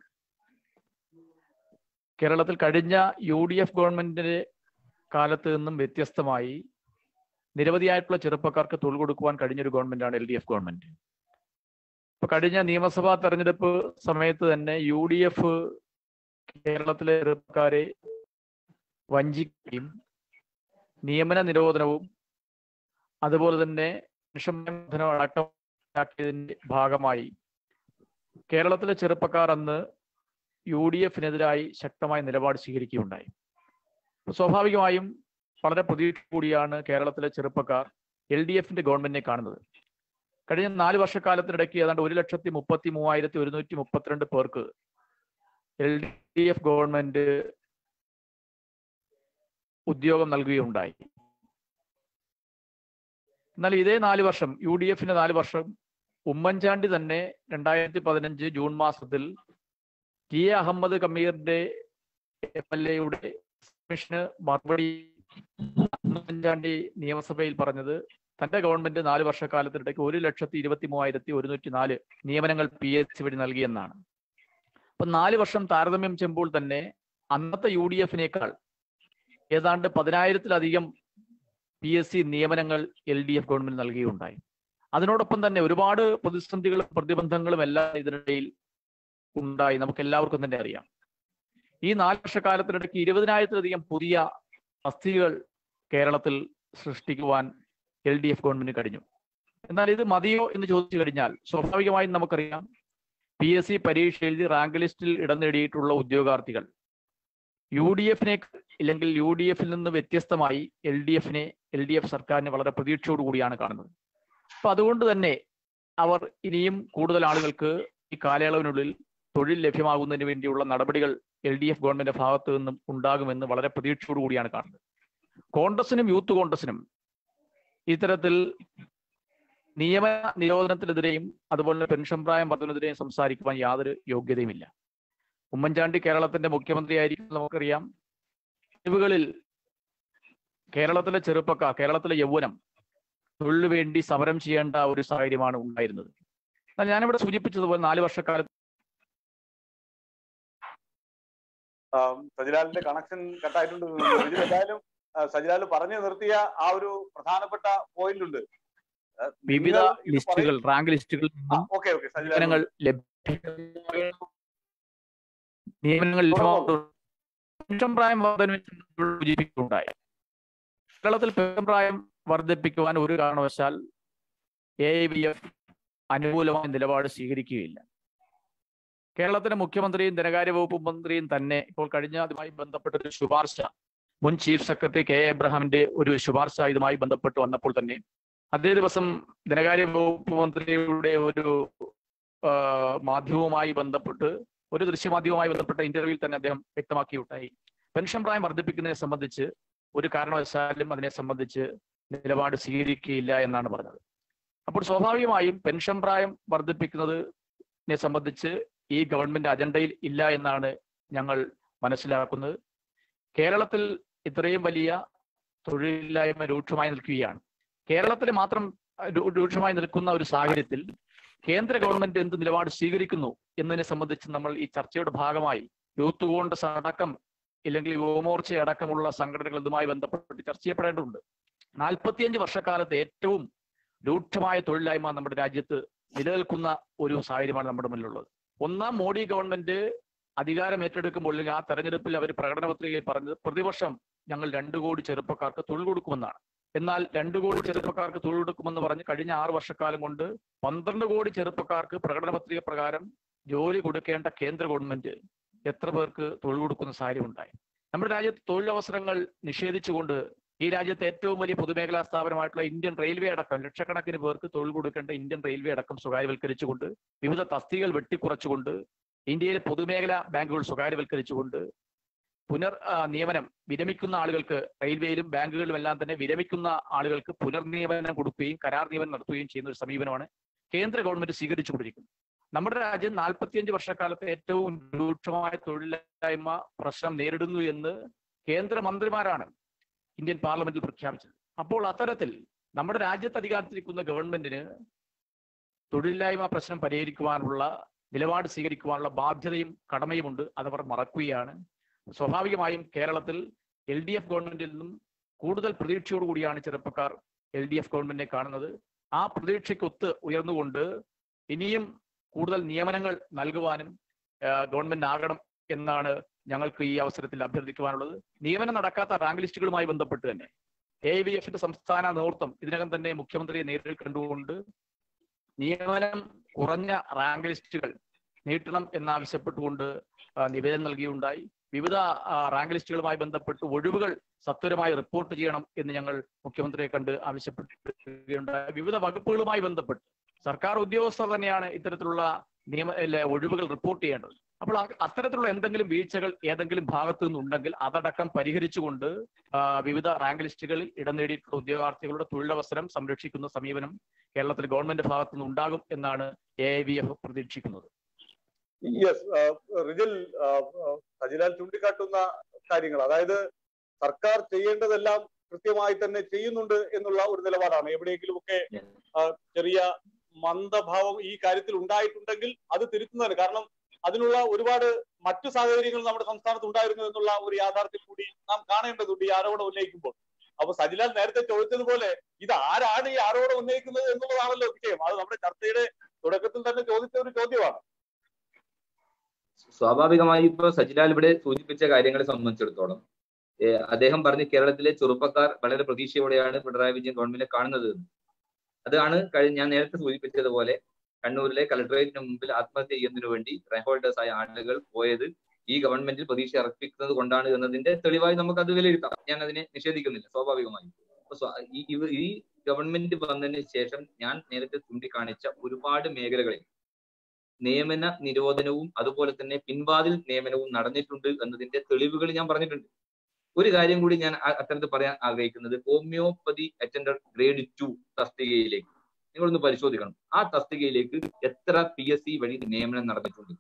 കേരളത്തിൽ കഴിഞ്ഞ യു ഡി എഫ് ഗവൺമെന്റിന്റെ കാലത്ത് നിന്നും വ്യത്യസ്തമായി നിരവധിയായിട്ടുള്ള ചെറുപ്പക്കാർക്ക് തൊഴിൽ കൊടുക്കുവാൻ കഴിഞ്ഞൊരു ഗവൺമെന്റാണ് എൽ ഡി എഫ് ഗവൺമെന്റ് ഇപ്പൊ കഴിഞ്ഞ നിയമസഭാ തെരഞ്ഞെടുപ്പ് സമയത്ത് തന്നെ യു ഡി എഫ് കേരളത്തിലെ ചെറുപ്പക്കാരെ വഞ്ചിക്കുകയും നിയമന നിരോധനവും അതുപോലെ തന്നെ നിഷംബന്ധനം അടക്കമാക്കിയതിന്റെ ഭാഗമായി കേരളത്തിലെ ചെറുപ്പക്കാർ അന്ന് യു ഡി എഫിനെതിരായി ശക്തമായ നിലപാട് സ്വീകരിക്കുകയുണ്ടായി സ്വാഭാവികമായും വളരെ പ്രതീക്ഷ കൂടിയാണ് കേരളത്തിലെ ചെറുപ്പക്കാർ എൽ ഡി എഫിന്റെ ഗവൺമെന്റിനെ കാണുന്നത് കഴിഞ്ഞ നാല് വർഷക്കാലത്തിനിടയ്ക്ക് ഏതാണ്ട് ഒരു ലക്ഷത്തി മുപ്പത്തി മൂവായിരത്തി ഒരുന്നൂറ്റി മുപ്പത്തിരണ്ട് പേർക്ക് എൽ ഡി എഫ് ഗവൺമെന്റ് ഉദ്യോഗം നൽകുകയുണ്ടായി എന്നാൽ ഇതേ നാല് വർഷം യു ഡി എഫിന്റെ നാല് വർഷം ഉമ്മൻചാണ്ടി തന്നെ രണ്ടായിരത്തി പതിനഞ്ച് ജൂൺ മാസത്തിൽ ടി എ അഹമ്മദ് കമീറിന്റെ എം എൽ എയുടെ കമ്മീഷന് മറുപടി ഉമ്മൻചാണ്ടി നിയമസഭയിൽ പറഞ്ഞത് തന്റെ ഗവൺമെന്റ് നാല് വർഷക്കാലത്തിനിടയ്ക്ക് ഒരു ലക്ഷത്തി ഇരുപത്തി മൂവായിരത്തി ഒരുന്നൂറ്റി നാല് നിയമനങ്ങൾ പി എസ് സി വഴി നൽകിയെന്നാണ് അപ്പൊ നാല് വർഷം താരതമ്യം ചെയ്യുമ്പോൾ തന്നെ അന്നത്തെ യു ഡി എഫിനേക്കാൾ ഏതാണ്ട് പതിനായിരത്തിലധികം പി എസ് സി നിയമനങ്ങൾ എൽ ഡി എഫ് ഗവൺമെന്റ് നൽകിയുണ്ടായി അതിനോടൊപ്പം തന്നെ ഒരുപാട് പ്രതിസന്ധികളും പ്രതിബന്ധങ്ങളും എല്ലാം ഇതിനിടയിൽ ഉണ്ടായി നമുക്ക് എല്ലാവർക്കും തന്നെ അറിയാം ഈ നാല് വർഷക്കാലത്തിനിടയ്ക്ക് ഇരുപതിനായിരത്തിലധികം പുതിയ തസ്തികകൾ കേരളത്തിൽ സൃഷ്ടിക്കുവാൻ എൽ ഡി എഫ് ഗവൺമെന്റ് കഴിഞ്ഞു എന്നാൽ ഇത് മതിയോ എന്ന് ചോദിച്ചു കഴിഞ്ഞാൽ സ്വാഭാവികമായും നമുക്കറിയാം പി എസ് സി പരീക്ഷ എഴുതി റാങ്ക് ലിസ്റ്റിൽ ഇടം നേടിയിട്ടുള്ള ഉദ്യോഗാർത്ഥികൾ യു ഡി എഫിനെ ഇല്ലെങ്കിൽ യു ഡി എഫിൽ നിന്ന് വ്യത്യസ്തമായി എൽ ഡി എഫിനെ എൽ ഡി എഫ് സർക്കാരിനെ വളരെ പ്രതീക്ഷയോടു കൂടിയാണ് കാണുന്നത് അപ്പൊ അതുകൊണ്ട് തന്നെ അവർ ഇനിയും കൂടുതൽ ആളുകൾക്ക് ഈ കാലയളവിനുള്ളിൽ തൊഴിൽ ലഭ്യമാകുന്നതിന് വേണ്ടിയുള്ള നടപടികൾ എൽ ഡി എഫ് ഗവൺമെന്റ് ഭാഗത്തു നിന്നും ഉണ്ടാകുമെന്ന് വളരെ പ്രതീക്ഷയോടു കൂടിയാണ് കാണുന്നത് കോൺഗ്രസിനും യൂത്ത് കോൺഗ്രസിനും ഇത്തരത്തിൽ നിയമ നിരോധനത്തിനെതിരെയും അതുപോലെ തന്നെ പെൻഷൻ പ്രായം വർധനത്തിനെതിരെയും സംസാരിക്കുവാൻ യാതൊരു യോഗ്യതയുമില്ല ഉമ്മൻചാണ്ടി കേരളത്തിന്റെ മുഖ്യമന്ത്രിയായിരിക്കും നമുക്കറിയാം തെരുവുകളിൽ കേരളത്തിലെ ചെറുപ്പക്കാർ കേരളത്തിലെ യൗവനം തൊഴിലിനു വേണ്ടി സമരം ചെയ്യേണ്ട ഒരു സാഹചര്യമാണ് ഉണ്ടായിരുന്നത് എന്നാൽ ഞാനിവിടെ സൂചിപ്പിച്ചതുപോലെ നാല് വർഷക്കാലത്ത്
ആം, സജിലാലിന്റെ കണക്ഷൻ കട്ടായിട്ടുണ്ട് എന്ന് തോന്നുന്നു. ഇതിൽ എന്തായാലും ആ, സജിലാൽ പറഞ്ഞു നിർത്തിയ ആ ഒരു പ്രധാനപ്പെട്ട പോയിന്റ് ഉണ്ട് ആ,
വിവിധ
നിങ്ങൾ ഇത്
ലിസ്റ്റുകൾ റാങ്ക് ലിസ്റ്റുകളിൽ
പറയ- ആ,
നിന്നും
ഓക്കെ ഓക്കെ സജിലാൽ
നിയമനങ്ങൾ ലഭ്യ നിയമനങ്ങൾ ലഭ്യമാകുന്നു പെൻഷൻ പ്രായം വർധന സൂചിപ്പിക്കുകയുണ്ടായി കേരളത്തിൽ പെൻഷൻ പ്രായം വർദ്ധിപ്പിക്കുവാൻ ഒരു കാരണവശാൽ എ ഐ ബി എഫ് അനുകൂലമായ നിലപാട് സ്വീകരിക്കുകയില്ല കേരളത്തിലെ മുഖ്യമന്ത്രിയും ധനകാര്യ വകുപ്പ് മന്ത്രിയും തന്നെ ഇപ്പോൾ കഴിഞ്ഞ അതുമായി ബന്ധപ്പെട്ട ഒരു ശുപാർശ മുൻ ചീഫ് സെക്രട്ടറി കെ എ എബ്രഹാമിന്റെ ഒരു ശുപാർശ ഇതുമായി ബന്ധപ്പെട്ട് വന്നപ്പോൾ തന്നെ അതേ ദിവസം ധനകാര്യ വകുപ്പ് മന്ത്രിയുടെ ഒരു ആ, മാധ്യമവുമായി ബന്ധപ്പെട്ട് ഒരു ദൃശ്യമാധ്യമവുമായി ബന്ധപ്പെട്ട ഇന്റർവ്യൂവിൽ തന്നെ അദ്ദേഹം വ്യക്തമാക്കിയുണ്ടായി പെൻഷൻ പ്രായം വർദ്ധിപ്പിക്കുന്നതിനെ സംബന്ധിച്ച് ഒരു കാരണവശാലും അതിനെ സംബന്ധിച്ച് നിലപാട് സ്വീകരിക്കുകയില്ല എന്നാണ് പറഞ്ഞത് അപ്പോൾ സ്വാഭാവികമായും പെൻഷൻ പ്രായം വർദ്ധിപ്പിക്കുന്നതിനെ സംബന്ധിച്ച് ഈ ഗവൺമെന്റ് അജണ്ടയിൽ ഇല്ല എന്നാണ് ഞങ്ങൾ മനസ്സിലാക്കുന്നത് കേരളത്തിൽ ഇത്രയും വലിയ തൊഴിലില്ലായ്മ രൂക്ഷമായി നിൽക്കുകയാണ് കേരളത്തിൽ മാത്രം രൂ- രൂക്ഷമായി നിൽക്കുന്ന ഒരു സാഹചര്യത്തിൽ കേന്ദ്ര ഗവൺമെന്റ് എന്ത് നിലപാട് സ്വീകരിക്കുന്നു എന്നതിനെ സംബന്ധിച്ച് നമ്മൾ ഈ ചർച്ചയുടെ ഭാഗമായി യൂത്ത് കോൺഗ്രസ് അടക്കം ഇല്ലെങ്കിൽ യുവമോർച്ച അടക്കമുള്ള സംഘടനകൾ ഇതുമായി ബന്ധപ്പെട്ട് ചർച്ച ചെയ്യപ്പെടേണ്ടതുണ്ട് നാൽപ്പത്തിയഞ്ച് വർഷക്കാലത്ത് ഏറ്റവും രൂക്ഷമായ തൊഴിലില്ലായ്മ നമ്മുടെ രാജ്യത്ത് നിലനിൽക്കുന്ന ഒരു സാഹചര്യമാണ് നമ്മുടെ മുന്നിലുള്ളത് ഒന്നാം മോഡി ഗവൺമെന്റ് അധികാരം ഏറ്റെടുക്കുമ്പോൾ അല്ലെങ്കിൽ ആ തെരഞ്ഞെടുപ്പിൽ അവർ പ്രകടന പത്രികയിൽ പറഞ്ഞത് പ്രതിവർഷം ഞങ്ങൾ രണ്ടു കോടി ചെറുപ്പക്കാർക്ക് തൊഴിൽ കൊടുക്കുമെന്നാണ് എന്നാൽ രണ്ടു കോടി ചെറുപ്പക്കാർക്ക് തൊഴിൽ കൊടുക്കുമെന്ന് പറഞ്ഞ് കഴിഞ്ഞ ആറ് വർഷക്കാലം കൊണ്ട് പന്ത്രണ്ട് കോടി ചെറുപ്പക്കാർക്ക് പ്രകടന പത്രിക പ്രകാരം ജോലി കൊടുക്കേണ്ട കേന്ദ്ര ഗവൺമെന്റ് എത്ര പേർക്ക് തൊഴിൽ കൊടുക്കുന്ന സാഹചര്യം ഉണ്ടായി നമ്മുടെ രാജ്യത്ത് തൊഴിലവസരങ്ങൾ നിഷേധിച്ചുകൊണ്ട് ഈ രാജ്യത്തെ ഏറ്റവും വലിയ പൊതുമേഖലാ സ്ഥാപനമായിട്ടുള്ള ഇന്ത്യൻ റെയിൽവേ അടക്കം ലക്ഷക്കണക്കിന് പേർക്ക് തൊഴിൽ കൊടുക്കേണ്ട ഇന്ത്യൻ റെയിൽവേ അടക്കം സ്വകാര്യവൽക്കരിച്ചുകൊണ്ട് വിവിധ തസ്തികകൾ വെട്ടിക്കുറച്ചുകൊണ്ട് ഇന്ത്യയിലെ പൊതുമേഖലാ ബാങ്കുകൾ സ്വകാര്യവൽക്കരിച്ചുകൊണ്ട് പുനർ ആ, നിയമനം വിരമിക്കുന്ന ആളുകൾക്ക് റെയിൽവേയിലും ബാങ്കുകളിലും എല്ലാം തന്നെ വിരമിക്കുന്ന ആളുകൾക്ക് പുനർനിയമനം കൊടുക്കുകയും കരാർ നിയമനം നടത്തുകയും ചെയ്യുന്ന ഒരു സമീപനമാണ് കേന്ദ്ര ഗവൺമെന്റ് സ്വീകരിച്ചുകൊണ്ടിരിക്കുന്നത് നമ്മുടെ രാജ്യം നാൽപ്പത്തിയഞ്ച് വർഷക്കാലത്തെ ഏറ്റവും രൂക്ഷമായ തൊഴിലില്ലായ്മ പ്രശ്നം നേരിടുന്നു എന്ന് കേന്ദ്ര മന്ത്രിമാരാണ് ഇന്ത്യൻ പാർലമെന്റിൽ പ്രഖ്യാപിച്ചത് അപ്പോൾ അത്തരത്തിൽ നമ്മുടെ രാജ്യത്ത് അധികാരത്തിലിരിക്കുന്ന ഗവൺമെന്റിന് തൊഴിലില്ലായ്മ പ്രശ്നം പരിഹരിക്കുവാനുള്ള നിലപാട് സ്വീകരിക്കുവാനുള്ള ബാധ്യതയും കടമയുമുണ്ട് അതവർ മറക്കുകയാണ് സ്വാഭാവികമായും കേരളത്തിൽ എൽ ഡി എഫ് ഗവൺമെന്റിൽ നിന്നും കൂടുതൽ പ്രതീക്ഷയോടുകൂടിയാണ് ചെറുപ്പക്കാർ എൽ ഡി എഫ് ഗവൺമെന്റിനെ കാണുന്നത് ആ പ്രതീക്ഷയ്ക്കൊത്ത് ഉയർന്നുകൊണ്ട് ഇനിയും കൂടുതൽ നിയമനങ്ങൾ നൽകുവാനും ഗവൺമെന്റ് ആകണം എന്നാണ് ഞങ്ങൾക്ക് ഈ അവസരത്തിൽ അഭ്യർത്ഥിക്കുവാനുള്ളത് നിയമനം നടക്കാത്ത റാങ്ക് ലിസ്റ്റുകളുമായി ബന്ധപ്പെട്ട് തന്നെ എ വി എഫിന്റെ സംസ്ഥാന നേതൃത്വം ഇതിനകം തന്നെ മുഖ്യമന്ത്രിയെ നേരിൽ കണ്ടുകൊണ്ട് നിയമനം കുറഞ്ഞ റാങ്ക് ലിസ്റ്റുകൾ നീട്ടണം എന്നാവശ്യപ്പെട്ടുകൊണ്ട് ആ, നിവേദനം നൽകിയുണ്ടായി വിവിധ ആ, റാങ്ക് ലിസ്റ്റുകളുമായി ബന്ധപ്പെട്ട് ഒഴിവുകൾ സത്വരമായി റിപ്പോർട്ട് ചെയ്യണം എന്ന് ഞങ്ങൾ മുഖ്യമന്ത്രിയെ കണ്ട് ആവശ്യപ്പെടുകയുണ്ടായി വിവിധ വകുപ്പുകളുമായി ബന്ധപ്പെട്ട് സർക്കാർ ഉദ്യോഗസ്ഥർ തന്നെയാണ് ഇത്തരത്തിലുള്ള നിയമ ഇല്ല, ഒഴിവുകൾ റിപ്പോർട്ട് ചെയ്യേണ്ടത് അപ്പോൾ അ- അത്തരത്തിലുള്ള എന്തെങ്കിലും വീഴ്ചകൾ ഏതെങ്കിലും ഭാഗത്തു നിന്നുണ്ടെങ്കിൽ അതടക്കം പരിഹരിച്ചുകൊണ്ട് ആ, വിവിധ റാങ്ക് ലിസ്റ്റുകളിൽ ഇടം നേടിയിട്ടുള്ള ഉദ്യോഗാർത്ഥികളുടെ തൊഴിലവസരം സംരക്ഷിക്കുന്ന സമീപനം കേരളത്തിൽ ഗവൺമെന്റ് ഭാഗത്തു നിന്ന് ഉണ്ടാകും എന്നാണ് എ ഐ വി എഫ് പ്രതീക്ഷിക്കുന്നത്
യെസ് റിജിൽ ആ, ആ, സജിലാൽ ചൂണ്ടിക്കാട്ടുന്ന കാര്യങ്ങൾ അതായത് സർക്കാർ ചെയ്യേണ്ടതെല്ലാം കൃത്യമായി തന്നെ ചെയ്യുന്നുണ്ട് എന്നുള്ള ഒരു നിലപാടാണ് എവിടെയെങ്കിലുമൊക്കെ ആ, ചെറിയ മന്ദഭാവം ഈ കാര്യത്തിൽ ഉണ്ടായിട്ടുണ്ടെങ്കിൽ അത് തിരുത്തുന്നതാണ് കാരണം അതിനുള്ള ഒരുപാട് മറ്റു സാഹചര്യങ്ങൾ നമ്മുടെ സംസ്ഥാനത്ത് ഉണ്ടായിരുന്നു എന്നുള്ള ഒരു യാഥാർത്ഥ്യം കൂടി നാം കാണേണ്ടതുണ്ട് ഈ ആരോപണം ഉന്നയിക്കുമ്പോൾ അപ്പൊ സജിലാൽ നേരത്തെ ചോദിച്ചതുപോലെ ഇത് ആരാണ് ഈ ആരോപണം ഉന്നയിക്കുന്നത് എന്നുള്ളതാണല്ലോ വിഷയം അത് നമ്മുടെ ചർച്ചയുടെ തുടക്കത്തിൽ തന്നെ ചോദിച്ച ഒരു ചോദ്യമാണ്
സ്വാഭാവികമായി ഇപ്പൊ സജിലാൽ ഇവിടെ സൂചിപ്പിച്ച കാര്യങ്ങളെ സംബന്ധിച്ചിടത്തോളം ഏഹ് അദ്ദേഹം പറഞ്ഞ് കേരളത്തിലെ ചെറുപ്പക്കാർ വളരെ പ്രതീക്ഷയോടെയാണ് പിണറായി വിജയൻ ഗവൺമെന്റിനെ കാണുന്നത് എന്ന്. അതാണ് കഴിഞ്ഞ ഞാൻ നേരത്തെ സൂചിപ്പിച്ചതുപോലെ കണ്ണൂരിലെ കളക്ടറേറ്റിന് മുമ്പിൽ ആത്മഹത്യ ചെയ്യുന്നതിനു വേണ്ടി റാങ്ക് ഹോൾഡേഴ്സ് ആയ ആളുകൾ പോയത് ഈ ഗവൺമെന്റിൽ പ്രതീക്ഷ അർപ്പിക്കുന്നത് കൊണ്ടാണ് എന്നതിന്റെ തെളിവായി നമുക്ക് അത് വിലയിരുത്താം ഞാൻ അതിനെ നിഷേധിക്കുന്നില്ല സ്വാഭാവികമായും അപ്പൊ സ്വാ- ഈ- ഇവ- ഈ ഗവൺമെന്റ് വന്നതിന് ശേഷം ഞാൻ നേരത്തെ ചൂണ്ടിക്കാണിച്ച ഒരുപാട് മേഖലകളിൽ നിയമന നിരോധനവും അതുപോലെ തന്നെ പിൻവാതിൽ നിയമനവും നടന്നിട്ടുണ്ട് എന്നതിന്റെ തെളിവുകൾ ഞാൻ പറഞ്ഞിട്ടുണ്ട് ഒരു കാര്യം കൂടി ഞാൻ അ- അത്തരത്തിൽ പറയാൻ ആഗ്രഹിക്കുന്നത് ഹോമിയോപ്പതി അറ്റൻഡർ ഗ്രേഡ് ടു തസ്തികയിലേക്ക് നിങ്ങളൊന്ന് പരിശോധിക്കണം ആ തസ്തികയിലേക്ക് എത്ര പി എസ് സി വഴി നിയമനം നടന്നിട്ടുണ്ട്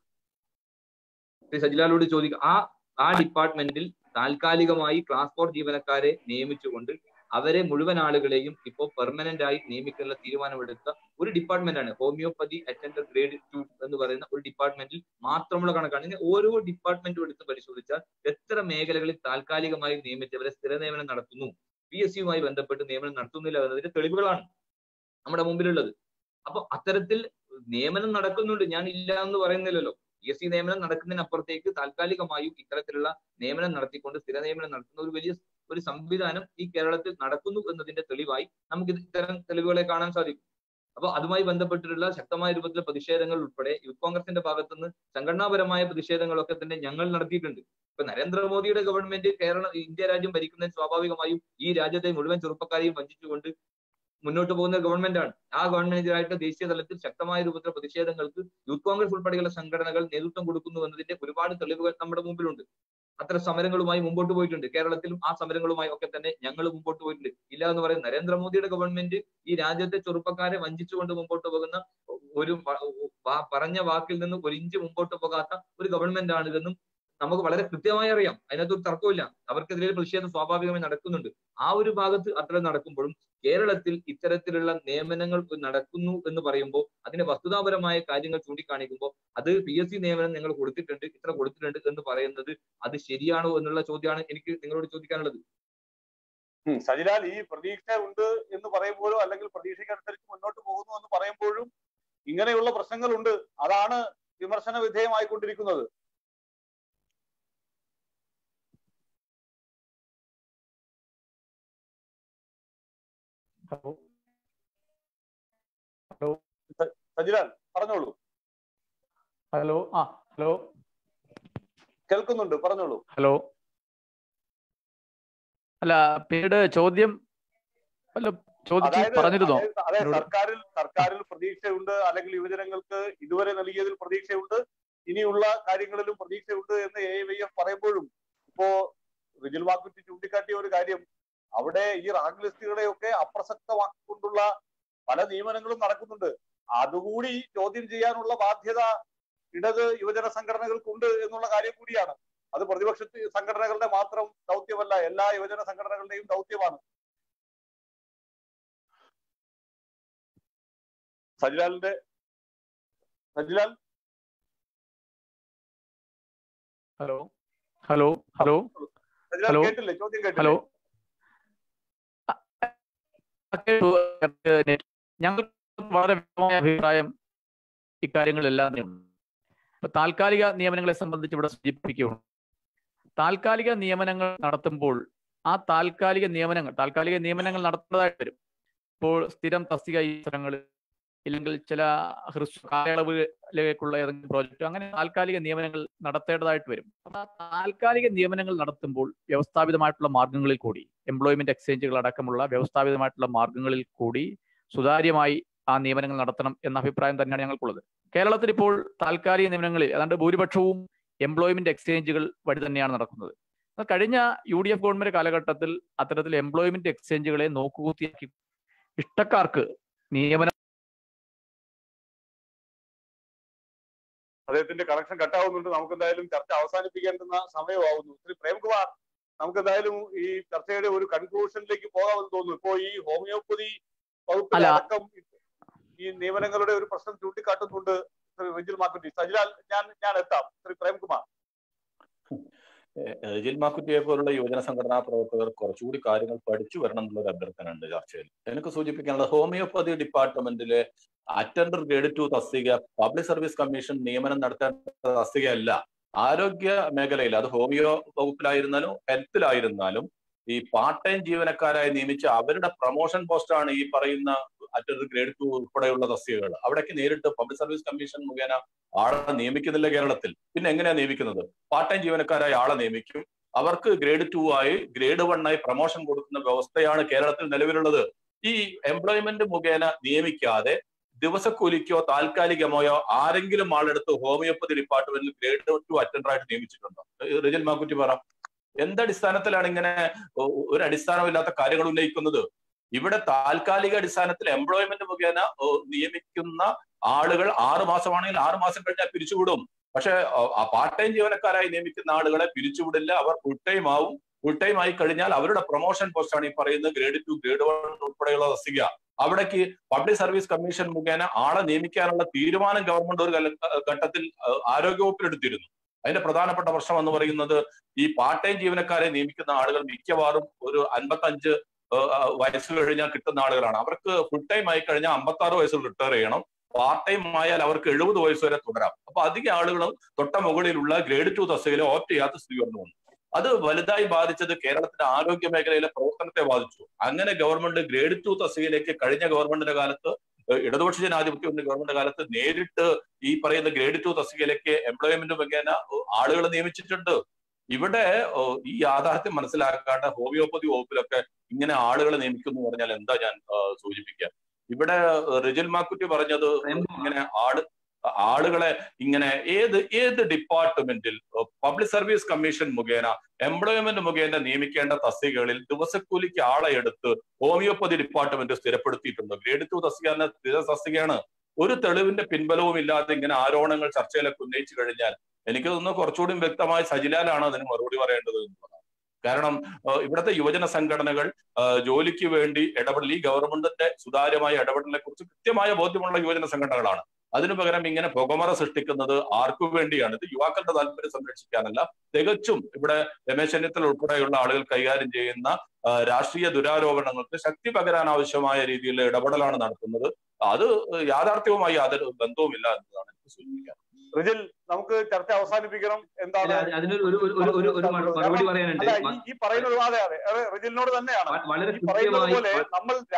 ശ്രീ സജിലാലോട് ചോദിക്കുക ആ ആ ഡിപ്പാർട്ട്മെന്റിൽ താൽക്കാലികമായി ക്ലാസ് ഫോർ ജീവനക്കാരെ നിയമിച്ചുകൊണ്ട് അവരെ മുഴുവൻ ആളുകളെയും ഇപ്പോൾ പെർമനന്റ് ആയി നിയമിക്കാനുള്ള തീരുമാനമെടുത്ത ഒരു ഡിപ്പാർട്ട്മെന്റ് ആണ് ഹോമിയോപ്പതി അറ്റൻഡർ ഗ്രേഡ് ടു എന്ന് പറയുന്ന ഒരു ഡിപ്പാർട്ട്മെന്റിൽ മാത്രമുള്ള കണക്കാണ് ഇങ്ങനെ ഓരോ ഡിപ്പാർട്ട്മെന്റും എടുത്ത് പരിശോധിച്ചാൽ എത്ര മേഖലകളിൽ താൽക്കാലികമായി നിയമിച്ചവരെ സ്ഥിര നിയമനം നടത്തുന്നു പി എസ് സിയുമായി ബന്ധപ്പെട്ട് നിയമനം നടത്തുന്നില്ല എന്നതിന്റെ തെളിവുകളാണ് നമ്മുടെ മുമ്പിലുള്ളത് അപ്പൊ അത്തരത്തിൽ നിയമനം നടക്കുന്നുണ്ട് ഞാൻ ഇല്ല എന്ന് പറയുന്നില്ലല്ലോ പി എസ് സി നിയമനം നടക്കുന്നതിനപ്പുറത്തേക്ക് താൽക്കാലികമായും ഇത്തരത്തിലുള്ള നിയമനം നടത്തിക്കൊണ്ട് സ്ഥിര നിയമനം നടത്തുന്ന ഒരു വലിയ ഒരു സംവിധാനം ഈ കേരളത്തിൽ നടക്കുന്നു എന്നതിന്റെ തെളിവായി നമുക്ക് ഇത് ഇത്തരം തെളിവുകളെ കാണാൻ സാധിക്കും അപ്പൊ അതുമായി ബന്ധപ്പെട്ടിട്ടുള്ള ശക്തമായ രൂപത്തിലുള്ള പ്രതിഷേധങ്ങൾ ഉൾപ്പെടെ യൂത്ത് കോൺഗ്രസിന്റെ ഭാഗത്തുനിന്ന് സംഘടനാപരമായ പ്രതിഷേധങ്ങളൊക്കെ തന്നെ ഞങ്ങൾ നടത്തിയിട്ടുണ്ട് ഇപ്പൊ നരേന്ദ്രമോദിയുടെ ഗവൺമെന്റ് കേരള ഇന്ത്യ രാജ്യം ഭരിക്കുന്നതിന് സ്വാഭാവികമായും ഈ രാജ്യത്തെ മുഴുവൻ ചെറുപ്പക്കാരെയും വഞ്ചിച്ചുകൊണ്ട് മുന്നോട്ട് പോകുന്ന ഗവൺമെന്റാണ് ആ ഗവൺമെന്റിനായിട്ട് ദേശീയ തലത്തിൽ ശക്തമായ രൂപത്തിലുള്ള പ്രതിഷേധങ്ങൾക്ക് യൂത്ത് കോൺഗ്രസ് ഉൾപ്പെടെയുള്ള സംഘടനകൾ നേതൃത്വം കൊടുക്കുന്നു എന്നതിന്റെ ഒരുപാട് തെളിവുകൾ നമ്മുടെ മുമ്പിലുണ്ട് അത്തരം സമരങ്ങളുമായി മുമ്പോട്ട് പോയിട്ടുണ്ട് കേരളത്തിലും ആ സമരങ്ങളുമായി ഒക്കെ തന്നെ ഞങ്ങൾ മുമ്പോട്ട് പോയിട്ടുണ്ട് ഇല്ല എന്ന് പറയുന്നത് നരേന്ദ്രമോദിയുടെ ഗവൺമെന്റ് ഈ രാജ്യത്തെ ചെറുപ്പക്കാരെ വഞ്ചിച്ചുകൊണ്ട് മുമ്പോട്ട് പോകുന്ന ഒരു വ- വാ- പറഞ്ഞ വാക്കിൽ നിന്ന് ഒരു ഇഞ്ച് മുമ്പോട്ട് പോകാത്ത ഒരു ഗവൺമെന്റ് ആണ് ഇതെന്നും നമുക്ക് വളരെ കൃത്യമായി അറിയാം അതിനകത്ത് ഒരു തർക്കമില്ല അവർക്കെതിരെ പ്രതിഷേധം സ്വാഭാവികമായി നടക്കുന്നുണ്ട് ആ ഒരു ഭാഗത്ത് അത്ര നടക്കുമ്പോഴും കേരളത്തിൽ ഇത്തരത്തിലുള്ള നിയമനങ്ങൾ നടക്കുന്നു എന്ന് പറയുമ്പോൾ അതിന് വസ്തുതാപരമായ കാര്യങ്ങൾ ചൂണ്ടിക്കാണിക്കുമ്പോൾ അത് പി എസ് സി നിയമനം നിങ്ങൾ കൊടുത്തിട്ടുണ്ട് ഇത്ര കൊടുത്തിട്ടുണ്ട് എന്ന് പറയുന്നത് അത് ശരിയാണോ എന്നുള്ള ചോദ്യമാണ് എനിക്ക് നിങ്ങളോട് ചോദിക്കാനുള്ളത്
ഉം. സജിലാൽ ഈ പ്രതീക്ഷ ഉണ്ട് എന്ന് പറയുമ്പോഴും അല്ലെങ്കിൽ പ്രതീക്ഷയ്ക്കനുസരിച്ച് മുന്നോട്ട് പോകുന്നു എന്ന് പറയുമ്പോഴും ഇങ്ങനെയുള്ള പ്രശ്നങ്ങളുണ്ട് അതാണ് വിമർശന വിധേയമായിക്കൊണ്ടിരിക്കുന്നത്
ഹലോ ഹലോ
സജിലാൽ പറഞ്ഞോളൂ
ഹലോ ആ ഹലോ
കേൾക്കുന്നുണ്ട് പറഞ്ഞോളൂ
ഹലോ അല്ല പിന്നീട് ചോദ്യം അല്ല ചോദിച്ച്
അതായത്
പറഞ്ഞിരുന്നോ
അതായത് അതെ
എന്നോട്?
സർക്കാരിൽ സർക്കാരിൽ പ്രതീക്ഷയുണ്ട് അല്ലെങ്കിൽ യുവജനങ്ങൾക്ക് ഇതുവരെ നൽകിയതിൽ പ്രതീക്ഷയുണ്ട് ഇനിയുള്ള കാര്യങ്ങളിലും പ്രതീക്ഷയുണ്ട് എന്ന് എ വൈ എഫ് പറയുമ്പോഴും ഇപ്പോ റിജിൽ വാക്കുറ്റി ചൂണ്ടിക്കാട്ടിയ ഒരു കാര്യം അവിടെ ഈ റാങ്ക് ലിസ്റ്റുകളെയൊക്കെ അപ്രസക്തമാക്കിക്കൊണ്ടുള്ള പല നിയമനങ്ങളും നടക്കുന്നുണ്ട് അതുകൂടി ചോദ്യം ചെയ്യാനുള്ള ബാധ്യത ഇടത് യുവജന സംഘടനകൾക്കുണ്ട് എന്നുള്ള കാര്യം കൂടിയാണ് അത് പ്രതിപക്ഷ സംഘടനകളുടെ മാത്രം ദൗത്യമല്ല എല്ലാ യുവജന സംഘടനകളുടെയും ദൗത്യമാണ് സജിലാലിന്റെ Sajilal
hello hello hello
Sajilal
hello.
കേട്ടില്ലേ ചോദ്യം കേട്ടില്ലേ
ഹലോ അ- അ- കേട്ടു. ഏഹ് ഞങ്ങൾ വളരെ വ്യക്തമായ അഭിപ്രായം ഇക്കാര്യങ്ങളെല്ലാം തന്നെയുണ്ട് ഇപ്പൊ താൽക്കാലിക നിയമനങ്ങളെ സംബന്ധിച്ച് ഇവിടെ സൂചിപ്പിക്കുകയാണ് താൽക്കാലിക നിയമനങ്ങൾ നടത്തുമ്പോൾ ആ താൽക്കാലിക നിയമനങ്ങൾ താൽക്കാലിക നിയമനങ്ങൾ നടത്തുന്നതായിട്ട് വരും ഇപ്പോൾ സ്ഥിരം തസ്തിക ഈ സ്ഥലങ്ങളിൽ ഇല്ലെങ്കിൽ ചില ഹ്രസ്വ കാലയളവിലേക്കുള്ള ഏതെങ്കിലും പ്രോജക്റ്റ് അങ്ങനെ താൽക്കാലിക നിയമനങ്ങൾ നടത്തേണ്ടതായിട്ട് വരും അപ്പൊ ആ താൽക്കാലിക നിയമനങ്ങൾ നടത്തുമ്പോൾ വ്യവസ്ഥാപിതമായിട്ടുള്ള മാർഗങ്ങളിൽ കൂടി എംപ്ലോയ്മെന്റ് എക്സ്ചേഞ്ചുകൾ അടക്കമുള്ള വ്യവസ്ഥാപിതമായിട്ടുള്ള മാർഗങ്ങളിൽ കൂടി സുതാര്യമായി ആ നിയമനങ്ങൾ നടത്തണം എന്ന അഭിപ്രായം തന്നെയാണ് ഞങ്ങൾക്കുള്ളത് കേരളത്തിൽ ഇപ്പോൾ താൽക്കാലിക നിയമനങ്ങളിൽ ഏതാണ്ട് ഭൂരിപക്ഷവും എംപ്ലോയ്മെന്റ് എക്സ്ചേഞ്ചുകൾ വഴി തന്നെയാണ് നടക്കുന്നത് എന്നാൽ കഴിഞ്ഞ യു ഡി എഫ് ഗവൺമെന്റ് കാലഘട്ടത്തിൽ അത്തരത്തിൽ എംപ്ലോയ്മെന്റ് എക്സ്ചേഞ്ചുകളെ നോക്കുകൂത്തിയാക്കി ഇഷ്ടക്കാർക്ക് നിയമനം
അദ്ദേഹത്തിന്റെ കണക്ഷൻ കട്ടാവുന്നുണ്ട് നമുക്ക് എന്തായാലും ചർച്ച അവസാനിപ്പിക്കേണ്ടുന്ന സമയമാവുന്നു ശ്രീ പ്രേംകുമാർ നമുക്ക് എന്തായാലും ഈ ചർച്ചയുടെ ഒരു കൺക്ലൂഷനിലേക്ക് പോകാമെന്ന് തോന്നുന്നു ഇപ്പോ ഈ ഹോമിയോപ്പതി വകുപ്പിൽ
അല്ല.
അടക്കം ഈ നിയമനങ്ങളുടെ ഒരു പ്രശ്നം ചൂണ്ടിക്കാട്ടുന്നുണ്ട് ശ്രീ റിജിൽ മാക്കുറ്റി സജിലാൽ ഞാൻ ഞാൻ എത്താം ശ്രീ പ്രേംകുമാർ
റിജിൽ മാക്കുറ്റിയെ പോലുള്ള യുവജന സംഘടനാ പ്രവർത്തകർ കുറച്ചുകൂടി കാര്യങ്ങൾ പഠിച്ചു വരണം എന്നുള്ള ഒരു അഭ്യർത്ഥന ഉണ്ട് ചർച്ചയിൽ എനിക്ക് സൂചിപ്പിക്കാനുള്ളത് ഹോമിയോപ്പതി ഡിപ്പാർട്ട്മെന്റിലെ അറ്റൻഡർ ഗ്രേഡ് ടു തസ്തിക പബ്ലിക് സർവീസ് കമ്മീഷൻ നിയമനം നടത്തേണ്ട തസ്തികയല്ല ആരോഗ്യ മേഖലയിൽ അത് ഹോമിയോ വകുപ്പിലായിരുന്നാലും ഹെൽത്തിലായിരുന്നാലും ഈ പാർട്ട് ടൈം ജീവനക്കാരായി നിയമിച്ച അവരുടെ പ്രൊമോഷൻ പോസ്റ്റാണ് ഈ പറയുന്ന അറ്റൻഡർ ഗ്രേഡ് ടു ഉൾപ്പെടെയുള്ള തസ്തികകൾ അവിടേക്ക് നേരിട്ട് പബ്ലിക് സർവീസ് കമ്മീഷൻ മുഖേന ആളെ നിയമിക്കുന്നില്ല കേരളത്തിൽ പിന്നെ എങ്ങനെയാ നിയമിക്കുന്നത് പാർട്ട് ടൈം ജീവനക്കാരായി ആളെ നിയമിക്കും അവർക്ക് ഗ്രേഡ് ടു ആയി ഗ്രേഡ് വൺ ആയി പ്രൊമോഷൻ കൊടുക്കുന്ന വ്യവസ്ഥയാണ് കേരളത്തിൽ നിലവിലുള്ളത് ഈ എംപ്ലോയ്മെന്റ് മുഖേന നിയമിക്കാതെ ദിവസക്കൂലിക്കോ താൽക്കാലികമായോ ആരെങ്കിലും ആളെടുത്ത് ഹോമിയോപ്പതി ഡിപ്പാർട്ട്മെന്റിൽ ഗ്രേഡ് ടു അറ്റൻഡർ ആയിട്ട് നിയമിച്ചിട്ടുണ്ടോ റിജൽ മാക്കുറ്റി പറ എന്തടിസ്ഥാനത്തിലാണ് ഇങ്ങനെ ഒ- ഒരു അടിസ്ഥാനമില്ലാത്ത കാര്യങ്ങൾ ഉന്നയിക്കുന്നത് ഇവിടെ താൽക്കാലിക അടിസ്ഥാനത്തിൽ എംപ്ലോയ്മെന്റ് മുഖേന ഓ, നിയമിക്കുന്ന ആളുകൾ ആറ് മാസമാണെങ്കിൽ ആറ് മാസം കഴിഞ്ഞാൽ പിരിച്ചുവിടും പക്ഷെ പാർട്ട് ടൈം ജീവനക്കാരായി നിയമിക്കുന്ന ആളുകളെ പിരിച്ചുവിടില്ല അവർ ഫുൾ ടൈം ആവും ഫുൾ ടൈം ആയി കഴിഞ്ഞാൽ അവരുടെ പ്രൊമോഷൻ പോസ്റ്റ് ആണ് ഈ പറയുന്നത് ഗ്രേഡ് ടു ഗ്രേഡ് വൺ ഉൾപ്പെടെയുള്ള തസ്തിക അവിടേക്ക് പബ്ലിക് സർവീസ് കമ്മീഷൻ മുഖേന ആളെ നിയമിക്കാനുള്ള തീരുമാനം ഗവൺമെന്റ് ഒരു കല- ഘട്ടത്തിൽ അഹ് ആരോഗ്യവകുപ്പിൽ എടുത്തിരുന്നു അതിന്റെ പ്രധാനപ്പെട്ട പ്രശ്നം എന്ന് പറയുന്നത് ഈ പാർട്ട് ടൈം ജീവനക്കാരെ നിയമിക്കുന്ന ആളുകൾ മിക്കവാറും ഒരു അൻപത്തഞ്ച് വയസ്സ് കഴിഞ്ഞാൽ കിട്ടുന്ന ആളുകളാണ് അവർക്ക് ഫുൾ ടൈം ആയി കഴിഞ്ഞാൽ അമ്പത്തി ആറ് വയസ്സിൽ റിട്ടയർ ചെയ്യണം പാർട്ട് ടൈം ആയാൽ അവർക്ക് എഴുപത് വയസ്സ് വരെ തുടരാം അപ്പൊ അധിക ആളുകളും തൊട്ട മുകളിലുള്ള ഗ്രേഡ് ടു തസ്തികയിലെ ഓപ്റ്റ് ചെയ്യാത്ത സ്ഥിതി വന്നു വന്നു അത് വലുതായി ബാധിച്ചത് കേരളത്തിന്റെ ആരോഗ്യ മേഖലയിലെ പ്രവർത്തനത്തെ ബാധിച്ചു അങ്ങനെ ഗവൺമെന്റ് ഗ്രേഡ് ടു തസ്തികയിലേക്ക് കഴിഞ്ഞ ഗവൺമെന്റിന്റെ കാലത്ത് ഏഹ് ഇടതുപക്ഷ ജനാധിപത്യ ഗവൺമെന്റ് കാലത്ത് നേരിട്ട് ഈ പറയുന്ന ഗ്രേഡ് ടു തസ്തികയിലേക്ക് എംപ്ലോയ്മെന്റ് മുഖേന ആളുകളെ നിയമിച്ചിട്ടുണ്ട് ഇവിടെ ഓ, ഈ യാഥാർത്ഥ്യം മനസ്സിലാക്കാണ്ട് ഹോമിയോപ്പതി വകുപ്പിലൊക്കെ ഇങ്ങനെ ആളുകളെ നിയമിക്കുന്നു എന്ന് പറഞ്ഞാൽ എന്താ ഞാൻ ആ, സൂചിപ്പിക്കുക ഇവിടെ റിജിൽ മാക്കുറ്റി പറഞ്ഞത് ഇങ്ങനെ ആള് ആളുകളെ ഇങ്ങനെ ഏത് ഏത് ഡിപ്പാർട്ട്മെന്റിൽ പബ്ലിക് സർവീസ് കമ്മീഷൻ മുഖേന എംപ്ലോയ്മെന്റ് മുഖേന നിയമിക്കേണ്ട തസ്തികകളിൽ ദിവസക്കൂലിക്ക് ആളെ എടുത്ത് ഹോമിയോപ്പതി ഡിപ്പാർട്ട്മെന്റ് സ്ഥിരപ്പെടുത്തിയിട്ടുണ്ട് ഗ്രേഡ് ടു തസ്തിക എന്ന സ്ഥിര തസ്തികയാണ് ഒരു തെളിവിന്റെ പിൻബലവും ഇല്ലാതെ ഇങ്ങനെ ആരോപണങ്ങൾ ചർച്ചയിലൊക്കെ ഉന്നയിച്ചു കഴിഞ്ഞാൽ എനിക്ക് തോന്നുന്നു കുറച്ചുകൂടി വ്യക്തമായി സജിലാലാണ് അതിന് മറുപടി പറയേണ്ടത് എന്നുള്ളതാണ് കാരണം ഏഹ് ഇവിടുത്തെ യുവജന സംഘടനകൾ ഏഹ് ജോലിക്ക് വേണ്ടി ഇടപെടൽ ഈ ഗവൺമെന്റിന്റെ സുതാര്യമായ ഇടപെടലിനെ കുറിച്ച് കൃത്യമായ ബോധ്യമുള്ള യുവജന സംഘടനകളാണ് അതിനു പകരം ഇങ്ങനെ പുകമറ സൃഷ്ടിക്കുന്നത് ആർക്കു വേണ്ടിയാണ് ഇത് യുവാക്കളുടെ താല്പര്യം സംരക്ഷിക്കാനല്ല തികച്ചും ഇവിടെ രമേശ് ചെന്നിത്തല ഉൾപ്പെടെയുള്ള ആളുകൾ കൈകാര്യം ചെയ്യുന്ന ആ, രാഷ്ട്രീയ ദുരാരോപണങ്ങൾക്ക് ശക്തി പകരാൻ ആവശ്യമായ രീതിയിലുള്ള ഇടപെടലാണ് നടത്തുന്നത് അത് യാഥാർത്ഥ്യവുമായി യാതൊരു ബന്ധവുമില്ല എന്നതാണ് എനിക്ക് സൂചിപ്പിക്കാൻ
റിജിൽ നമുക്ക് ചർച്ച അവസാനിപ്പിക്കണം
അല്ല,
എന്താണ്
അത് അതിനൊരു ഒരു ഒരു ഒരു ഒരു ഒരു മറു- മറുപടി
കാരണം
പറയാനുണ്ട്
അല്ല ഈ- ഈ പറയുന്നത് അതെ അതെ അതെ റിജിലിനോട് തന്നെയാണ്
വ- വളരെ
ഈ പറയുന്നത്
കൃത്യമായി
പോലെ നമ്മൾ രാഷ്-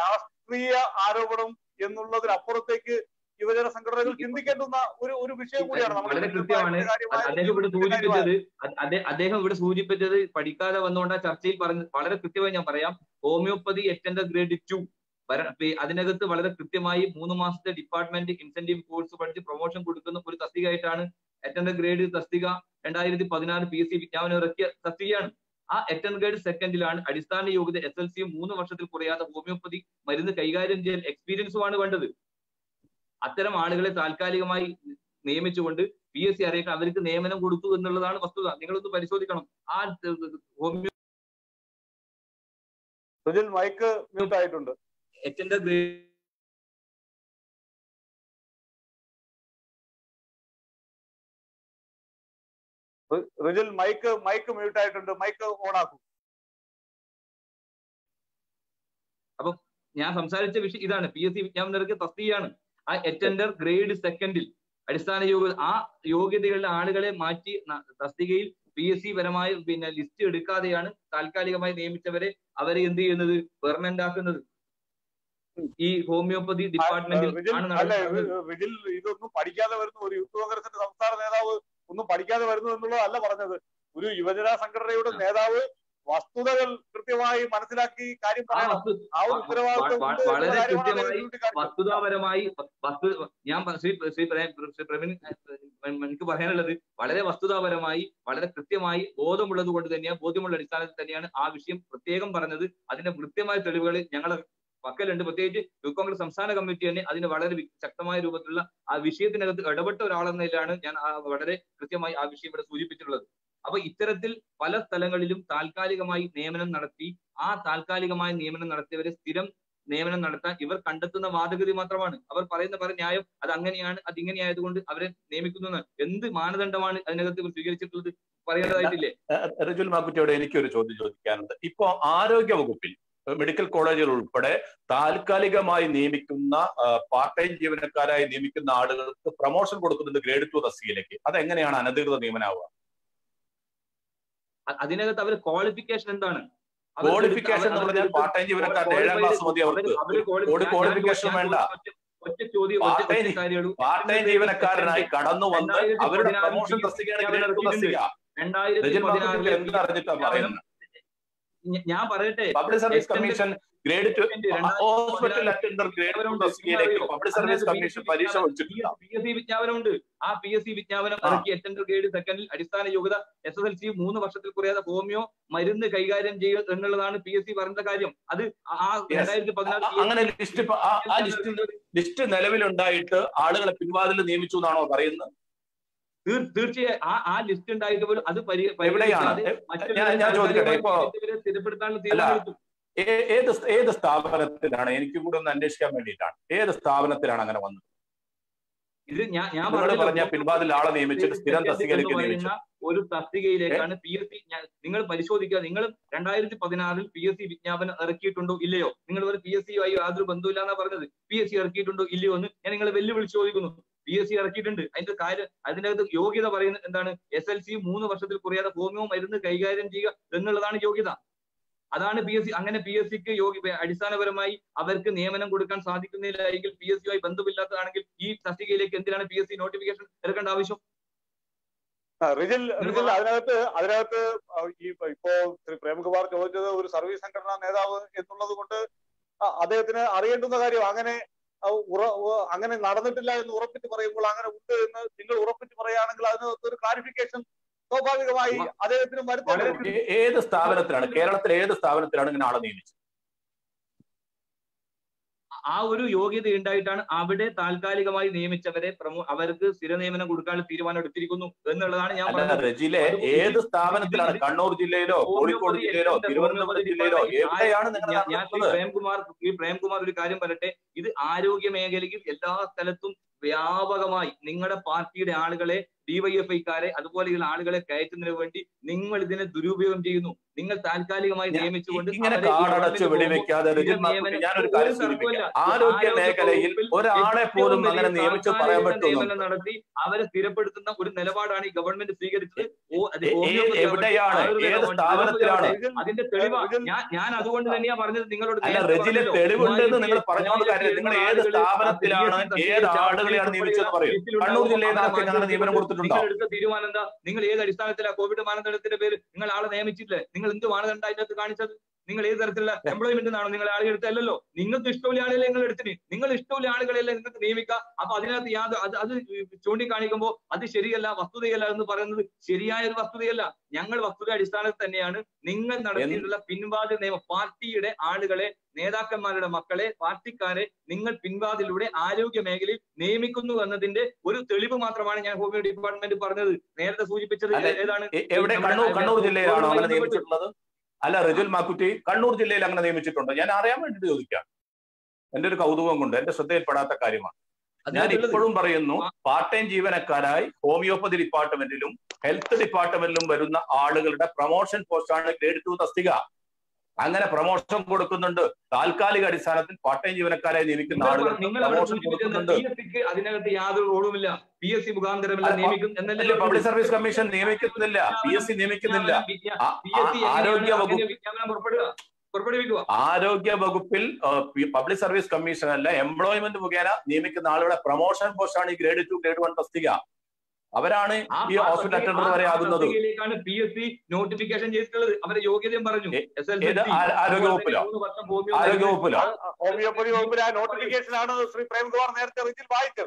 രാഷ്ട്രീയ ആരോപണം എന്നുള്ളതിനപ്പുറത്തേക്ക് യുവജന സംഘടനകൾ ചിന്തിക്കേണ്ടുന്ന ഒരു ഒരു വിഷയം കൂടിയാണ് നമ്മൾ
വളരെ
ഇതിൽ
കൃത്യമാണ്
കാര്യമായ
അത് അദ്ദേഹം ഇവിടെ
ഒരു കാര്യമാണ്.
സൂചിപ്പിച്ചത് അത് അദ്ദേ- അദ്ദേഹം ഇവിടെ സൂചിപ്പിച്ചത് പഠിക്കാതെ വന്നുകൊണ്ട് ആ ചർച്ചയിൽ പറഞ്ഞ് വളരെ കൃത്യമായി ഞാൻ പറയാം ഹോമിയോപ്പതി എറ്റൻഡർ ഗ്രേഡ് ടു അതിനകത്ത് വളരെ കൃത്യമായി മൂന്ന് മാസത്തെ ഡിപ്പാർട്ട്മെന്റ് ഇൻസെന്റീവ് കോഴ്സ് പഠിച്ച് പ്രൊമോഷൻ കൊടുക്കുന്ന ഒരു തസ്തികയായിട്ടാണ് അറ്റൻഡർ ഗ്രേഡ് തസ്തിക രണ്ടായിരത്തി പതിനാറ് പി എസ് സി വിജ്ഞാപനം ഇറക്കിയ തസ്തികയാണ് ആ അറ്റൻഡർ ഗ്രേഡ് സെക്കൻഡിലാണ് അടിസ്ഥാന യോഗ്യത എസ് എൽ സിയും മൂന്ന് വർഷത്തിൽ കുറയാതെ ഹോമിയോപ്പതി മരുന്ന് കൈകാര്യം ചെയ്യാൻ എക്സ്പീരിയൻസുമാണ് വേണ്ടത് അത്തരം ആളുകളെ താൽക്കാലികമായി നിയമിച്ചുകൊണ്ട് പി എസ് സി അറിയിക്കാൻ അവർക്ക് നിയമനം കൊടുത്തു എന്നുള്ളതാണ് വസ്തുത നിങ്ങളൊന്ന് പരിശോധിക്കണം ആ ഹോമിയോ
സുജിൽ മൈക്ക് മ്യൂട്ട് ആയിട്ടുണ്ട്
എറ്റൻഡർ ഗ്രേഡ്
റി- റിജിൽ മൈക്ക് മൈക്ക് മ്യൂട്ട് ആയിട്ടുണ്ട് മൈക്ക് ഓൺ ആക്കും
ഞാൻ സംസാരിച്ച വിഷയം ഇതാണ് പി എസ് സി വിജ്ഞാപനം ഇറക്കിയ തസ്തികയാണ് ആ അറ്റൻഡർ ഗ്രേഡ് സെക്കൻഡിൽ അടിസ്ഥാന യോഗ്യത ആ യോഗ്യതയുള്ള ആളുകളെ മാറ്റി ന- തസ്തികയിൽ പി എസ് സി പരമായ പിന്നെ ലിസ്റ്റ് എടുക്കാതെയാണ് താൽക്കാലികമായി നിയമിച്ചവരെ അവരെ എന്ത് ചെയ്യുന്നത് പെർമനന്റ് ആക്കുന്നത് ഈ ഹോമിയോപ്പതി ഡിപ്പാർട്ട്മെന്റിൽ
റിജിൽ
ആണ്
അല്ല
നടക്കുന്നത്
റിജിൽ ഇതൊന്നും പഠിക്കാതെ വരുന്ന ഒരു യൂത്ത് കോൺഗ്രസിന്റെ സംസ്ഥാന നേതാവ് ഒന്നും പഠിക്കാതെ വരുന്നു എന്നുള്ളതല്ല പറഞ്ഞത് ഒരു യുവജന സംഘടനയുടെ നേതാവ് വസ്തുതകൾ കൃത്യമായി മനസ്സിലാക്കി കാര്യം
ആ
പറയണം
വസ്തു
ആ ഒരു ഉത്തരവാദിത്വം
വ-
ഉണ്ട്
വ- വളരെ
എന്ന കാര്യമാണ് അദ്ദേഹം
കൃത്യമായി
ചൂണ്ടിക്കാണിച്ചത്.
വസ്തുതാപരമായി വ- വസ്തു ഞാൻ പ- ശ്രീ ശ്രീ പ്രേ- ശ്രീ പ്രവീൺ ഏഹ്, എനിക്ക് പറയാനുള്ളത് വളരെ വസ്തുതാപരമായി വളരെ കൃത്യമായി ബോധമുള്ളത് കൊണ്ട് തന്നെയാണ് ബോധ്യമുള്ള അടിസ്ഥാനത്തിൽ തന്നെയാണ് ആ വിഷയം പ്രത്യേകം പറഞ്ഞത് അതിന്റെ കൃത്യമായ തെളിവുകൾ ഞങ്ങളെ പക്കലുണ്ട് പ്രത്യേകിച്ച് യൂത്ത് കോൺഗ്രസ് സംസ്ഥാന കമ്മിറ്റി തന്നെ അതിന് വളരെ വി- ശക്തമായ രൂപത്തിലുള്ള ആ വിഷയത്തിനകത്ത് ഇടപെട്ട ഒരാളെന്ന നിലയിലാണ് ഞാൻ ആ വളരെ കൃത്യമായി ആ വിഷയം ഇവിടെ സൂചിപ്പിച്ചിട്ടുള്ളത് അപ്പൊ ഇത്തരത്തിൽ പല സ്ഥലങ്ങളിലും താൽക്കാലികമായി നിയമനം നടത്തി ആ താൽക്കാലികമായ നിയമനം നടത്തിയവരെ സ്ഥിരം നിയമനം നടത്താൻ ഇവർ കണ്ടെത്തുന്ന വാദഗതി മാത്രമാണ് അവർ പറയുന്ന പല ന്യായം അത് അങ്ങനെയാണ് അത് ഇങ്ങനെയായതുകൊണ്ട് അവരെ നിയമിക്കുന്നു എന്ന്. എന്ത് മാനദണ്ഡമാണ് അതിനകത്ത് ഇവർ സ്വീകരിച്ചിട്ടുള്ളത് പറയേണ്ടതായിട്ടില്ലേ
റിജുൽ മാക്കുറ്റിയോട് എനിക്കൊരു ചോദ്യം ചോദിക്കാനുണ്ട് ഇപ്പോ ആരോഗ്യ വകുപ്പിൽ ഏഹ് മെഡിക്കൽ കോളേജുകൾ ഉൾപ്പെടെ താൽക്കാലികമായി നിയമിക്കുന്ന പാർട്ട് ടൈം ജീവനക്കാരായി നിയമിക്കുന്ന ആളുകൾക്ക് പ്രൊമോഷൻ കൊടുക്കുന്നുണ്ട് ഗ്രേഡ് ടു തസ്തികയിലേക്ക് അതെങ്ങനെയാണ് അനധികൃത നിയമനാവുക
അ- അതിനകത്ത് അവർ ക്വാളിഫിക്കേഷൻ എന്താണ് അവർക്ക്
ക്വാളിഫിക്കേഷൻ എന്ന്
അവർക്ക്
പറഞ്ഞാൽ പാർട്ട് ടൈം ജീവനക്കാരുടെ ഏഴാം ക്ലാസ് മതി അവർക്ക്
അവര് അവര് quali-
ഒരു
ഞാൻ- ഞാൻ
ക്വാളിഫിക്കേഷൻ
ചോദിച്ച-
വേണ്ട
ഒറ്റ- ഒറ്റ ചോദ്യം ഒറ്റ-
Part time-
ഒറ്റ കാര്യമുള്ളൂ.
പാർട്ട് ടൈം ജീവനക്കാരനായി കടന്നു വന്ന്
രണ്ടായിരത്തി
അവരുടെ
പതിനാറിൽ
പ്രൊമോഷൻ
ഈ
തസ്തികയാണ്
വിജ്ഞാപനം
ഗ്രേഡ് ടു തസ്തിക
രണ്ടായിരത്തി
രജൻ മാക്കുറ്റി
പതിനാറിലെ
എന്ത് അറിഞ്ഞിട്ടാ പറയുന്നത്
ഞ- ഞാൻ പറയട്ടെ
public service
Extended-
commission grade two
രണ്ടായിരത്തി
ഹോസ്പിറ്റൽ അറ്റൻഡർ ഗ്രേഡ് ടു തസ്തികയിലേക്ക് പബ്ലിക് സർവീസ് കമ്മീഷൻ പരീക്ഷ വിളിച്ചിട്ടില്ല
പി എസ് സി വിജ്ഞാപനമുണ്ട് ആ പി എസ് സി വിജ്ഞാപനം
ആ.
ഇറക്കി അറ്റൻഡർ ഗ്രേഡ് സെക്കൻഡിൽ അടിസ്ഥാന യോഗ്യത എസ് എസ് എൽ സി മൂന്ന് വർഷത്തിൽ കുറയാതെ ഹോമിയോ മരുന്ന് കൈകാര്യം ചെയ്യുക എന്നുള്ളതാണ് പി എസ് സി പറഞ്ഞ കാര്യം അത് ആ
Yes.
രണ്ടായിരത്തി പതിനാറ്
അ- അങ്ങനെ ലിസ്റ്റ് ഇപ്പൊ ആ- ആ ലിസ്റ്റ് ലിസ്റ്റ് നിലവിലുണ്ടായിട്ട് ആളുകളെ പിൻവാതിൽ നിയമിച്ചു എന്നാണോ പറയുന്നത്
തീർ- തീർച്ചയായും ആ ആ ലിസ്റ്റ് ഉണ്ടായിട്ട് പോലും അത് പരി-
എവിടെയാണ്?
പരിഗണിക്കാതെ
എ-
മറ്റുള്ളവരെ
ഞാൻ- ഞാൻ ചോദിക്കട്ടെ,
താൽക്കാലികമായി
ഇപ്പോ-
നിയമിച്ചവരെ സ്ഥിരപ്പെടുത്താനുള്ള തീരുമാനമെടുത്തു
ഏ- ഏത് സ്- ഏത് സ്ഥാപനത്തിലാണ് എനിക്കും കൂടെ ഒന്ന് അന്വേഷിക്കാൻ വേണ്ടിയിട്ടാണ് ഏത് സ്ഥാപനത്തിലാണ് അങ്ങനെ വന്നത്
ഇത് ഞാൻ ഞാൻ
നിങ്ങൾ
പറഞ്ഞല്ലോ,
പറഞ്ഞ പിൻവാതിൽ ആളെ നിയമിച്ചിട്ട് സ്ഥിരം
എന്ന്
തസ്തികയിലേക്ക്
പറയുന്ന
നിയമിച്ചു
ഒരു തസ്തികയിലേക്കാണ് പി എസ് സി നിങ്ങൾ പരിശോധിക്കുക നിങ്ങൾ രണ്ടായിരത്തി പതിനാറിൽ പി എസ് സി വിജ്ഞാപനം ഇറക്കിയിട്ടുണ്ടോ ഇല്ലയോ നിങ്ങൾ ഒരു പി എസ് സിയുമായി യാതൊരു ബന്ധമില്ല എന്നാ പറഞ്ഞത് പി എസ് സി ഇറക്കിയിട്ടുണ്ടോ ഇല്ലയോ എന്ന് ഞാൻ നിങ്ങളെ വെല്ലുവിളിച്ച് ചോദിക്കുന്നു പി എസ് സി ഇറക്കിയിട്ടുണ്ട് അതിന്റെ കാര്യം അതിനകത്ത് യോഗ്യത പറയുന്നത് എന്താണ് എസ് എൽ സി മൂന്ന് വർഷത്തിൽ കുറയാതെ ഹോമിയോ മരുന്ന് കൈകാര്യം ചെയ്യുക എന്നുള്ളതാണ് യോഗ്യത അതാണ് പി എസ് സി അങ്ങനെ പി എസ് സിക്ക് യോഗ്യ അടിസ്ഥാനപരമായി അവർക്ക് നിയമനം കൊടുക്കാൻ സാധിക്കുന്നില്ല എങ്കിൽ പി എസ് സിയുമായി ബന്ധമില്ലാത്തതാണെങ്കിൽ ഈ തസ്തികയിലേക്ക് എന്തിനാണ് പി എസ് സി നോട്ടിഫിക്കേഷൻ ഇറക്കേണ്ട ആവശ്യം
ആ, റിജിൽ റിജിൽ അതിനകത്ത് അതിനകത്ത് ആ, ഈ ഇപ്പൊ ഇപ്പോ ശ്രീ പ്രേംകുമാർ ചോദിച്ചത് ഒരു സർവീസ് സംഘടനാ നേതാവ് എന്നുള്ളത് കൊണ്ട് ആ, അദ്ദേഹത്തിന് അറിയേണ്ടുന്ന കാര്യം അങ്ങനെ ആ, ഉറ- ഉ- അങ്ങനെ നടന്നിട്ടില്ല എന്ന് ഉറപ്പിച്ച് പറയുമ്പോൾ അങ്ങനെ ഉണ്ട് എന്ന് നിങ്ങൾ ഉറപ്പിച്ച് പറയുകയാണെങ്കിൽ അതിനകത്ത് ഒരു ക്ലാരിഫിക്കേഷൻ സ്വാഭാവികമായി അദ്ദേഹത്തിന് വരുത്തേണ്ടി വരും.
ഏ- ഏത് സ്ഥാപനത്തിലാണ് കേരളത്തിലെ ഏത് സ്ഥാപനത്തിലാണ് ഇങ്ങനെ ആളെ നിയമിച്ചത്
ആ ഒരു യോഗ്യത ഉണ്ടായിട്ടാണ് അവിടെ താൽക്കാലികമായി നിയമിച്ചവരെ പ്രമോ അവർക്ക് സ്ഥിര നിയമനം കൊടുക്കാനുള്ള തീരുമാനം എടുത്തിരിക്കുന്നു എന്നുള്ളതാണ് ഞാൻ
അല്ല
പറഞ്ഞത്
റജിലെ ഏത് സ്ഥാപനത്തിലാണ് കണ്ണൂർ ജില്ലയിലോ കോഴിക്കോട് ജില്ലയിലോ തിരുവനന്തപുരം ജില്ലയിലോ എവിടെയാണ് നിങ്ങൾ
ഞാൻ ഞാൻ ശ്രീ
നടത്തുന്നത്
പ്രേംകുമാർ ഈ പ്രേംകുമാർ ഒരു കാര്യം പറയട്ടെ ഇത് ആരോഗ്യ മേഖലയിൽ എല്ലാ സ്ഥലത്തും വ്യാപകമായി നിങ്ങളുടെ പാർട്ടിയുടെ ആളുകളെ ഡിവൈഎഫ്ഐക്കാരെ അതുപോലെയുള്ള ആളുകളെ കയറ്റുന്നതിന് വേണ്ടി നിങ്ങൾ ഇതിനെ ദുരുപയോഗം ചെയ്യുന്നു നിങ്ങൾ താൽക്കാലികമായി
ഞാൻ-
നിയമിച്ചുകൊണ്ട്
ഇങ്ങനെ
അവരെ ഈ
കാടടച്ച്
ഗവൺമെന്റ്
വെടിവെക്കാതെ
പോകുമ്പോൾ
രജിൽ
സ്ഥിര
മാർക്കുട്ടി
നിയമനം
ഞാനൊരു
ഒരു
കാര്യം
തർക്കവുമില്ല.
സൂചിപ്പിക്കാം ആരോഗ്യ
ആരോഗ്യ
മേഖലയിൽ
വകുപ്പിൽ
ഒരാളെ
ഏറ്റവും
പോലും
വലിയ
അങ്ങനെ നിയമിച്ച് പറയാൻ
താൽക്കാലിക
പറ്റുമോ
നിയമനം നടത്തി അവരെ സ്ഥിരപ്പെടുത്തുന്ന ഒരു നിലപാടാണ് ഈ ഗവൺമെന്റ് സ്വീകരിച്ചത് ഓ അത്
എ- ഏ-
ഹോമിയോപ്പതി
എവിടെയാണ്
ആവട്ടെ,
ഏത്
ആയുർവേദം
സ്ഥാപനത്തിലാണ്
ആവട്ടെ, അതിന്റെ തെളിവ്
റിജിൽ-
ഞാൻ ഞാൻ അതുകൊണ്ട് തന്നെയാ പറഞ്ഞത് നിങ്ങളോട്
അല്ല
നേരത്തെ
റെജിലെ
പറഞ്ഞല്ലോ.
തെളിവുണ്ടെന്ന് നിങ്ങൾ
മൂവായിരത്തി
പറഞ്ഞോണ്ട് കാര്യം നിങ്ങൾ ഏത്
ആളുകള്
സ്ഥാപനത്തിലാണ്
ആ PSC
ഏത് ആളുകളെയാണ് നിയമിച്ചത് പറയൂ കണ്ണൂർ ജില്ലയിൽ നിന്ന് ആർക്കും അങ്ങനെ നിയമനം കൊടുത്തിട്ടുണ്ടോ
നിങ്ങൾ എടുത്ത തീരുമാനം എന്താ നിങ്ങൾ ഏത് അടിസ്ഥാനത്തിലാണ് കോവിഡ് മാനദണ്ഡത്തിന്റെ പേര് നിങ്ങൾ ആളെ നിയമിച്ചില്ലേ നിങ്ങൾ എന്ത് മാനദണ്ഡം അതിനകത്ത് കാണിച്ചത് നിങ്ങൾ ഏത് തരത്തിലുള്ള എംപ്ലോയ്മെന്റ് എന്നാണോ നിങ്ങൾ ആളുകൾ എടുത്തല്ലോ നിങ്ങൾക്ക് ഇഷ്ടമുള്ള ആളുകളെ നിങ്ങൾ എടുത്തിന് നിങ്ങൾ ഇഷ്ടമുള്ള ആളുകളെയല്ലേ നിങ്ങൾക്ക് നിയമിക്കാം അപ്പൊ അതിനകത്ത് യാതൊരു അത് അത് ചൂണ്ടിക്കാണിക്കുമ്പോൾ അത് ശരിയല്ല വസ്തുതയല്ല എന്ന് പറയുന്നത് ശരിയായ ഒരു വസ്തുതയല്ല ഞങ്ങൾ വസ്തുത അടിസ്ഥാനത്തിൽ തന്നെയാണ് നിങ്ങൾ നടത്തിയിട്ടുള്ള പിൻവാതിൽ നിയമം പാർട്ടിയുടെ ആളുകളെ നേതാക്കന്മാരുടെ മക്കളെ പാർട്ടിക്കാരെ നിങ്ങൾ പിൻവാതിലൂടെ ആരോഗ്യ മേഖലയിൽ നിയമിക്കുന്നു എന്നതിന്റെ ഒരു തെളിവ് മാത്രമാണ് ഞാൻ ഹോമിയോ ഡിപ്പാർട്ട്മെന്റ് പറഞ്ഞത് നേരത്തെ സൂചിപ്പിച്ചത്
അല്ല,
ഏതാണ്
എ- എവിടെ
നമ്മുടെ
കണ്ണൂർ കണ്ണൂർ ജില്ലയിലാണോ അങ്ങനെ
കോവിഡുമായി
നിയമിച്ചിട്ടുള്ളത് അല്ല റിജുൽ മാക്കുറ്റി കണ്ണൂർ ജില്ലയിൽ അങ്ങനെ നിയമിച്ചിട്ടുണ്ടോ ഞാൻ അറിയാൻ വേണ്ടിട്ട് ചോദിക്കാം എന്റെ ഒരു കൗതുകം കൊണ്ട് എന്റെ ശ്രദ്ധയിൽപ്പെടാത്ത കാര്യമാണ് ഞാൻ
അതിനകത്തുള്ളത്
ഇപ്പോഴും പറയുന്നു പാർട്ട് ടൈം ജീവനക്കാരായി ഹോമിയോപ്പതി ഡിപ്പാർട്ട്മെന്റിലും ഹെൽത്ത് ഡിപ്പാർട്ട്മെന്റിലും വരുന്ന ആളുകളുടെ പ്രൊമോഷൻ പോസ്റ്റാണ് ഗ്രേഡ് ടു തസ്തിക അങ്ങനെ പ്രൊമോഷൻ കൊടുക്കുന്നുണ്ട് താൽക്കാലിക അടിസ്ഥാനത്തിൽ പാർട്ട് ടൈം ജീവനക്കാരായി നിയമിക്കുന്ന ആളുകൾ
നിങ്ങൾ അവിടെ
പ്രൊമോഷൻ
സൂചിപ്പിച്ചത്
കൊടുക്കുന്നുണ്ട്
പി എസ് സിക്ക് അതിനകത്ത് യാതൊരു റോളുമില്ല പി എസ് സി മുഖാന്തരമല്ല
അല്ല,
നിയമിക്കും
അല്ല
എന്നല്ലേ
പബ്ലിക് സർവീസ് കമ്മീഷൻ നിയമിക്കുന്നില്ല പി എസ് സി നിയമിക്കുന്നില്ല ആ-
പി എസ് സി
ആ- ആരോഗ്യ വകുപ്പ്
വിജ്ഞാപനം പുറപ്പെടുക പുറപ്പെടുവിക്കുക
ആരോഗ്യ വകുപ്പിൽ പബ്ലിക് സർവീസ് കമ്മീഷൻ അല്ല എംപ്ലോയ്മെന്റ് മുഖേന നിയമിക്കുന്ന ആളുടെ പ്രൊമോഷൻ പോസ്റ്റാണ് ഈ ഗ്രേഡ് ടു ഗ്രേഡ് വൺ തസ്തിക അവരാണ്
ആ
ഈ ഹോസ്പിറ്റൽ അറ്റൻഡർ വരെ ആകുന്നത്
ാണ് പി എസ് സി നോട്ടിഫിക്കേഷൻ ചെയ്തിട്ടുള്ളത് അവരെ യോഗ്യതയും പറഞ്ഞു
ഏ-
എസ് എൽ
ഏത് ആ- ആരോഗ്യ വകുപ്പിലോ? ആരോഗ്യ വകുപ്പിലോ
ഹോമിയോപ്പതി വകുപ്പിലെ ആ നോട്ടിഫിക്കേഷൻ ആണ് ശ്രീ പ്രേംകുമാർ നേരത്തെ റിജിൽ വായിച്ചത്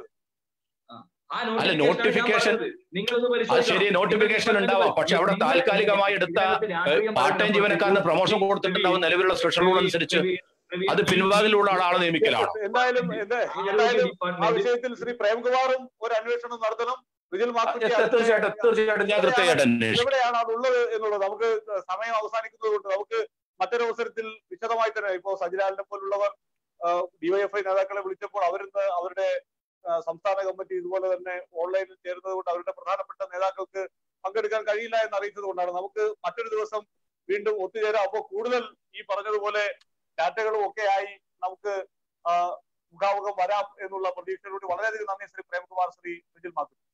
അല്ല, notification-
നിങ്ങളൊന്ന്
അത് ശരി നോട്ടിഫിക്കേഷൻ ഉണ്ടാവാം പക്ഷെ അവിടെ താൽക്കാലികമായി എടുത്ത പാർട്ട് ടൈം ജീവനക്കാരന് പ്രൊമോഷൻ കൊടുത്തിട്ടുണ്ടാവും നിലവിലുള്ള സ്പെഷ്യൽ റൂൾ അനുസരിച്ച് അത് പിൻവാതിലുള്ള ആളെ നിയമിക്കലാണോ
എന്തായാലും എന്ത് എന്തായാലും ആ വിഷയത്തിൽ ശ്രീ പ്രേംകുമാറും ഒരു അന്വേഷണം നടത്തണം റിജിൽ മാർക്കുട്ടി
തീർച്ചയായിട്ടും തീർച്ചയായിട്ടും ഞാൻ കൃത്യമായിട്ട് അന്വേഷിക്കും
എവിടെയാണ് അതുള്ളത് എന്നുള്ളത് നമുക്ക് സമയം അവസാനിക്കുന്നത് കൊണ്ട് നമുക്ക് മറ്റൊരു അവസരത്തിൽ വിശദമായി തന്നെ ഇപ്പോ സജിലാലിനെ പോലുള്ളവർ ഡിവൈഎഫ്ഐ നേതാക്കളെ വിളിച്ചപ്പോൾ അവരിന്ന് അവരുടെ ആ, സംസ്ഥാന കമ്മിറ്റി ഇതുപോലെ തന്നെ ഓൺലൈനിൽ ചേരുന്നത് കൊണ്ട് അവരുടെ പ്രധാനപ്പെട്ട നേതാക്കൾക്ക് പങ്കെടുക്കാൻ കഴിയില്ല എന്ന് അറിയിച്ചത് കൊണ്ടാണ് നമുക്ക് മറ്റൊരു ദിവസം വീണ്ടും ഒത്തുചേരാം അപ്പോൾ കൂടുതൽ ഈ പറഞ്ഞതുപോലെ ഡാറ്റകളും ഒക്കെ ആയി നമുക്ക് ആ, മുഖാമുഖം വരാം എന്നുള്ള പ്രതീക്ഷയോട് വളരെയധികം നന്ദി ശ്രീ പ്രേംകുമാർ ശ്രീ സുജിൽ മാത്യു